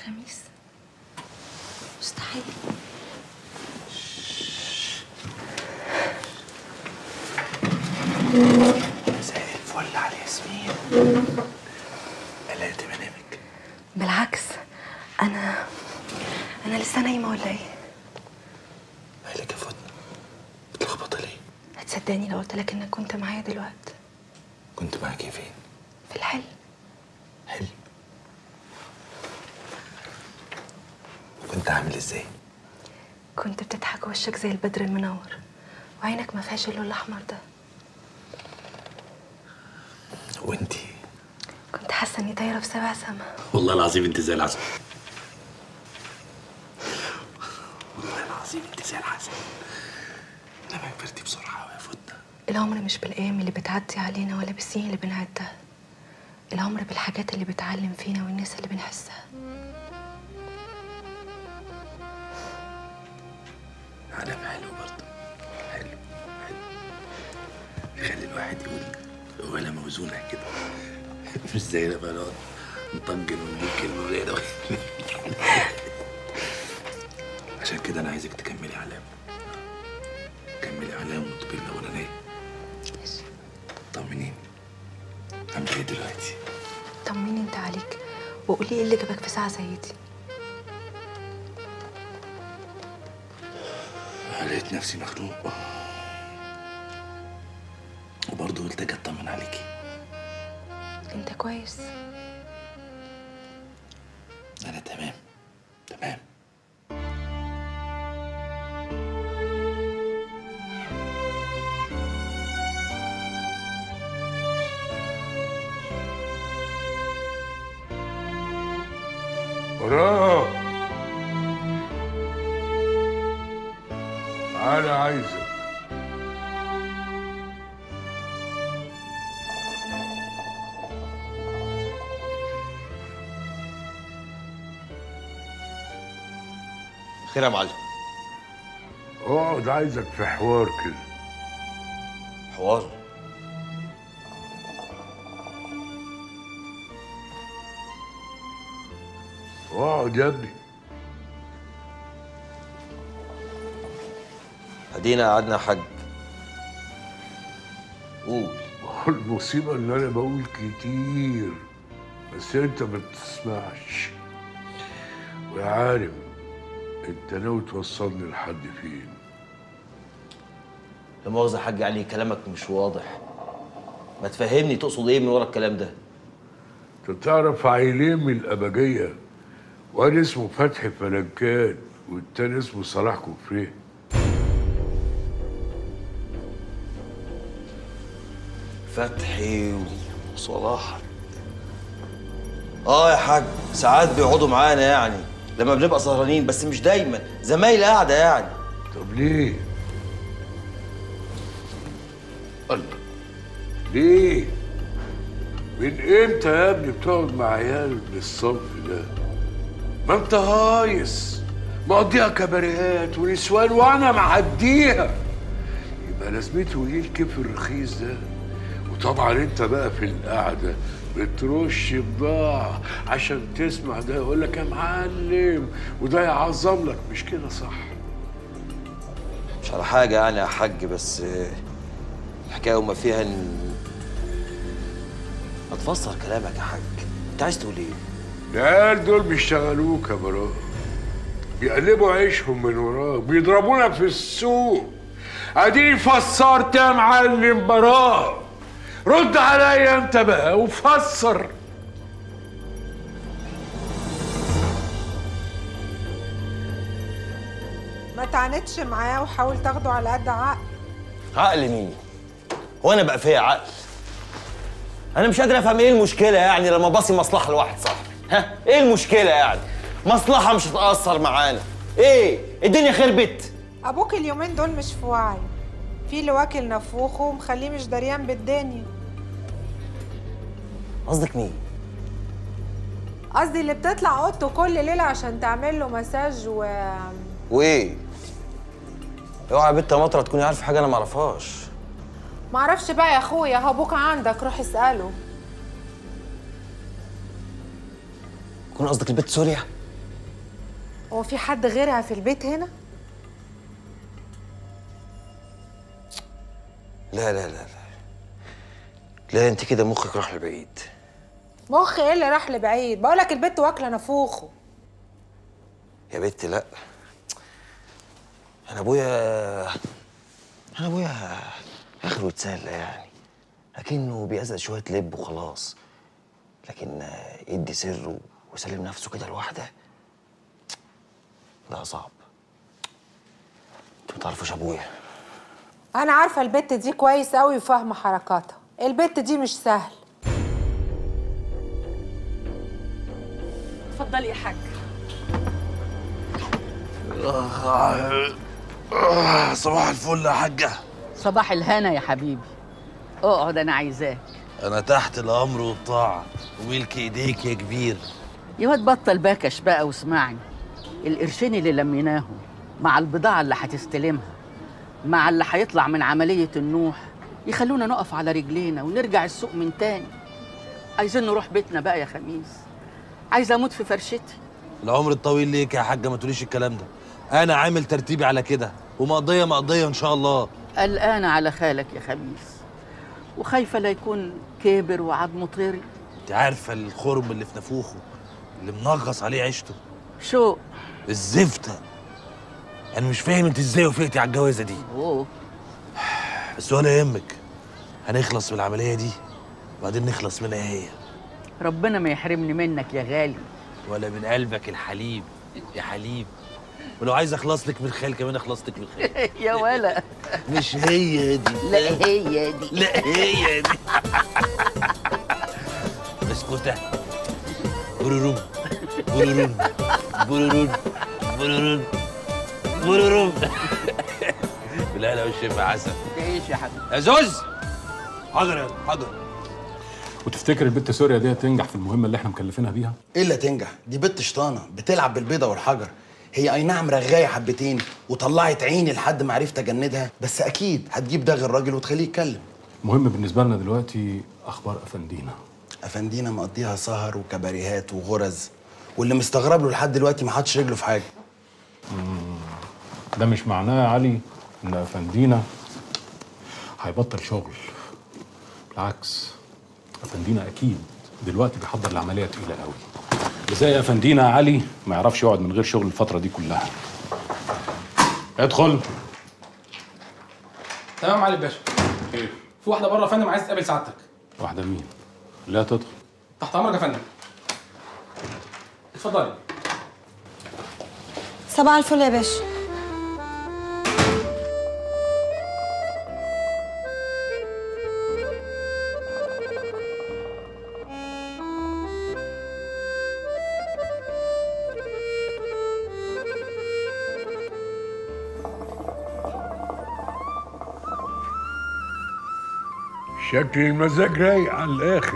خميس مستحيل مساء الفل على ياسمين قلقت منامك بالعكس انا انا لسه نايمه ولا ايه مالك يا فاطمه متلخبطه ليه هتصدقني لو قلت لك انك كنت معايا دلوقتي كنت معاكي فين في الحلم حلو كنت عامل ازاي كنت بتضحك وشك زي البدر المنور وعينك ما فيهاش اللون الاحمر ده وانتي كنت حاسه اني طايره في سبع سما والله العظيم انت زي العسل والله العظيم انت زي العسل لما كبرتي بسرعه قوي يا فاطمه العمر مش بالايام اللي بتعدي علينا ولا بالسنين اللي بنعدها العمر بالحاجات اللي بتعلم فينا والناس اللي بنحسها علم حلو برضه حلو حلو يخلي الواحد يقول ولا موزونة كده مش زي لما نقعد نطجن ونجيب كلمة قليلة عشان كده أنا عايزك تكملي علام كملي علام وتبقي الأولانية طمنيني عاملة إيه دلوقتي؟ طمني انت عليك وقولي ايه اللي جابك في ساعه زي دي لقيت نفسي مخنوق وبرضه قلت اجي اطمن عليكي انت كويس انا تمام تمام براء تعالى عايزك خير يا معلم اقعد عايزك في حوار كده حوار اقعد يا ابني ادينا قعدنا يا حاج قول المصيبة ان انا بقول كتير بس انت ما بتسمعش ويا عالم انت ناوي توصلني لحد فين لا مؤاخذة يا حاج يعني كلامك مش واضح ما تفهمني تقصد ايه من ورا الكلام ده انت تعرف عيلين من الأبجية واد اسمه فتحي فلنكان والتاني اسمه صلاح كفريه فتحي وصلاح اه يا حاج ساعات بيقعدوا معانا يعني لما بنبقى سهرانين بس مش دايما زمايل قاعده يعني طب ليه؟ الله ليه؟ من امتى يا ابني بتقعد مع عيال من الصنف ده؟ ما انت هايص مقضيها كباريهات ونسوان وانا معديها يبقى لازمته ايه الكيف الرخيص ده؟ وطبعا انت بقى في القعده بترش بضاعة عشان تسمع ده يقول لك يا معلم وده يعظم لك مش كده صح مش على حاجه يعني يا حاج بس آه، الحكايه وما فيها ان ما تفسر كلامك يا حاج انت عايز تقول ايه العيال دول بيشتغلوك يا براء بيقلبوا عيشهم من وراك بيضربونا في السوق اديني فسرت يا معلم براء رد عليا انت بقى وفسر ما تعاندش معاه وحاول تاخده على قد عقل عقل مين هو انا بقى فيا عقل انا مش قادر افهم ايه المشكله يعني لما باصي مصلحه لواحد صاحبي ها ايه المشكله يعني مصلحه مش هتاثر معانا ايه الدنيا خربت ابوك اليومين دول مش في وعي في اللي واكل نفوخه ومخليه مش دريان بالدنيا قصدك مين قصدي اللي بتطلع اوضته كل ليله عشان تعمل له مساج و وايه اوعى يا بنت يا مطره تكوني عارفه حاجه انا ما اعرفهاش معرفش بقى يا اخويا هو ابوك عندك روح اساله يكون قصدك البنت سوريا هو في حد غيرها في البيت هنا لا لا لا لا لا انت كده مخك راح لبعيد مخ ايه اللي راح لبعيد بقولك البت واكله نافوخه يا بنت لا انا ابويا انا ابويا اخره يتسلى يعني لكنه بيأذى شويه لب وخلاص لكن آه، يدي سره ويسلم نفسه كده لوحده لا صعب انتوا ما تعرفوش ابويا انا عارفه البت دي كويس قوي وفاهمه حركاتها البت دي مش سهل اتفضلي يا حاج صباح الفل يا حاجة صباح الهنا يا حبيبي اقعد انا عايزاك أنا تحت الأمر والطاعة وملك إيديك يا كبير يا واد بطل باكش بقى واسمعني القرشين اللي لميناهم مع البضاعة اللي هتستلمها مع اللي هيطلع من عملية النوح يخلونا نقف على رجلينا ونرجع السوق من تاني عايزين نروح بيتنا بقى يا خميس عايزة أموت في فرشتي العمر الطويل ليك يا حاجة ما تقوليش الكلام ده أنا عامل ترتيبي على كده ومقضية مقضية إن شاء الله قلقانة على خالك يا خميس وخايفة لا يكون كبر وعظمه طري أنت عارفة الخرم اللي في نافوخه اللي منغص عليه عيشته شو الزفتة أنا مش فاهم أنت إزاي وافقتي على الجوازة دي أوه بس ولا يهمك هنخلص من العملية دي وبعدين نخلص منها هي ربنا ما يحرمني منك يا غالي ولا من قلبك الحليب يا حليب ولو عايز اخلص لك من الخيل كمان اخلص لك من الخيل يا ولا مش هي دي لا هي دي لا هي دي اسكتة برورون برورون برورون برورون برورون بالله لو الشيف عسل تعيش يا حبيبي يا زوز حاضر يا حاضر وتفتكر البت سوريا دي هتنجح في المهمه اللي احنا مكلفينها بيها ايه اللي تنجح دي بنت شطانه بتلعب بالبيضه والحجر هي اي نعم رغايه حبتين وطلعت عيني لحد ما عرفت اجندها بس اكيد هتجيب داغ الراجل وتخليه يتكلم المهم بالنسبه لنا دلوقتي اخبار افندينا افندينا مقضيها سهر وكباريهات وغرز واللي مستغرب له لحد دلوقتي ما حطش رجله في حاجه ده مش معناه يا علي ان افندينا هيبطل شغل بالعكس افندينا اكيد دلوقتي بيحضر لعمليه تقيله قوي ازاي افندينا يا علي ما يعرفش يقعد من غير شغل الفتره دي كلها ادخل تمام علي باشا في واحده بره يا فندم عايز تقابل سعادتك واحده مين لا تدخل تحت امرك يا فندم اتفضلي صباح الفل يا باشا شكل المزاج رايق على الاخر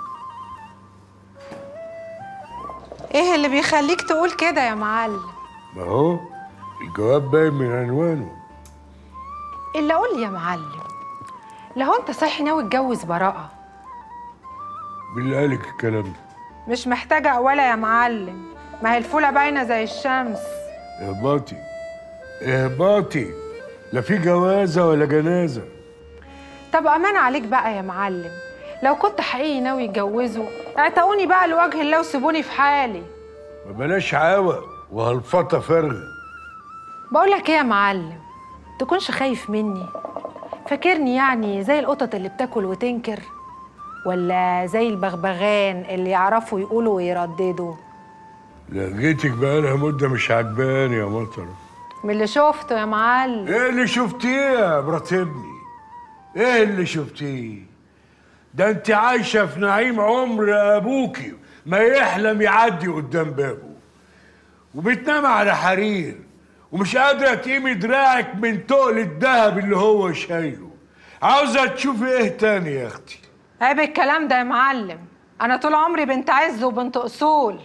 ايه اللي بيخليك تقول كده يا معلم ما هو الجواب باين من عنوانه الا قول لي يا معلم لو انت صحي ناوي تتجوز براءه بالله قالك الكلام ده مش محتاجه اولا يا معلم ما هي الفوله باينه زي الشمس اهباطي اهباطي لا في جوازه ولا جنازه طب امان عليك بقى يا معلم لو كنت حقيقي ناوي يتجوزوا اعتقوني بقى لوجه الله وسيبوني في حالي ما بلاش عاوة وهلفطه فارغه بقول لك ايه يا معلم تكونش خايف مني فاكرني يعني زي القطط اللي بتاكل وتنكر ولا زي البغبغان اللي يعرفوا يقولوا ويرددوا لقيتك بقالها مده مش عجباني يا مطر من اللي شفته يا معلم ايه اللي شفتيه يا مرات ابني ايه اللي شفتيه ده انت عايشه في نعيم عمر ابوكي ما يحلم يعدي قدام بابه وبتنام على حرير ومش قادره تقيمي دراعك من تقل الذهب اللي هو شايله عاوزه تشوفي ايه تاني يا اختي عيب الكلام ده يا معلم انا طول عمري بنت عز وبنت اصول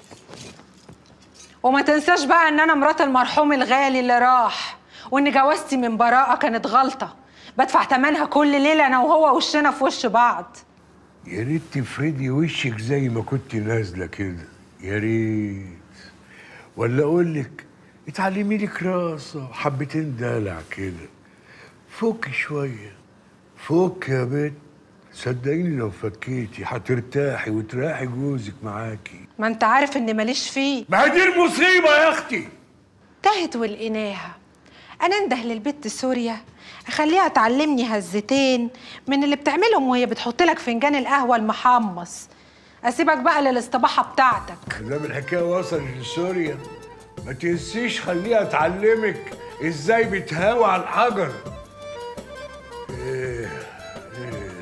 وما تنساش بقى ان انا مرات المرحوم الغالي اللي راح وان جوازتي من براءه كانت غلطه بدفع ثمنها كل ليله انا وهو وشنا في وش بعض يا ريت تفردي وشك زي ما كنت نازله كده يا ريت ولا اقول لك اتعلمي لك راسه حبتين دلع كده فك شويه فك يا بنت صدقيني لو فكيتي هترتاحي وتريحي جوزك معاكي ما انت عارف اني ماليش فيه ما هي دي المصيبه يا اختي تهت ولقيناها انا انده للبت سوريا اخليها تعلمني هزتين من اللي بتعملهم وهي بتحط لك فنجان القهوه المحمص اسيبك بقى للاستباحه بتاعتك ما دام الحكايه وصلت لسوريا ما تنسيش خليها تعلمك ازاي بتهاوى على الحجر ايه ايه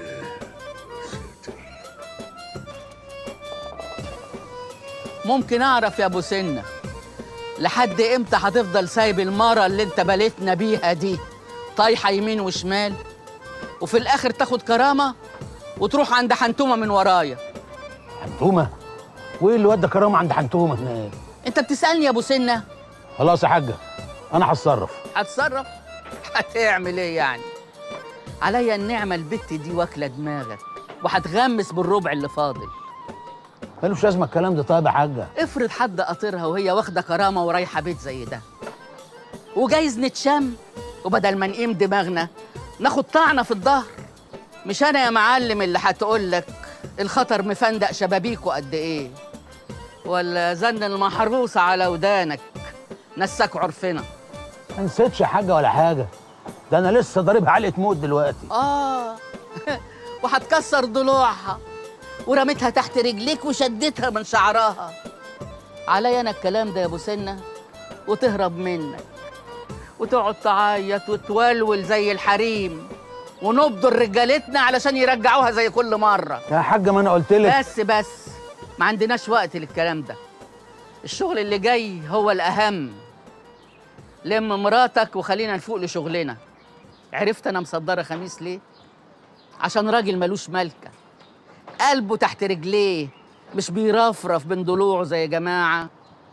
ممكن اعرف يا ابو سنه لحد امتى هتفضل سايب الماره اللي انت بليتنا بيها دي طايحه يمين وشمال وفي الاخر تاخد كرامه وتروح عند حنتومه من ورايا حنتومه وايه اللي ودى كرامه عند حنتومه هناك انت بتسالني يا ابو سنه خلاص يا حاجه انا هتصرف هتصرف هتعمل ايه يعني عليا النعمه البت دي واكله دماغك وهتغمس بالربع اللي فاضل ملوش لازمه الكلام ده طيب يا حاجه افرض حد قاطرها وهي واخده كرامه ورايحه بيت زي ده وجايز نتشم وبدل ما نقيم دماغنا ناخد طعنه في الظهر مش انا يا معلم اللي هتقول لك الخطر مفندق شبابيكه قد ايه ولا زن المحروسه على ودانك نساك عرفنا ما نسيتش يا حاجه ولا حاجه ده انا لسه ضاربها علقه موت دلوقتي اه وهتكسر ضلوعها ورميتها تحت رجليك وشدتها من شعرها عليا انا الكلام ده يا ابو سنه وتهرب منك وتقعد تعيط وتولول زي الحريم ونبضر رجالتنا علشان يرجعوها زي كل مره يا حاجه ما انا قلت لك بس بس ما عندناش وقت للكلام ده الشغل اللي جاي هو الاهم لم مراتك وخلينا نفوق لشغلنا عرفت انا مصدره خميس ليه عشان راجل ملوش ملكه قلبه تحت رجليه مش بيرفرف بين ضلوعه زي جماعه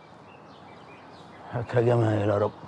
هات يا جماعه يا رب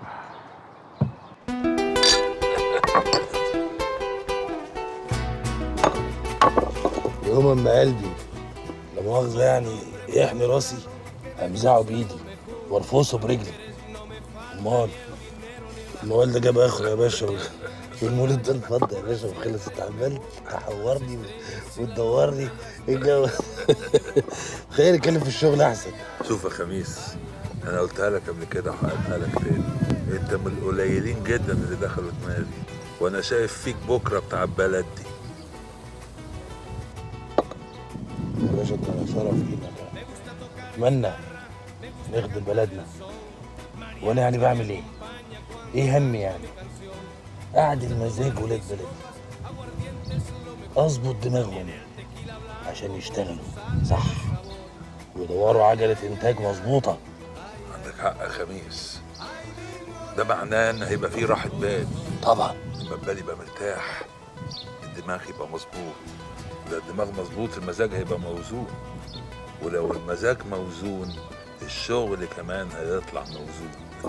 يوم اما قلبي لا مؤاخذة يعني يحمي راسي امزعه بايدي وارفصه برجلي امال الموال ده جاب اخره يا باشا والمولد ده انفض يا باشا وخلص انت عمال تحورني وتدورني ايه الجو خير اتكلم في الشغل احسن شوف يا خميس انا قلتها لك قبل كده وهقولها لك تاني انت من القليلين جدا اللي دخلوا دماغي وانا شايف فيك بكره بتاع البلد دي يا باشا انت شرف لينا اتمنى نخدم بلدنا وانا يعني بعمل ايه؟ ايه همي يعني؟ قاعد المزاج ولاد بلدي اظبط دماغهم عشان يشتغلوا صح ويدوروا عجلة انتاج مظبوطة عندك حق يا خميس ده معناه ان هيبقى فيه راحه بال طبعا لما البال يبقى مرتاح الدماغ يبقى مظبوط ده الدماغ مظبوط المزاج هيبقى موزون ولو المزاج موزون الشغل كمان هيطلع موزون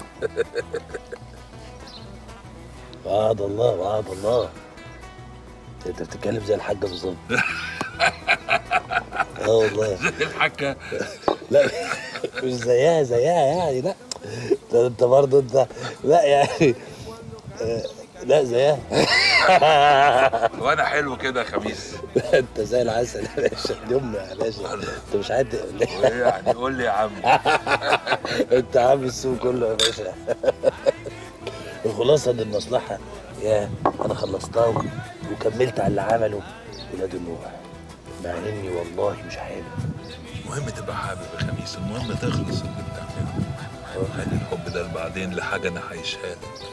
وعد الله وعد الله انت بتتكلم زي الحاجة بالظبط اه والله زي الحكه لا مش زيها زيها يعني لا ده انت برضه انت لا يعني آه، لا زيها وانا حلو كده يا خميس انت زي العسل يا باشا يوم يا باشا انت مش عارف وايه يعني قول لي يا عم انت عامل السوق كله يا باشا الخلاصه ان المصلحه يا انا خلصتها و- وكملت على اللي عمله ولاد النوح مع اني والله مش حابب المهم تبقى حابب يا خميس المهم تخلص اللي بتعمله خلي الحب ده بعدين لحاجه انا هعيشها لك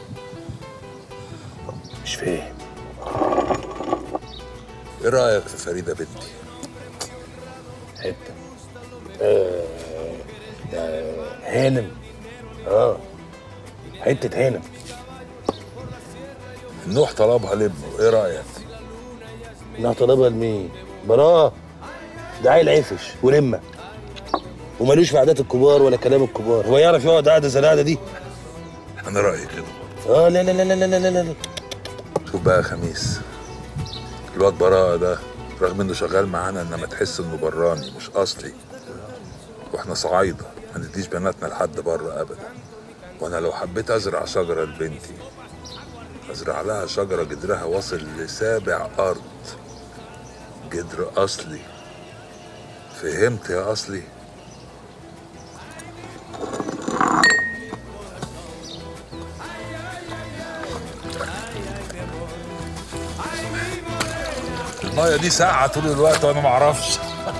مش فاهم ايه رايك في فريده بنتي حته آه آه هانم اه حته هانم النوح طلبها لابنه ايه رايك انها طالبها لمين؟ براءة ده عيل عفش ورمة ومالوش في عادات الكبار ولا كلام الكبار هو يعرف يقعد قعده زي القعده دي انا رايي كده اه لا لا لا لا لا لا لا شوف بقى يا خميس الواد براءة ده رغم انه شغال معانا انما تحس انه براني مش اصلي واحنا صعايده ما نديش بناتنا لحد بره ابدا وانا لو حبيت ازرع شجره لبنتي ازرع لها شجره جدرها واصل لسابع ارض جدر اصلي فهمت يا اصلي الميه دي ساقعه طول الوقت وانا ما اعرفش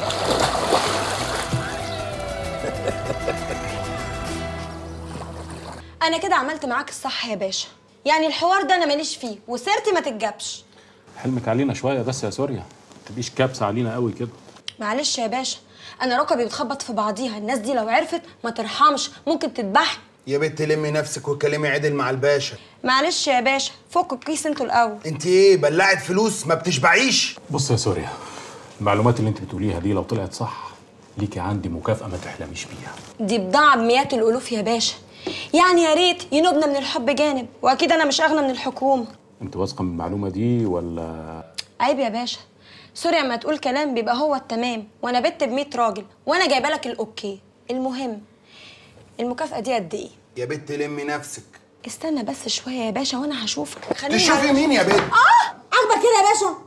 انا كده عملت معاك الصح يا باشا يعني الحوار ده انا ماليش فيه وسيرتي ما تتجابش حلمك علينا شويه بس يا سوريا ما تبقيش كابسه علينا قوي كده معلش يا باشا انا ركبي بتخبط في بعضيها الناس دي لو عرفت ما ترحمش ممكن تذبحني يا بنت لمي نفسك وكلمي عدل مع الباشا معلش يا باشا فكوا الكيس انتوا الاول انت ايه بلعت فلوس ما بتشبعيش بص يا سوريا المعلومات اللي انت بتقوليها دي لو طلعت صح ليكي عندي مكافاه ما تحلميش بيها دي بضاعة بمئات الألوف يا باشا يعني يا ريت ينوبنا من الحب جانب وأكيد أنا مش أغنى من الحكومة انت واثقه من المعلومه دي ولا عيب يا باشا سوري اما تقول كلام بيبقى هو التمام وأنا بت ب راجل وأنا جايبة لك الأوكي المهم المكافأة دي قد إيه؟ يا بنت لمي نفسك استنى بس شوية يا باشا وأنا هشوفك خليني تشوفي أعرف- مين يا بنت آه عاجبك كده يا باشا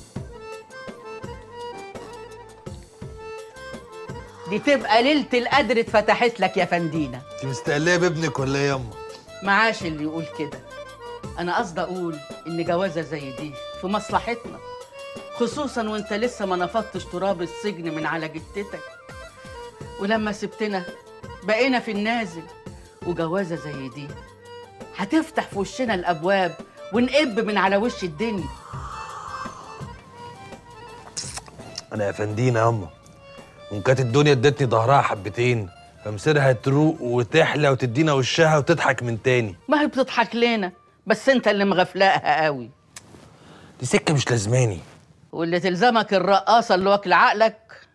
دي تبقى ليله القدر اتفتحت لك يا فندينا انت مستقليه بابنك ولا ايه ياما معاش اللي يقول كده انا قصدي اقول ان جوازه زي دي في مصلحتنا خصوصا وانت لسه ما نفضتش تراب السجن من على جتتك ولما سبتنا بقينا في النازل وجوازه زي دي هتفتح في وشنا الابواب ونقب من على وش الدنيا انا يا فندينا ياما وان كانت الدنيا ادتني ظهرها حبتين فمصيرها تروق وتحلى وتدينا وشها وتضحك من تاني ما هي بتضحك لنا بس انت اللي مغفلاها قوي دي سكه مش لازماني واللي تلزمك الرقاصه اللي واكل عقلك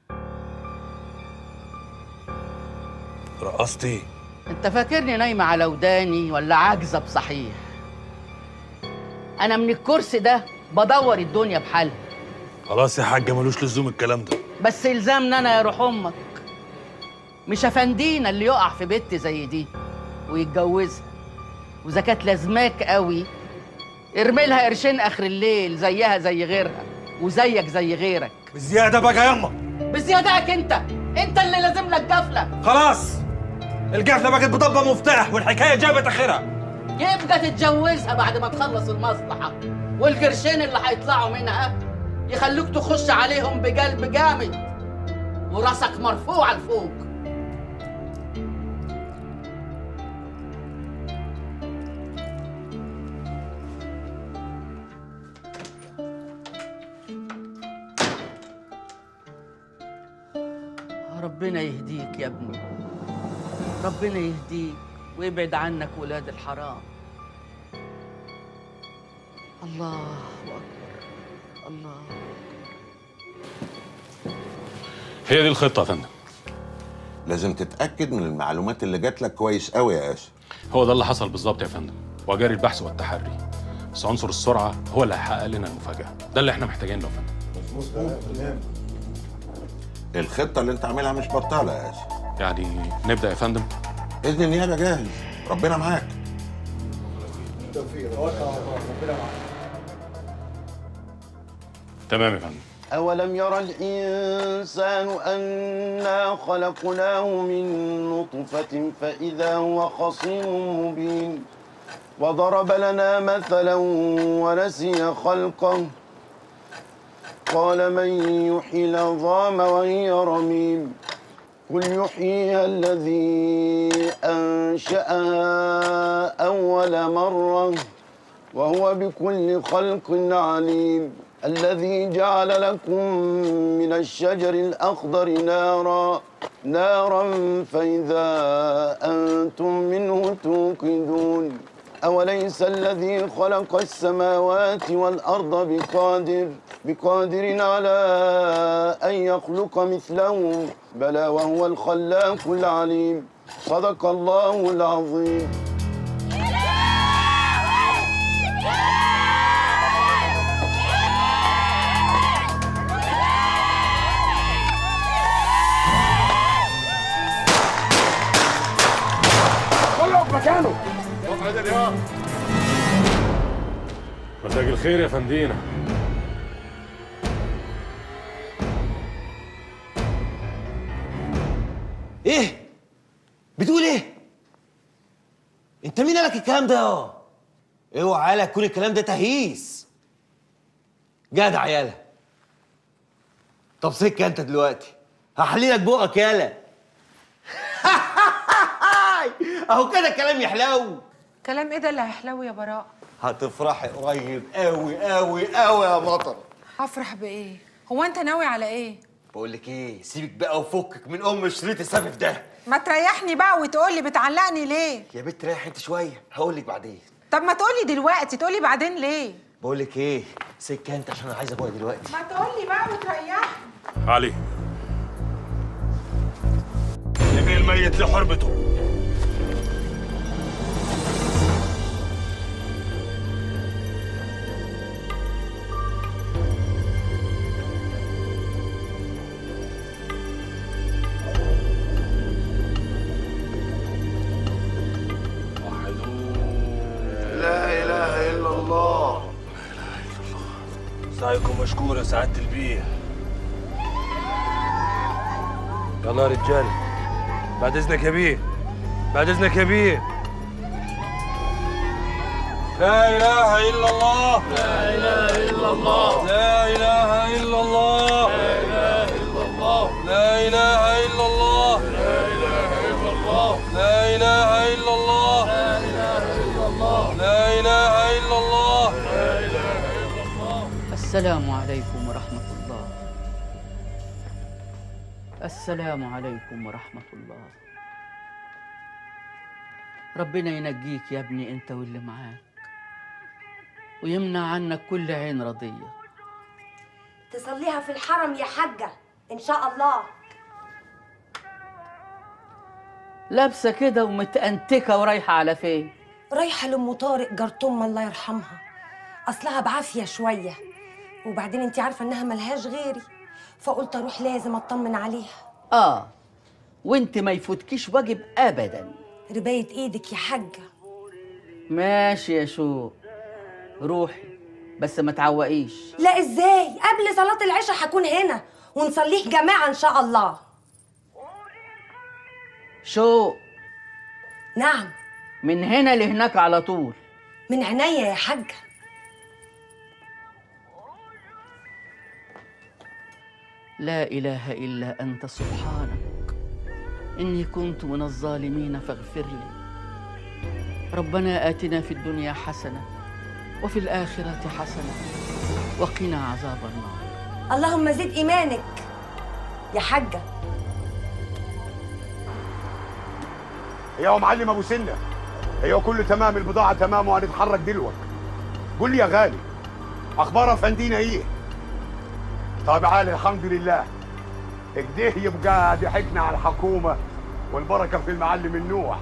رقصتي انت فاكرني نايمه على وداني ولا عاجزه بصحيح انا من الكرسي ده بدور الدنيا بحالها خلاص يا حاجه ملوش لزوم الكلام ده بس الزامنا انا يا روح امك مش افندينا اللي يقع في بنت زي دي ويتجوزها واذا كانت لازماك قوي ارمي لها قرشين اخر الليل زيها زي غيرها وزيك زي غيرك بزياده بقى ياما بزيادتك انت انت اللي لازم لك جفله خلاص القفله بقت بضبه مفتاح والحكايه جابت اخرها يبقى تتجوزها بعد ما تخلص المصلحة والقرشين اللي هيطلعوا منها يخلوك تخش عليهم بقلب جامد وراسك مرفوع لفوق ربنا يهديك يا ابني ربنا يهديك ويبعد عنك ولاد الحرام الله اكبر الله هي دي الخطه يا فندم لازم تتاكد من المعلومات اللي جات لك كويس قوي يا اسف هو ده اللي حصل بالظبط يا فندم وجاري البحث والتحري بس عنصر السرعه هو اللي هيحقق لنا المفاجاه ده اللي احنا محتاجينه يا فندم الخطه اللي انت عاملها مش بطاله يا اسف يعني نبدا يا فندم اذن النيابه جاهز ربنا معاك تمام يا فندم أولم يرى الإنسان أنا خلقناه من نطفة فإذا هو خصيم مبين وضرب لنا مثلا ونسي خلقه قال من يحيي العظام وهي رميم قل يحييها الذي أنشأها أول مرة وهو بكل خلق عليم الذي جعل لكم من الشجر الأخضر نارا نارا فإذا أنتم منه توقدون أوليس الذي خلق السماوات والأرض بقادر بقادر على أن يخلق مثلهم بلى وهو الخلاق العليم صدق الله العظيم الله مساك الخير يا فندينا ايه بتقول ايه انت مين قالك الكلام ده يا اوعى يالا يكون الكلام ده تهييس جدع يالا طب سكه انت دلوقتي هحليلك بقك يالا اهو كده الكلام يحلو كلام ايه ده اللي هيحلو يا براء هتفرحي قريب قوي قوي قوي يا مطر هفرح بايه هو انت ناوي على ايه بقول لك ايه سيبك بقى وفكك من ام شريط السفف ده ما تريحني بقى وتقول لي بتعلقني ليه يا بنت ريح انت شويه هقول لك بعدين طب ما تقولي دلوقتي تقولي بعدين ليه بقول لك ايه سكه انت عشان انا عايز ابويا دلوقتي ما تقولي بقى وتريحني علي يبقى الميت لحرمته لا اله الا الله سعيكم مشكور يا سعاده البيه يلا يا رجال بعد اذنك يا بيه بعد اذنك يا بيه لا اله الا الله لا اله الا الله لا اله الا الله لا اله الا الله لا اله الا الله لا اله الا الله السلام عليكم ورحمة الله السلام عليكم ورحمة الله ربنا ينجيك يا ابني انت واللي معاك ويمنع عنك كل عين رضية تصليها في الحرم يا حاجة إن شاء الله لابسة كده ومتأنتكة ورايحة على فين رايحة لأم طارق جارتهم الله يرحمها أصلها بعافية شوية وبعدين انت عارفة إنها ملهاش غيري فقلت أروح لازم أطمن عليها اه وانت ما يفوتكيش واجب ابدا رباية إيدك يا حاجة ماشي يا شو روحي بس ما تعوقيش لا إزاي قبل صلاة العشاء هكون هنا ونصليه جماعة إن شاء الله شو نعم من هنا لهناك على طول من عينيا يا حاجة لا اله الا انت سبحانك اني كنت من الظالمين فاغفر لي ربنا اتنا في الدنيا حسنه وفي الاخره حسنه وقنا عذاب النار اللهم زد إيمانك يا حاجة يا معلم ابو سنه ايوه كله تمام البضاعه تمام وهنتحرك دلوقتي قول لي يا غالي اخبار افندينا ايه طب عالي الحمد لله كده يبقى ضحكنا على الحكومه والبركه في المعلم النوح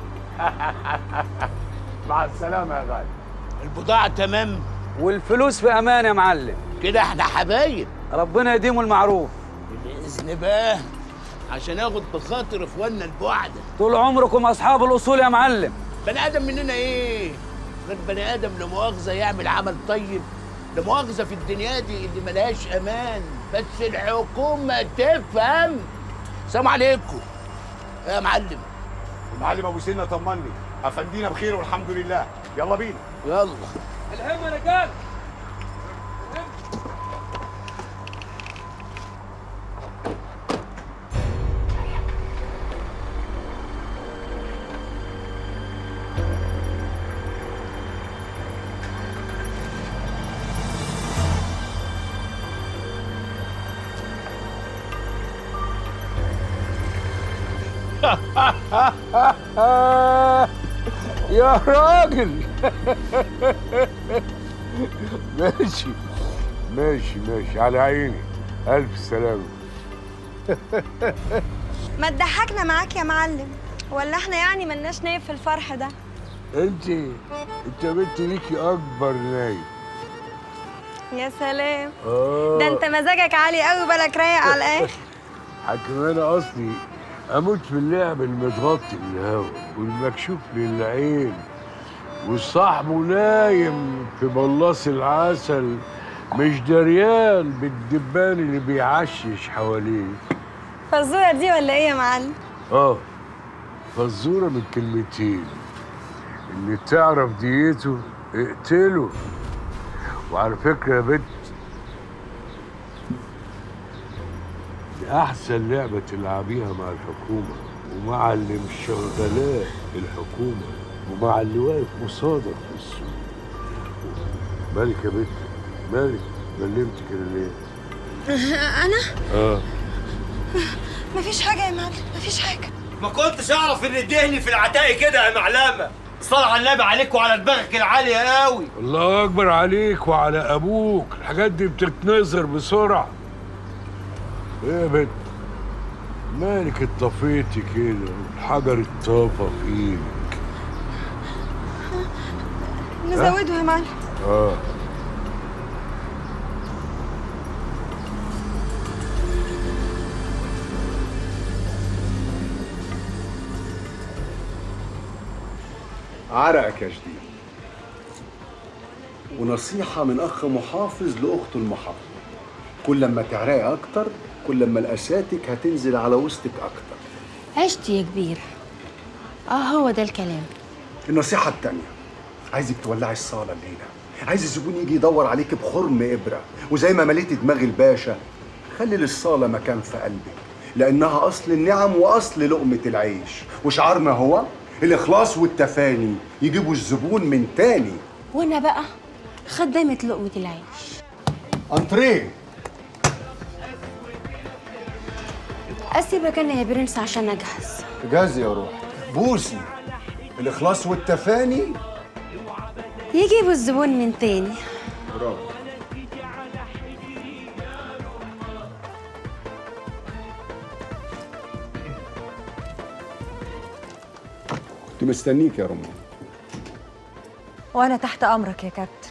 مع السلامه يا غالي البضاعة تمام والفلوس في امان يا معلم كده احنا حبايب ربنا يديم المعروف بإذن بقى عشان اخد بخاطر اخواننا البعدة طول عمركم اصحاب الاصول يا معلم بني ادم مننا ايه غير بني ادم لا مؤاخذة يعمل عمل طيب لا مؤاخذة في الدنيا دي اللي ملهاش امان بس الحكومة تفهم سلام عليكم يا معلم المعلم ابو سنه طمني افندينا بخير والحمد لله يلا بينا يلا الهم يا رجال يا راجل ماشي ماشي ماشي على عيني ألف سلامة ما تضحكنا معاك يا معلم ولا احنا يعني ملناش نايب في الفرح ده انت انت بنت ليكي أكبر نايب يا سلام آه ده انت مزاجك عالي قوي بالك رايق على الاخر حكم أنا أصلي أموت في اللعب المتغطي للهوا والمكشوف للعين وصاحبه نايم في بلاص العسل مش دريان بالدبان اللي بيعشش حواليه فالزورة دي ولا ايه يا معلم اه فالزورة من كلمتين اللي تعرف ديته اقتله وعلى فكرة يا بنت دي أحسن لعبة تلعبيها مع الحكومة ومع اللي مش شغالاه الحكومة ومع اللي واقف قصادك في السوق مالك يا بنت مالك بلمت كده ليه؟ انا اه مفيش حاجة يا معلم مفيش حاجة ما كنتش اعرف ان الدهن في العتاق كده يا معلمه صلى على النبي عليك وعلى دماغك العاليه قوي الله اكبر عليك وعلى ابوك الحاجات دي بتتنظر بسرعه ايه يا بنت مالك اتطفيتي كده والحجر اتطفى في ايدك نزوده يا معلم اه عرقك يا جديد ونصيحة من أخ محافظ لأخته المحافظة كل لما تعرقي أكتر كل لما الأساتك هتنزل على وسطك أكتر عشت يا كبير اه هو ده الكلام النصيحة التانية عايزك تولعي الصالة الليلة عايز الزبون يجي يدور عليك بخرم إبرة وزي ما مليتي دماغ الباشا خلي للصالة مكان في قلبك لأنها أصل النعم وأصل لقمة العيش وشعارنا هو الإخلاص والتفاني يجيبوا الزبون من تاني وانا بقى خدامة لقمة العيش أنتريه اسيبك انا يا برنس عشان اجهز جاهز يا روح بوسي الإخلاص والتفاني يجيبوا الزبون من تاني برافو كنت مستنيك يا رمان وانا تحت امرك يا كابتن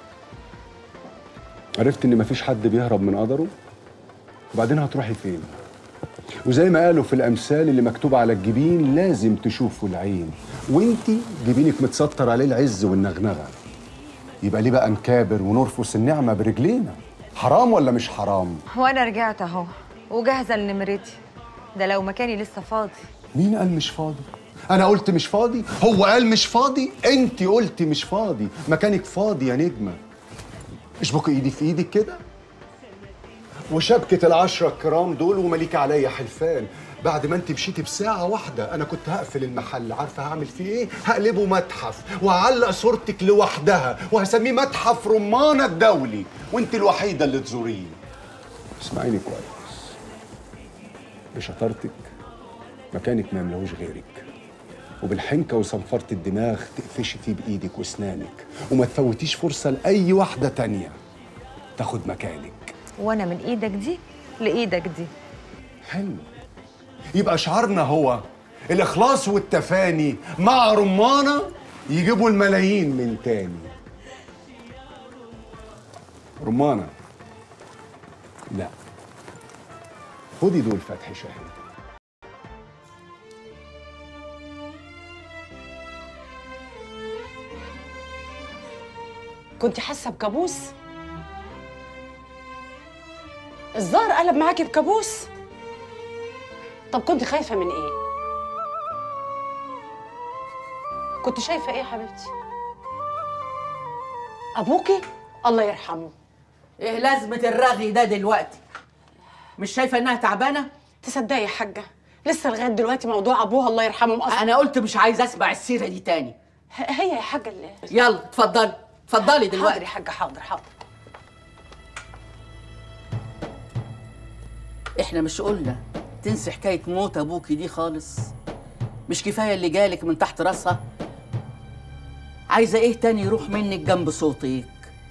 عرفت ان مفيش حد بيهرب من قدره وبعدين هتروحي فين وزي ما قالوا في الامثال اللي مكتوب على الجبين لازم تشوفوا العين وانتي جبينك متستر عليه العز والنغنغه يبقى ليه بقى نكابر ونرفس النعمه برجلينا حرام ولا مش حرام وانا رجعت اهو وجاهزه لنمرتي ده لو مكاني لسه فاضي مين قال مش فاضي انا قلت مش فاضي هو قال مش فاضي انت قلتي مش فاضي مكانك فاضي يا نجمه اشبك ايدي في ايدك كده وشبكة العشرة الكرام دول ومليك عليا حلفان بعد ما انت مشيتي بساعة واحدة أنا كنت هقفل المحل عارفة هعمل فيه إيه؟ هقلبه متحف وهعلق صورتك لوحدها وهسميه متحف رمانة الدولي وانت الوحيدة اللي تزوريه اسمعيني كويس بشطارتك مكانك ما يملهوش غيرك وبالحنكة وصنفرة الدماغ تقفشي فيه بإيدك وأسنانك وما تفوتيش فرصة لأي واحدة تانية تاخد مكانك وانا من ايدك دي لايدك دي حلو يبقى شعارنا هو الإخلاص والتفاني مع رمانة يجيبوا الملايين من تاني رمانة لا خدي دول فتح شهيد كنت حاسه بكابوس الظاهر قلب معاكي بكابوس طب كنت خايفه من ايه كنت شايفه ايه يا حبيبتي ابوكي الله يرحمه ايه لازمة الرغي ده دلوقتي؟ مش شايفة انها تعبانة؟ تصدقي يا حاجة لسه لغاية دلوقتي موضوع ابوها الله يرحمه مقصر انا قلت مش عايزة اسمع السيرة دي تاني هي يا حاجة اللي يلا اتفضلي اتفضلي حاضر دلوقتي يا حاجة حاضر حاضر احنا مش قلنا تنسي حكاية موت ابوكي دي خالص مش كفاية اللي جالك من تحت راسها عايزة ايه تاني يروح منك جنب صوتك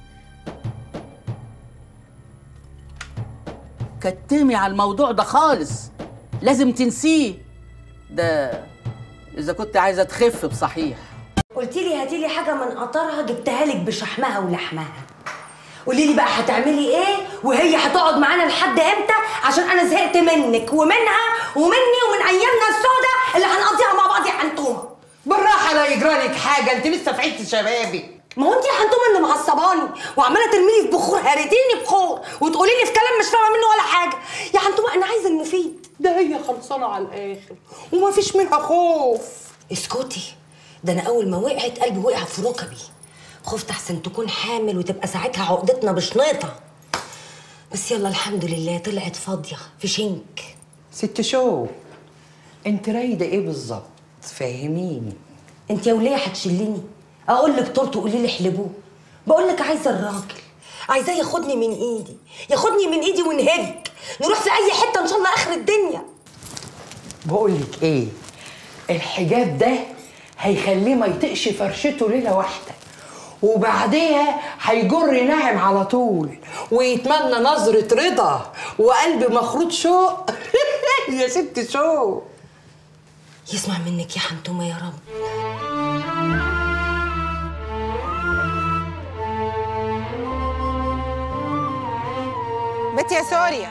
كتمي على الموضوع ده خالص لازم تنسيه ده اذا كنت عايزة تخف بصحيح قلت لي هاتي لي حاجه من قطرها جبتها لك بشحمها ولحمها قولي لي بقى هتعملي ايه وهي هتقعد معانا لحد امتى عشان انا زهقت منك ومنها ومني ومن ايامنا السوداء اللي هنقضيها مع بعض يا حنتومه بالراحه لا يجرالك حاجه انت لسه في عز شبابك ما هو انت يا حنتومه اللي معصباني وعماله ترميلي في بخور هريتيني بخور وتقولي لي في كلام مش فاهمه منه ولا حاجه يا حنتومه انا عايزه المفيد ده هي خلصانه على الاخر وما فيش منها خوف اسكتي ده انا اول ما وقعت قلبي وقع في ركبي خفت احسن تكون حامل وتبقى ساعتها عقدتنا بشنيطه بس يلا الحمد لله طلعت فاضيه في شنك ست شو انت رايده ايه بالظبط فهميني انت يا وليه هتشليني اقول لك طرت وقولي لي احلبوه بقول لك عايزه الراجل عايزاه ياخدني من ايدي ياخدني من ايدي ونهج نروح في اي حته ان شاء الله اخر الدنيا بقول لك ايه الحجاب ده هيخليه ما يطقش فرشته ليله واحده وبعديها هيجر ناعم على طول ويتمنى نظرة رضا وقلب مخروط شوق يا ست شوق يسمع منك يا حنتومه يا رب بنت يا سوريا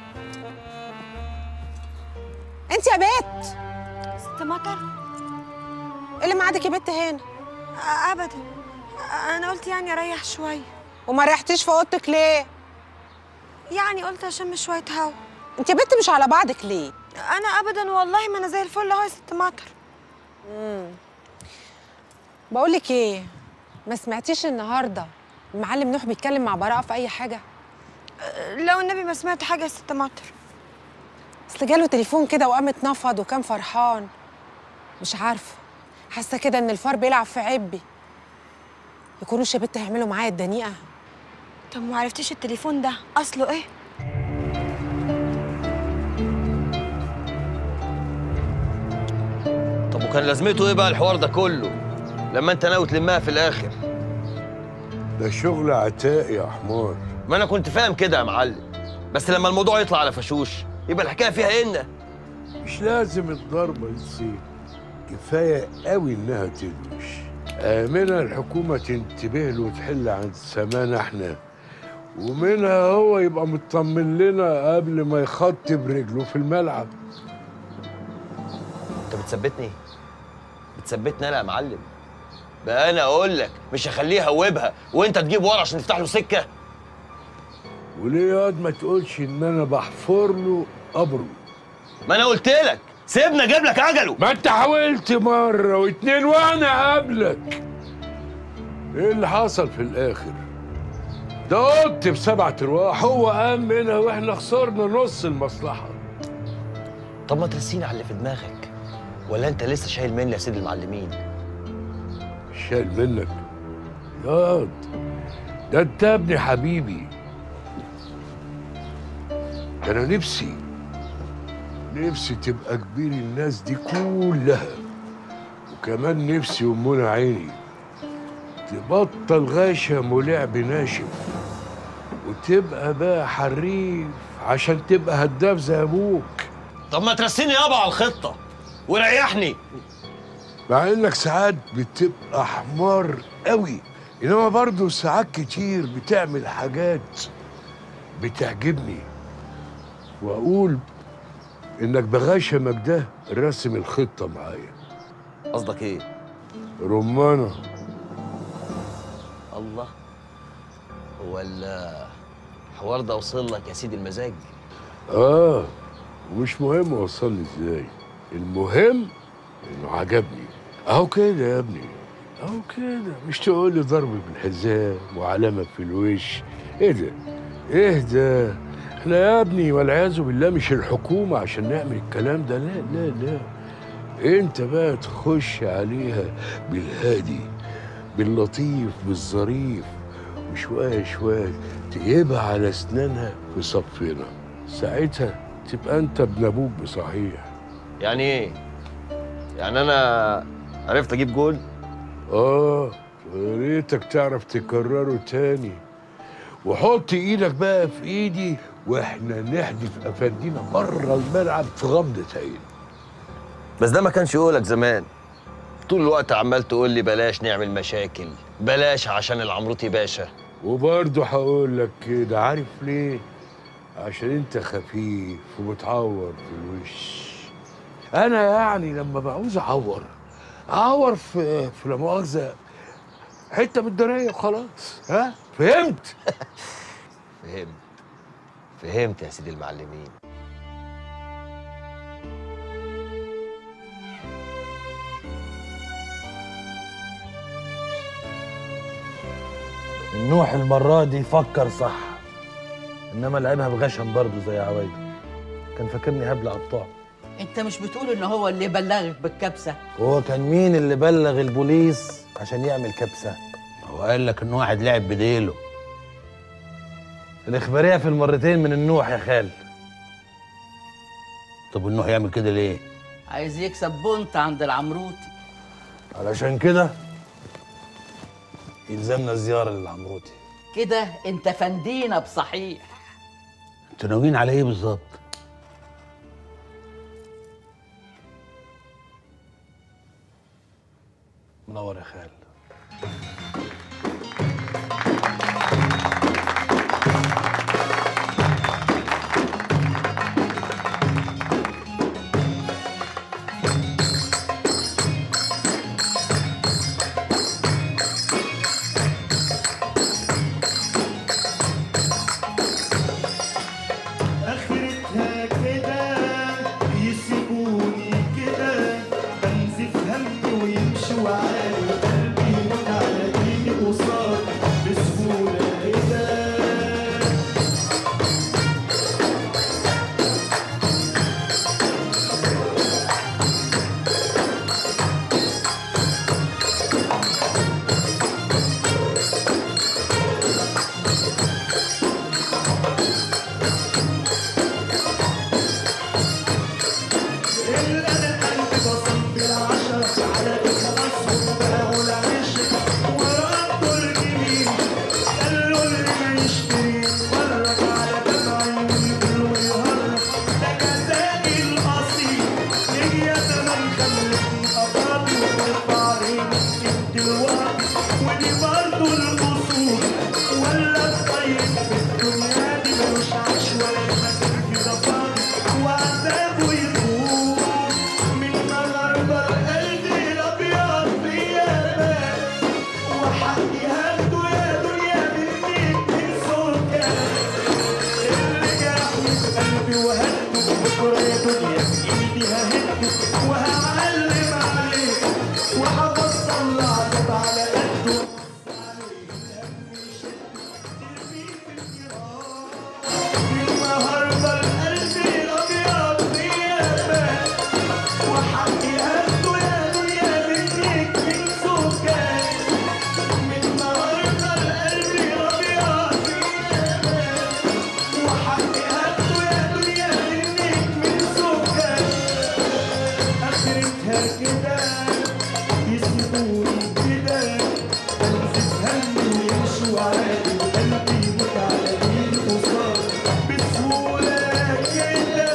انت يا بت ست مطر ايه اللي معادك يا بت هنا ابدا انا قلت يعني اريح شويه وما ريحتيش في اوضتك ليه يعني قلت اشم شويه هوا انت يا بت مش على بعضك ليه انا ابدا والله ما انا زي الفل اهو يا ست مطر امم بقول لك ايه ما سمعتيش النهارده المعلم نوح بيتكلم مع براءه في اي حاجه لو النبي ما سمعت حاجه يا ست مطر اصل جاله تليفون كده وقام اتنفض وكان فرحان مش عارفه حاسه كده ان الفار بيلعب في عبي يكونوش يا بت هيعملوا معايا الدنيئه طب ما عرفتيش التليفون ده اصله ايه طب وكان لازمته ايه بقى الحوار ده كله لما انت ناوي تلمها في الاخر ده شغل عتاء يا حمار ما انا كنت فاهم كده يا معلم بس لما الموضوع يطلع على فشوش يبقى الحكايه فيها ان مش لازم الضربة تصيب كفاية قوي إنها تدوش آمنة الحكومة تنتبه له وتحل عند سمانا احنا ومنها هو يبقى مطمن لنا قبل ما يخط برجله في الملعب انت بتثبتني بتثبتني انا يا معلم بقى انا اقول لك مش هخليه يهوبها وانت تجيب ورا عشان تفتح له سكه وليه ياض ما تقولش إن أنا بحفر له قبره ما انا قلت لك سيبنا اجيب لك عجله ما انت حاولت مرة واتنين وانا قبلك ايه اللي حصل في الاخر ده قلت بسبعة ارواح هو قام منها واحنا خسرنا نص المصلحة طب ما ترسيني على اللي في دماغك ولا انت لسه شايل مني يا سيد المعلمين شايل منك ياض ده انت يا ابني حبيبي ده انا نفسي نفسي تبقى كبير الناس دي كلها وكمان نفسي أمنا عيني تبطل غشم ولعب ناشف وتبقى بقى حريف عشان تبقى هداف زي ابوك طب ما ترسيني يابا على الخطه وريحني مع انك ساعات بتبقى حمار قوي انما برضه ساعات كتير بتعمل حاجات بتعجبني واقول انك بغشمك ده راسم الخطه معايا قصدك ايه رمانه الله هو الحوار ده وصل لك يا سيدي المزاج اه ومش مهم وصلني ازاي المهم انه عجبني اهو كده يا ابني اهو كده مش تقول لي ضرب بالحزام وعلامه في الوش ايه ده ايه ده احنا يا ابني والعياذ بالله مش الحكومه عشان نعمل الكلام ده لا لا لا انت بقى تخش عليها بالهادي باللطيف بالظريف وشويه شويه تجيبها على اسنانها في صفنا ساعتها تبقى انت ابن ابوك بصحيح يعني ايه يعني انا عرفت اجيب جول اه يا ريتك تعرف تكرره تاني وحط ايدك بقى في ايدي واحنا نحدف افندينا بره الملعب في غمضه عين بس ده ما كانش يقولك زمان طول الوقت عمال تقول لي بلاش نعمل مشاكل بلاش عشان العمروتي باشا وبرضه هقول لك كده عارف ليه عشان انت خفيف وبتعور في الوش انا يعني لما بعوز اعور اعور في في لا مؤاخذه حته من الدنيا وخلاص ها فهمت فهمت فهمت يا سيدي المعلمين النوح المرة دي فكر صح انما لعبها بغشم برضه زي عوايده كان فاكرني هبل قطاع انت مش بتقول ان هو اللي بلغك بالكبسه وهو كان مين اللي بلغ البوليس عشان يعمل كبسة هو قال لك ان واحد لعب بديله الإخبارية في المرتين من النوح يا خال طب والنوح يعمل كده ليه؟ عايز يكسب بونت عند العمروتي علشان كده يلزمنا زيارة للعمروتي كده انت فندينا بصحيح انتوا ناويين على ايه بالظبط؟ منور يا خال اخرتها كده يسيبوني كده انزف همي ويمشوا عالي قلبي يموت على ايدي قصاد بسهوله كده اللي انا قلبي بصم بالعشرة على خلاص وبقوا العشرة وردوا الجميل قالوا اللي ما يشتري اتفرج على دمعي ويقول ويهرج ده جزائي الاصيل هي زمان خلتني افاضي وترفع عيني انت الوقت ودي برضه الاصول ولا الطيب في الدنيا دي ملوش عيش ولا يمسك كده فاضي وعذابه يطول من النهارده قلبي الابيض في امان وحقي هاخده يا دنيا مني من سكان اللي جرحني في قلبي وهده بكره يا دنيا ايدي ههده وهعلم عليه وهبصل العذاب على قده النهارده القلب الابيض في امان وحقي هاخده يا دنيا منك من سكان من النهارده القلب الابيض في امان وحقي هاخده يا دنيا منك من سكان اخرتها كده يسيبوني كده انزف همي ويمشوا عادي وقلبي يموت على ايدي قصاد بسهوله كده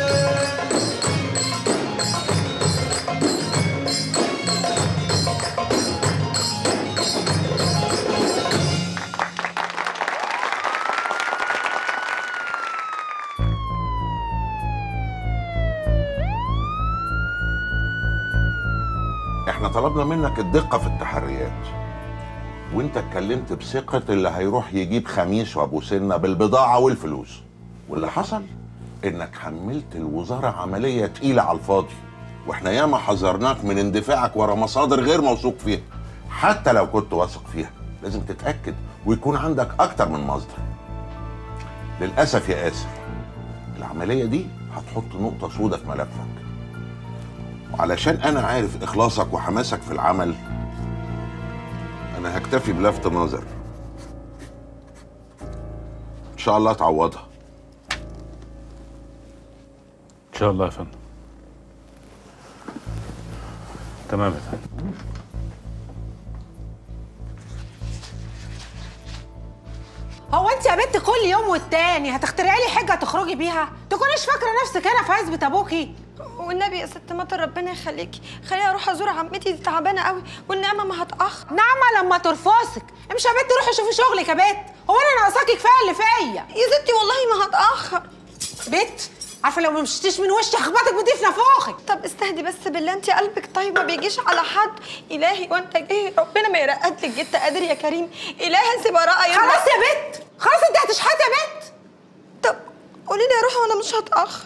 احنا طلبنا منك الدقة في التحريات وانت اتكلمت بثقة اللي هيروح يجيب خميس وابو سنة بالبضاعة والفلوس واللي حصل انك حملت الوزارة عملية تقيلة على الفاضي واحنا ياما حذرناك من اندفاعك ورا مصادر غير موثوق فيها حتى لو كنت واثق فيها لازم تتأكد ويكون عندك أكتر من مصدر للأسف يا آسف العملية دي هتحط نقطة سودة في ملفك وعلشان أنا عارف إخلاصك وحماسك في العمل أنا هكتفي بلفت نظر إن شاء الله تعوضها ان شاء الله يا فندم تمام يا فندم هو انت يا بنت كل يوم والتاني هتخترعي لي حجه تخرجي بيها تكونيش فاكره نفسك هنا في عزبه ابوكي والنبي يا ست مطر ربنا يخليكي خليني اروح ازور عمتي دي تعبانه قوي والنعمه ما هتاخر نعمه لما ترفسك امشي يا بنت روحي شوفي شغلك يا بنت هو انا ناقصاكي كفايه اللي فيا يا ستي والله ما هتاخر بنت عارفه لو ما مشيتيش من وشي هخبطك بضيف نافوخك طب استهدي بس بالله انت قلبك طيب ما بيجيش على حد الهي وانت جاي ربنا ما يرقد لك جيت قادر يا كريم الهي انت براءه يا خلاص يا بت خلاص انت هتشحتي يا بت طب قولي لي يا روحي وانا مش هتاخر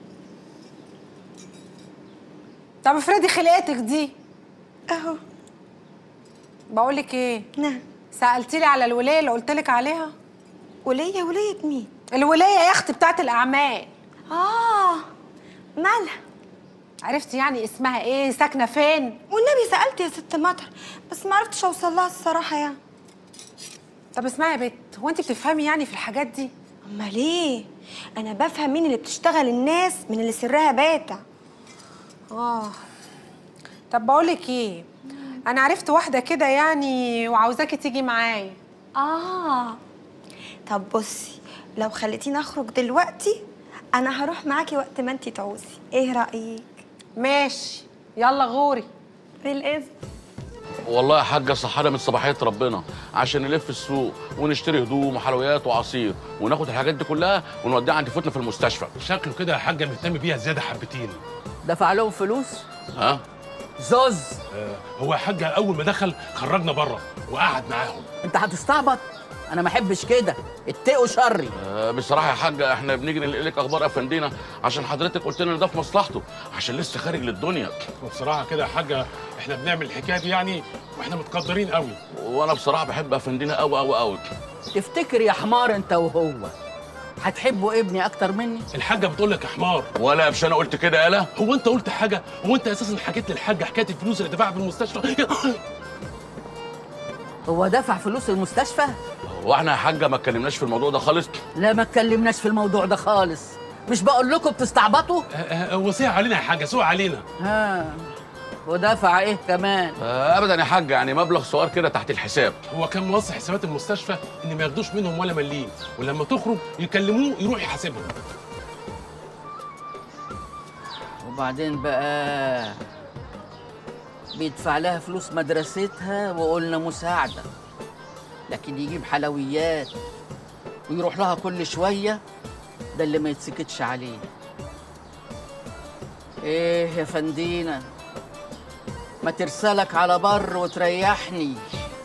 طب افرضي خلقتك دي اهو بقول لك ايه نعم سالتي لي على الولايه اللي قلت لك عليها وليه وليه مين الولايه يا اختي بتاعت الاعمال اه مالها عرفتي يعني اسمها ايه ساكنه فين والنبي سالت يا ست مطر بس ما عرفتش اوصل لها الصراحه يعني طب اسمعي يا بت هو انت بتفهمي يعني في الحاجات دي امال ايه انا بفهم مين اللي بتشتغل الناس من اللي سرها باتع اه طب بقول لك ايه انا عرفت واحده كده يعني وعاوزاكي تيجي معايا اه طب بصي لو خليتيني اخرج دلوقتي انا هروح معاكي وقت ما انتي تعوزي ايه رايك ماشي يلا غوري بالاذن والله يا حاجة صحانا من صباحية ربنا عشان نلف السوق ونشتري هدوم وحلويات وعصير وناخد الحاجات دي كلها ونوديها عند فتلة في المستشفى شكله كده يا حاجه مهتم بيها زياده حبتين دفع لهم فلوس ها زوز آه هو يا حاجه اول ما دخل خرجنا بره وقعد معاهم انت هتستعبط انا ما احبش كده اتقوا شري آه بصراحة يا حاجة احنا بنيجي ننقل لك اخبار افندينا عشان حضرتك قلت لنا ده في مصلحته عشان لسه خارج للدنيا وبصراحه كده يا حاجه احنا بنعمل الحكايه دي يعني واحنا متقدرين قوي وانا بصراحة بحب افندينا قوي قوي قوي تفتكر يا حمار انت وهو هتحبوا ابني اكتر مني الحاجه بتقول لك يا حمار ولا مش انا قلت كده يالا هو انت قلت حاجه هو انت اساسا حكيت للحاجه حكايه الفلوس اللي دفعها في المستشفى هو دفع فلوس المستشفى واحنا يا حاجة ما اتكلمناش في الموضوع ده خالص لا ما اتكلمناش في الموضوع ده خالص مش بقول لكم بتستعبطوا وصيه علينا يا حاجه سوء علينا ها ودفع ايه كمان آه ابدا يا حاجة يعني مبلغ صغير كده تحت الحساب هو كان موصي حسابات المستشفى ان ما ياخدوش منهم ولا مليم ولما تخرج يكلموه يروح يحاسبهم وبعدين بقى بيدفع لها فلوس مدرستها وقلنا مساعدة لكن يجيب حلويات ويروح لها كل شوية ده اللي ما يتسكتش عليه ايه يا فندينا ما ترسلك على بر وتريحني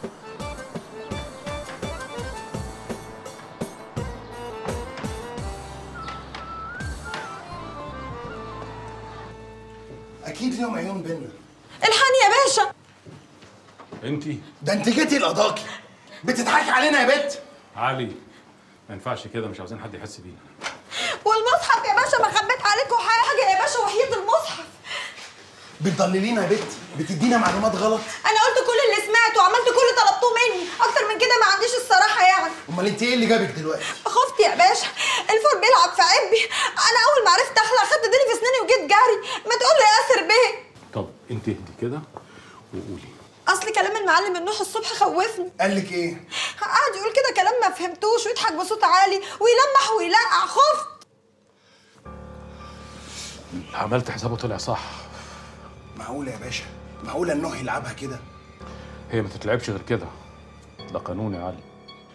اكيد ليهم عيون بينا الحقني يا باشا انت ده انت جيتي القضاكي بتضحكي علينا يا بت علي ما ينفعش كده مش عاوزين حد يحس بينا والمصحف يا باشا ما خبيت عليكم حاجه يا باشا وحيد المصحف بتضللينا يا بت بتدينا معلومات غلط انا قلت كل اللي سمعته وعملت كل اللي طلبتوه مني اكتر من كده ما عنديش الصراحه يعني امال انت ايه اللي جابك دلوقتي خفت يا باشا الفور بيلعب في عبي انا اول ما عرفت اخلع خدت ديلي في اسناني وجيت جري ما تقول لي يا اسر بيه طب انت اهدي كده وقولي اصل كلام المعلم النوح الصبح خوفني قال لك ايه قعد يقول كده كلام ما فهمتوش ويضحك بصوت عالي ويلمح ويلقع خفت عملت حسابه طلع صح معقوله يا باشا معقوله النوح يلعبها كده هي ما تتلعبش غير كده ده قانون يا علي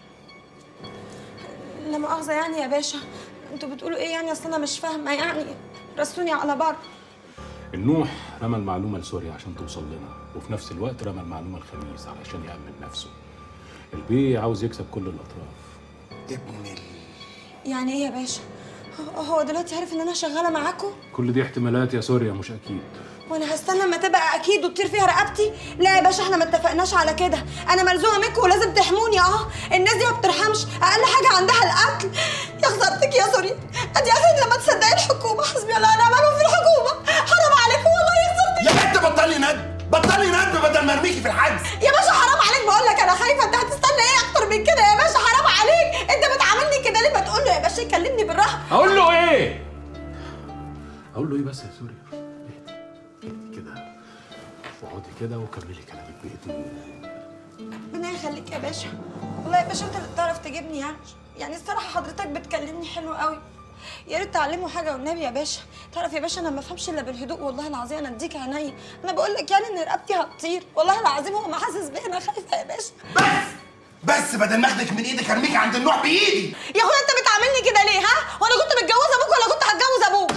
لا مؤاخذه يعني يا باشا انتوا بتقولوا ايه يعني اصل انا مش فاهمه يعني رسوني على بر النوح رمى المعلومه لسوريا عشان توصل لنا وفي نفس الوقت رمى المعلومه الخميس علشان يامن نفسه البيه عاوز يكسب كل الاطراف ابن ال... يعني ايه يا باشا هو- هو دلوقتي عارف ان انا شغاله معاكم كل دي احتمالات يا سوريا مش اكيد وانا هستنى اما تبقى اكيد وتطير فيها رقبتي لا يا باشا احنا ما اتفقناش على كده انا ملزومه منكم ولازم تحموني اه الناس دي ما بترحمش اقل حاجه عندها القتل يا خسارتك يا سوري ادي اخرك لما تصدقي الحكومه حسبي الله ونعم الوكيل في الحكومه حرام عليكم والله يا خسارتك يا بنت بطلي ند بطلي ند بدل ما ارميكي في الحجز يا باشا حرام عليك بقول لك انا خايفه انت هتستنى ايه اكتر من كده يا باشا حرام عليك انت بتعاملني كده ليه ما تقول له يا باشا يكلمني بالراحه اقول له ايه اقول له ايه بس يا سوريا اهدي اهدي كده واقعدي كده وكملي كلامك باهدوء ربنا يخليك يا باشا والله يا باشا انت اللي بتعرف تجيبني يعني يعني الصراحه حضرتك بتكلمني حلو قوي يا ريت تعلموا حاجه والنبي يا باشا تعرف يا باشا انا ما بفهمش الا بالهدوء والله العظيم انا اديك عينيا انا بقول لك يعني ان رقبتي هتطير والله العظيم هو ما حاسس بيا انا خايفه يا باشا بس بدل ما اخدك من ايدك ارميك عند النوح بايدي يا اخويا انت بتعاملني كده ليه ها وانا كنت متجوزه ابوك ولا كنت هتجوز ابوك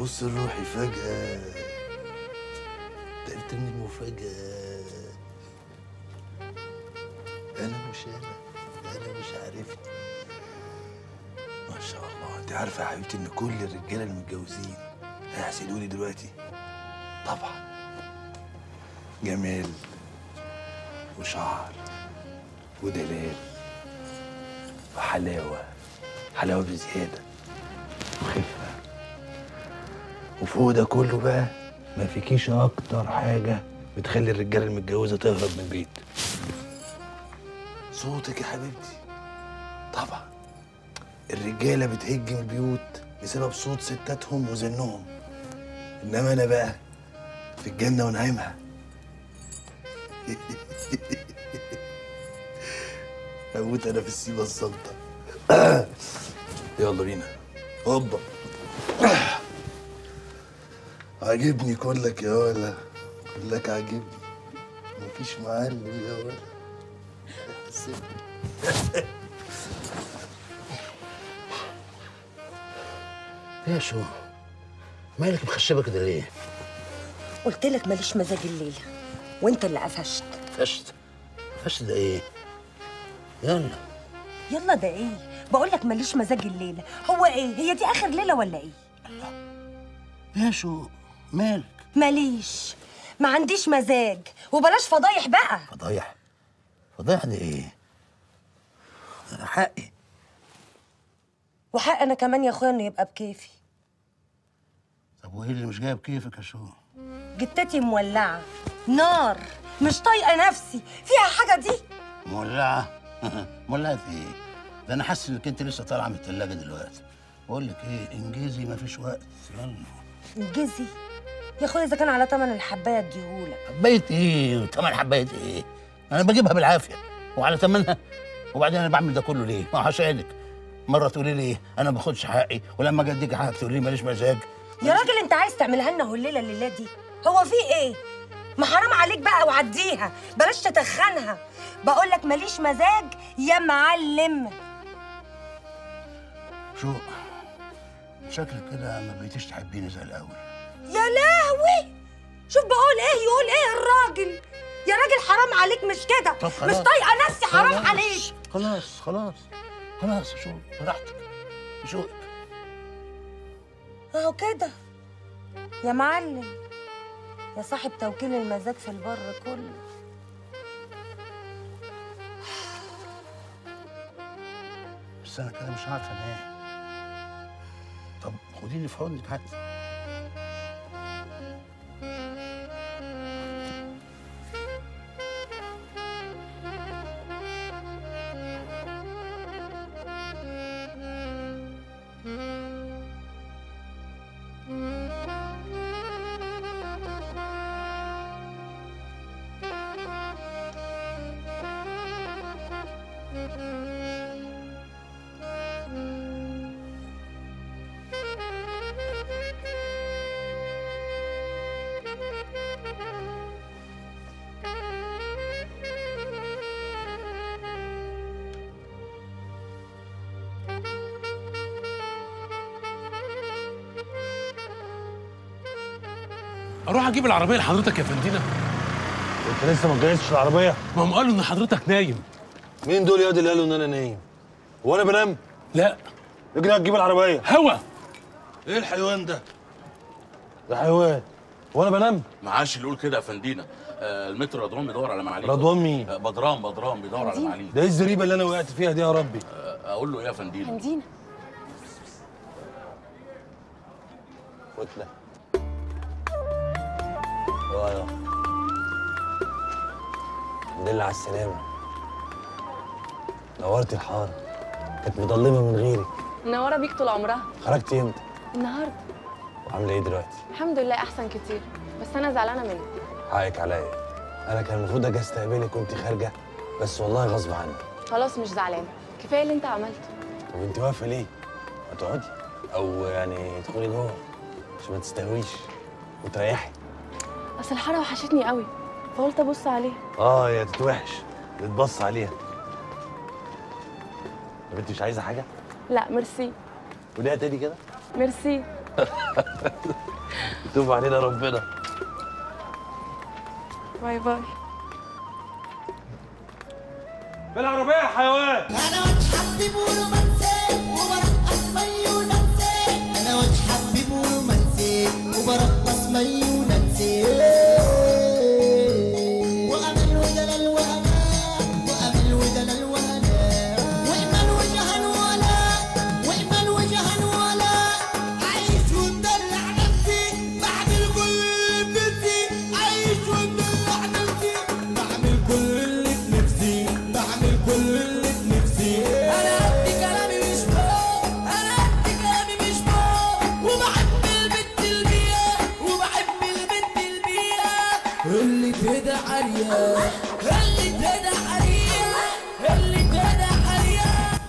بص لروحي فجأة تعبت من المفاجأة أنا مش أنا أنا مش عارفني ما شاء الله أنت عارفة يا حبيبتي إن كل الرجالة المتجوزين هيحسدوني دلوقتي طبعا جمال وشعر ودلال وحلاوة حلاوة بزيادة وخفة وفوق ده كله بقى ما فيكيش أكتر حاجة بتخلي الرجالة المتجوزة تهرب من البيت صوتك يا حبيبتي طبعا الرجالة بتهج من البيوت بسبب صوت ستاتهم وزنهم إنما أنا بقى في الجنة ونعيمها هموت أنا في السيبة الصلتة يلا بينا هوبا عاجبني كلك يا ولا كلك عاجبني مفيش معلم يا ولا سيبني. ايه يا شو مالك مخشبه كده ليه؟ قلت لك ماليش مزاج الليله وانت اللي قفشت فشت فشت ده ايه؟ يلا يلا ده ايه بقول لك ماليش مزاج الليله هو ايه هي دي اخر ليله ولا ايه يا شو مالك ماليش ما عنديش مزاج وبلاش فضايح بقى فضايح فضايح ده ايه؟ أنا حقي وحق انا كمان يا اخويا انه يبقى بكيفي طب وايه اللي مش جايب كيفك يا شو؟ جتتي مولعه نار مش طايقه نفسي فيها حاجه دي مولعه مولعه في ايه؟ ده انا حاسس انك انت لسه طالعه من الثلاجه دلوقتي بقول لك ايه انجزي مفيش وقت يلا انجزي يا اخويا اذا كان على تمن الحبايه اديهولك حبايه ايه وثمن حبايه ايه؟ انا بجيبها بالعافيه وعلى ثمنها وبعدين انا بعمل ده كله ليه؟ ما هو عشانك مره تقولي لي ايه انا ما باخدش حقي ولما اجي اديك حقك تقولي لي ماليش مزاج يا راجل انت عايز تعملها لنا الليله الليله دي هو في ايه ما حرام عليك بقى وعديها بلاش تتخنها بقول لك ماليش مزاج يا معلم شو شكلك كده ما بقيتيش تحبيني زي الاول يا لهوي شوف بقول ايه يقول ايه الراجل يا راجل حرام عليك مش كده طب مش خلاص. طايقه نفسي حرام خلاص. عليك خلاص خلاص خلاص شو براحتك شو اهو كده يا معلم يا صاحب توكيل المزاج في البر كله بس انا كده مش عارفه انام طب خديني في حضنك حتى اروح اجيب العربيه لحضرتك يا فندينا انت لسه ما جهزتش العربيه ما هم قالوا ان حضرتك نايم مين دول يا اللي قالوا ان انا نايم وانا بنام لا اجري هتجيب العربيه هوا ايه الحيوان ده ده حيوان وانا بنام معاش اللي يقول كده يا فندينا آه المتر رضوان بيدور على معاليه رضوان مين؟ آه بدران بدران بيدور على معاليه ده ايه الزريبه اللي انا وقعت فيها دي يا ربي آه اقول له ايه يا فندينا فندينا فتله ايوه الحمد لله على السلامه نورتي الحاره كانت مضلمه من غيرك منوره بيك طول عمرها خرجتي امتى النهارده وعامله ايه دلوقتي الحمد لله احسن كتير بس انا زعلانه منك حقك عليا انا كان المفروض اجي استقبلك وانت خارجه بس والله غصب عني خلاص مش زعلانه كفايه اللي انت عملته طب انت واقفه ليه ما تقعدي او يعني ادخلي جوه عشان ما تستهويش وتريحي اصل الحاره وحشتني قوي فقلت ابص عليها اه يا تتوحش تتبص عليها طب انت مش عايزه حاجه لا ميرسي وليها تاني كده ميرسي يتوب علينا ربنا باي باي بالعربية يا حيوان انا وجه حبيب ورومانسي وبرقص مي وننسي انا وجه حبيب ورومانسي وبرقص مي وننسي وامل ودلال وامان وامل ودلال وهناء واجمل وجهن ولا واجمل وجهن ولا عايش ومدلع نفسي بعمل كل اللي بنفسي عايش ومدلع نفسي بعمل كل اللي بنفسي بعمل كل اللي بنفسي انا قد كلامي مش فوق انا قد كلامي مش فوق وبحب البنت البيئة وبحب البنت البيئة اللي تهدى عريان اللي تهدى عريان اللي تهدى عريان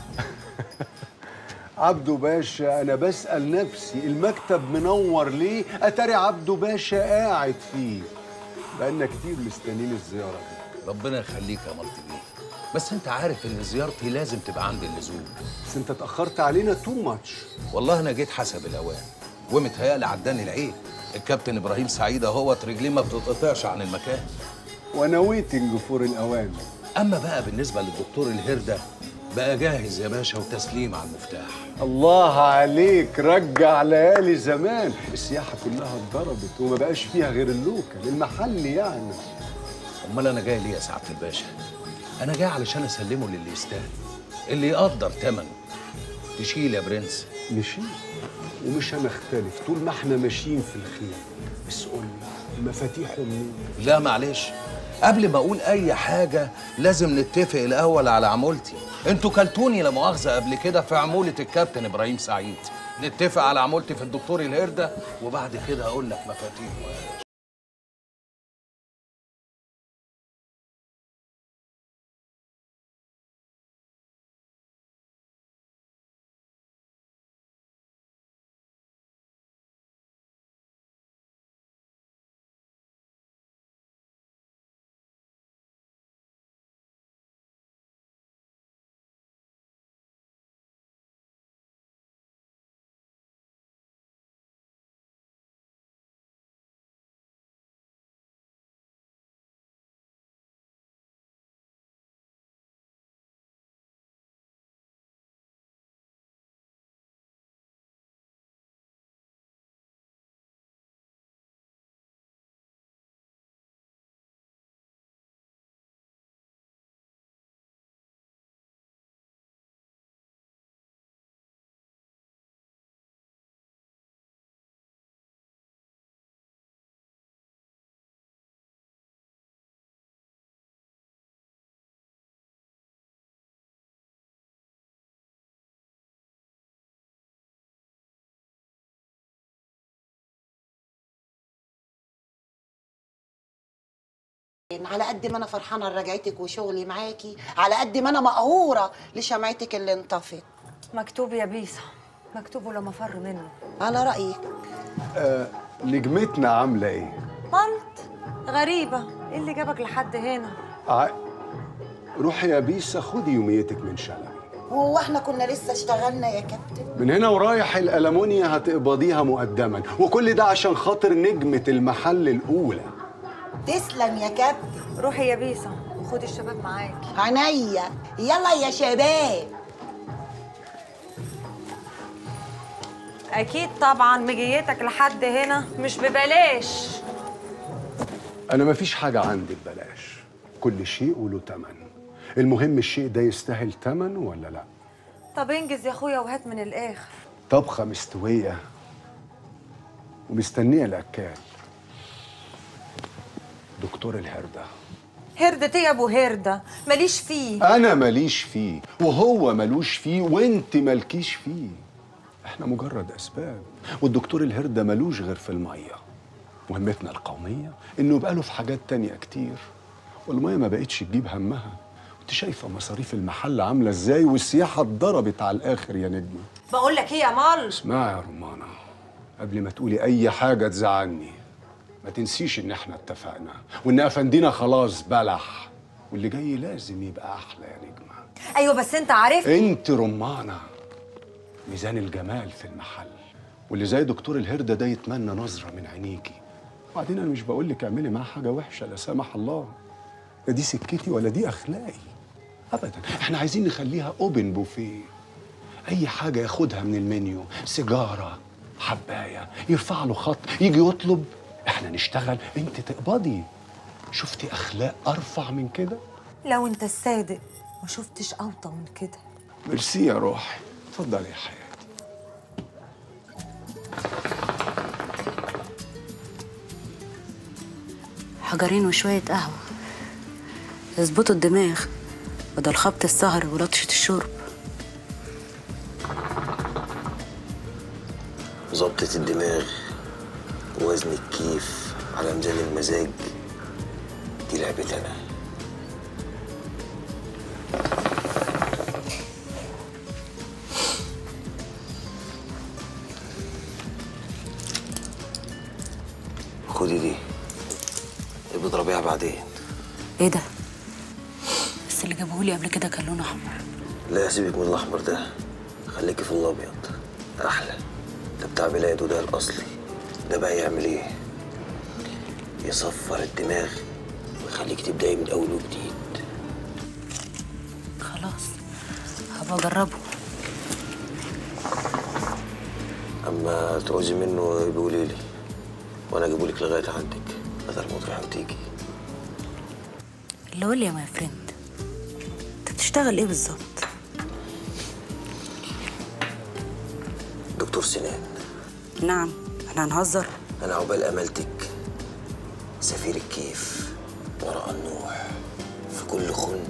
عبدو باشا انا بسأل نفسي المكتب منور ليه اتاري عبدو باشا قاعد فيه بقالنا كتير مستنيين الزيارة دي ربنا يخليك يا مالتي بيه بس انت عارف ان زيارتي لازم تبقى عند اللزوم بس انت اتأخرت علينا تو ماتش والله انا جيت حسب الاوان ومتهيألي عداني العيب الكابتن ابراهيم سعيد اهوت رجليه ما بتتقطعش عن المكان وانا ويتنج فور الاوان اما بقى بالنسبه للدكتور الهرده بقى جاهز يا باشا وتسليم على المفتاح الله عليك رجع ليالي زمان السياحة كلها اتضربت وما بقاش فيها غير اللوكل المحل يعني امال انا جاي ليه يا سعاده الباشا انا جاي علشان اسلمه للي يستاهل اللي يقدر ثمنه تشيل يا برنس نشيل ومش هنختلف طول ما احنا ماشيين في الخير بس قول لي المفاتيح منين لا معلش قبل ما اقول اي حاجه لازم نتفق الاول على عمولتي انتوا كلتوني لا مؤاخذه قبل كده في عموله الكابتن ابراهيم سعيد نتفق على عمولتي في الدكتور الهرده وبعد كده هقول لك مفاتيحه على قد ما انا فرحانه لرجعتك وشغلي معاكي على قد ما انا مقهوره لشمعتك اللي انطفت مكتوب يا بيسا مكتوب ولما فر منه على رايك آه نجمتنا عاملة ايه؟ مالت غريبة ايه اللي جابك لحد هنا ع... روحي يا بيسا خدي يوميتك من شلبي هو احنا كنا لسه اشتغلنا يا كابتن من هنا ورايح الألمونيا هتقبضيها مقدما وكل ده عشان خاطر نجمة المحل الأولى تسلم يا كابتن روحي يا بيسا وخدي الشباب معاكي عينيا يلا يا شباب اكيد طبعا مجيتك لحد هنا مش ببلاش أنا مفيش حاجة عندي ببلاش كل شيء وله تمن المهم الشيء ده يستاهل تمن ولا لا طب انجز يا اخويا وهات من الاخر طبخة مستوية ومستنية الأكال دكتور الهردة هردة ايه يا ابو هردة ماليش فيه أنا ماليش فيه وهو ملوش فيه وأنت مالكيش فيه إحنا مجرد أسباب والدكتور الهردة ملوش غير في المية مهمتنا القومية إنه يبقى له في حاجات تانية كتير والمية ما بقتش تجيب همها وأنت شايفة مصاريف المحل عاملة إزاي والسياحة اتضربت على الآخر يا نجمة بقول لك ايه يا مال اسمعي يا رمانة قبل ما تقولي أي حاجة تزعلني ما تنسيش إن إحنا اتفقنا وإن أفندينا خلاص بلح واللي جاي لازم يبقى أحلى يا نجمة ايوه بس انت عارف أنت رمانة ميزان الجمال في المحل واللي زي دكتور الهرده ده يتمنى نظره من عينيكي وبعدين انا مش بقول لك اعملي معاه حاجه وحشه لا سمح الله لا دي سكتي ولا دي اخلاقي ابدا احنا عايزين نخليها اوبن بوفيه اي حاجه ياخدها من المنيو سيجاره حبايه يرفع له خط يجي يطلب احنا نشتغل انت تقبضي شفتي اخلاق ارفع من كده لو انت الصادق ما شفتش اوطى من كده ميرسي يا روحي اتفضلي يا حياتي حجرين وشوية قهوة يظبطوا الدماغ بدل خبط السهر ولطشة الشرب ظبطة الدماغ ووزن الكيف على ميزان المزاج دي لعبتي انا خدي دي ابقي اضربيها بعدين ايه ده؟ بس اللي جابهولي قبل كده كان لونه احمر لا سيبك من الاحمر ده خليكي في الابيض احلى ده بتاع بلاده ده الاصلي ده بقى يعمل ايه يصفر الدماغ ويخليك تبداي من اول وجديد خلاص هبقى اجربه اما تعوزي منه بيقولي لي وانا اجيبهولك لغايه عندك بدل ما تروحي وتيجي اللي قول لي يا ماي فريند انت بتشتغل ايه بالظبط دكتور سنان نعم احنا هنهزر انا عقبال امالتك سفير الكيف ورا النوح في كل خن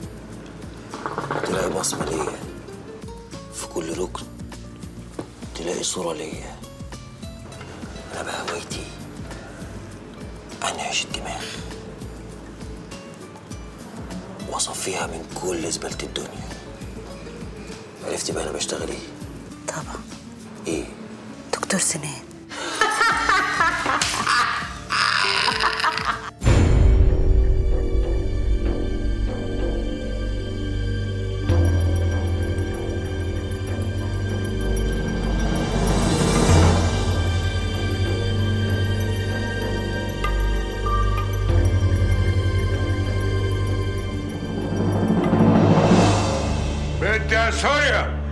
تلاقي بصمه ليا في كل ركن تلاقي صوره ليا انا بقى هوايتي انعش الدماغ واصفيها من كل زباله الدنيا عرفتي بقى انا بشتغل ايه طبعا ايه دكتور سنان بنت يا سوريا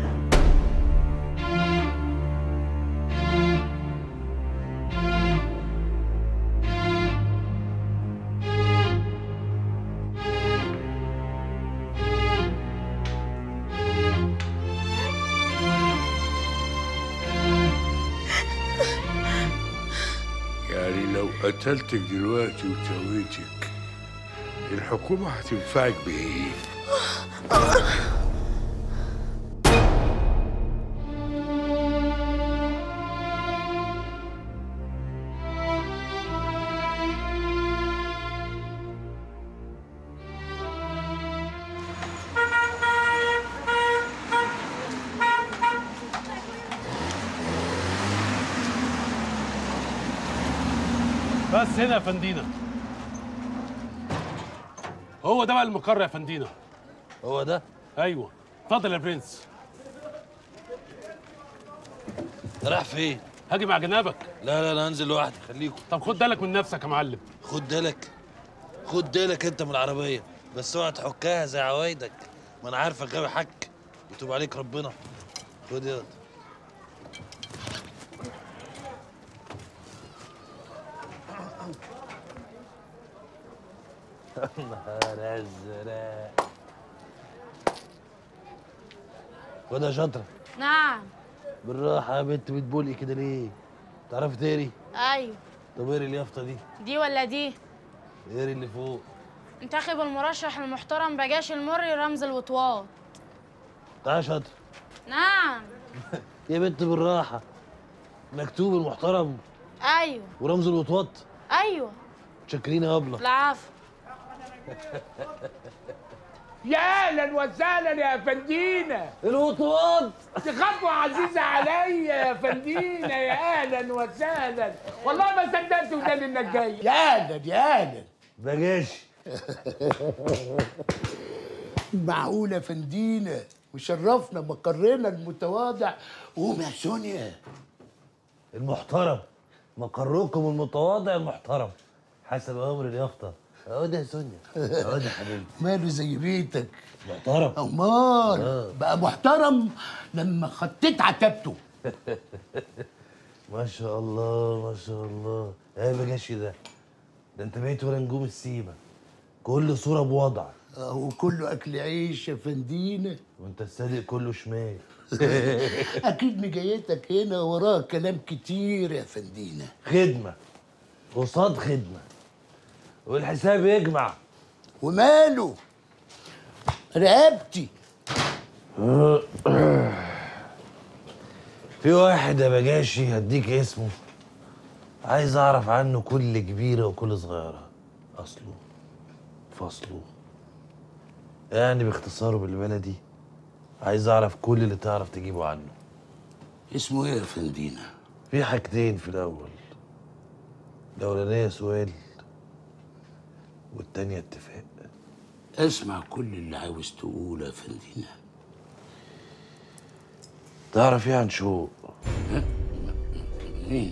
يعني لو قتلتك دلوقتي وسويتك الحكومة هتنفعك بإيه؟ بس هنا يا فندينا هو ده بقى المقر يا فندينا هو ده ايوه اتفضل يا برنس رايح فين؟ هاجي مع جنابك لا لا انا هنزل لوحدي خليكم طب خد بالك من نفسك يا معلم خد بالك خد بالك انت من العربيه بس اوعى تحكها زي عوايدك ما انا عارفك غاوي حك يتوب عليك ربنا خد يلا نهار ازرق خد يا شاطره نعم بالراحه يا بنت بتبولقي كده ليه؟ تعرفي تقري؟ ايوه طب اقري اليافطه دي دي ولا دي اقري اللي فوق انتخب المرشح المحترم بجاش المري رمز الوطواط تعالى يا شاطره نعم يا بنت بالراحه مكتوب المحترم ايوه ورمز الوطواط ايوه شاكرين يا ابله العفو يا اهلا وسهلا يا فندينا الوطواط دي خطوه عزيزه عليا يا فندينا يا اهلا وسهلا والله ما صدقت وداني انك جاي يا اهلا يا اهلا بجاش معقولة يا فندينا وشرفنا مقرنا المتواضع قوم يا سونيا المحترم مقركم المتواضع المحترم حسب امر اليافطه اقعد يا سونيا اقعد يا حبيبي ماله زي بيتك محترم امال آه. بقى محترم لما خطيت عتبته ما شاء الله ما شاء الله ايه بجاشي ده ده انت بقيت ولا نجوم السيما كل صوره بوضع وكله اكل عيش يا فندينا وانت الصادق كله شمال اكيد مجيتك هنا وراه كلام كتير يا فندينا خدمه قصاد خدمه والحساب يجمع وماله رقبتي في واحد يا بجاشي هديك اسمه عايز اعرف عنه كل كبيره وكل صغيره اصله فصله يعني باختصاره بالبلدي عايز اعرف كل اللي تعرف تجيبه عنه اسمه ايه يا فندينا في حاجتين في الاول الاولانيه سؤال والتانيه اتفاق اسمع كل اللي عاوز تقوله يا فندينا تعرف ايه عن شوق مين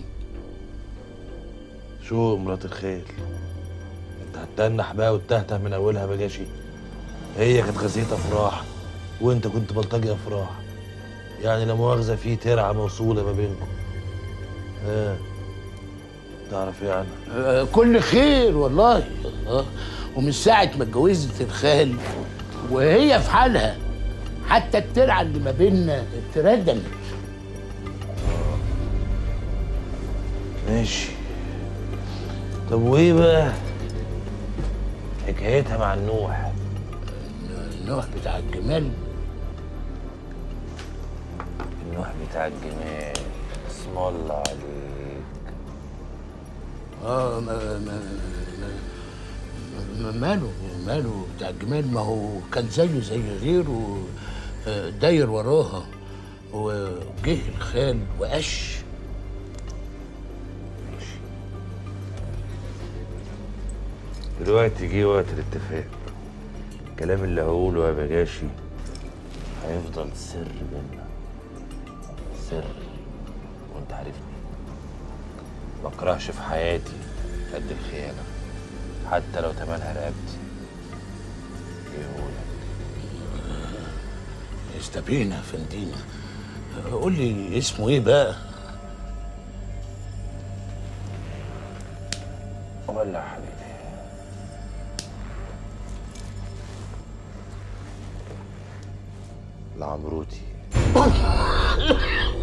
شوق مرات الخيل انت هتتنح بقى وتتهته من اولها بجاشي هي كانت غزية افراح وانت كنت بلطجي افراح يعني لا مؤاخذه في ترعه موصوله ما بينكم اه تعرف ايه عنها آه، كل خير والله آه، ومن ساعة ما اتجوزت الخال وهي في حالها حتى الترعة اللي ما بيننا اتردمت ماشي طب وايه بقى حكايتها مع النوح النوح بتاع الجمال النوح بتاع الجمال اسم الله عليك اه ما ما ما ما- ماله ماله بتاع الجمال ما هو كان زيه زي غيره آه، داير وراها وجه الخال وقش دلوقتي جه وقت الاتفاق الكلام اللي هقوله يا بجاشي هيفضل سر بينا سر وانت عارفني ما اكرهش في حياتي قد الخيانة حتى لو تمنها رقبتي يقولك استبينا يا فندينا قول لي اسمه ايه بقى ولا يا حبيبي العمروتي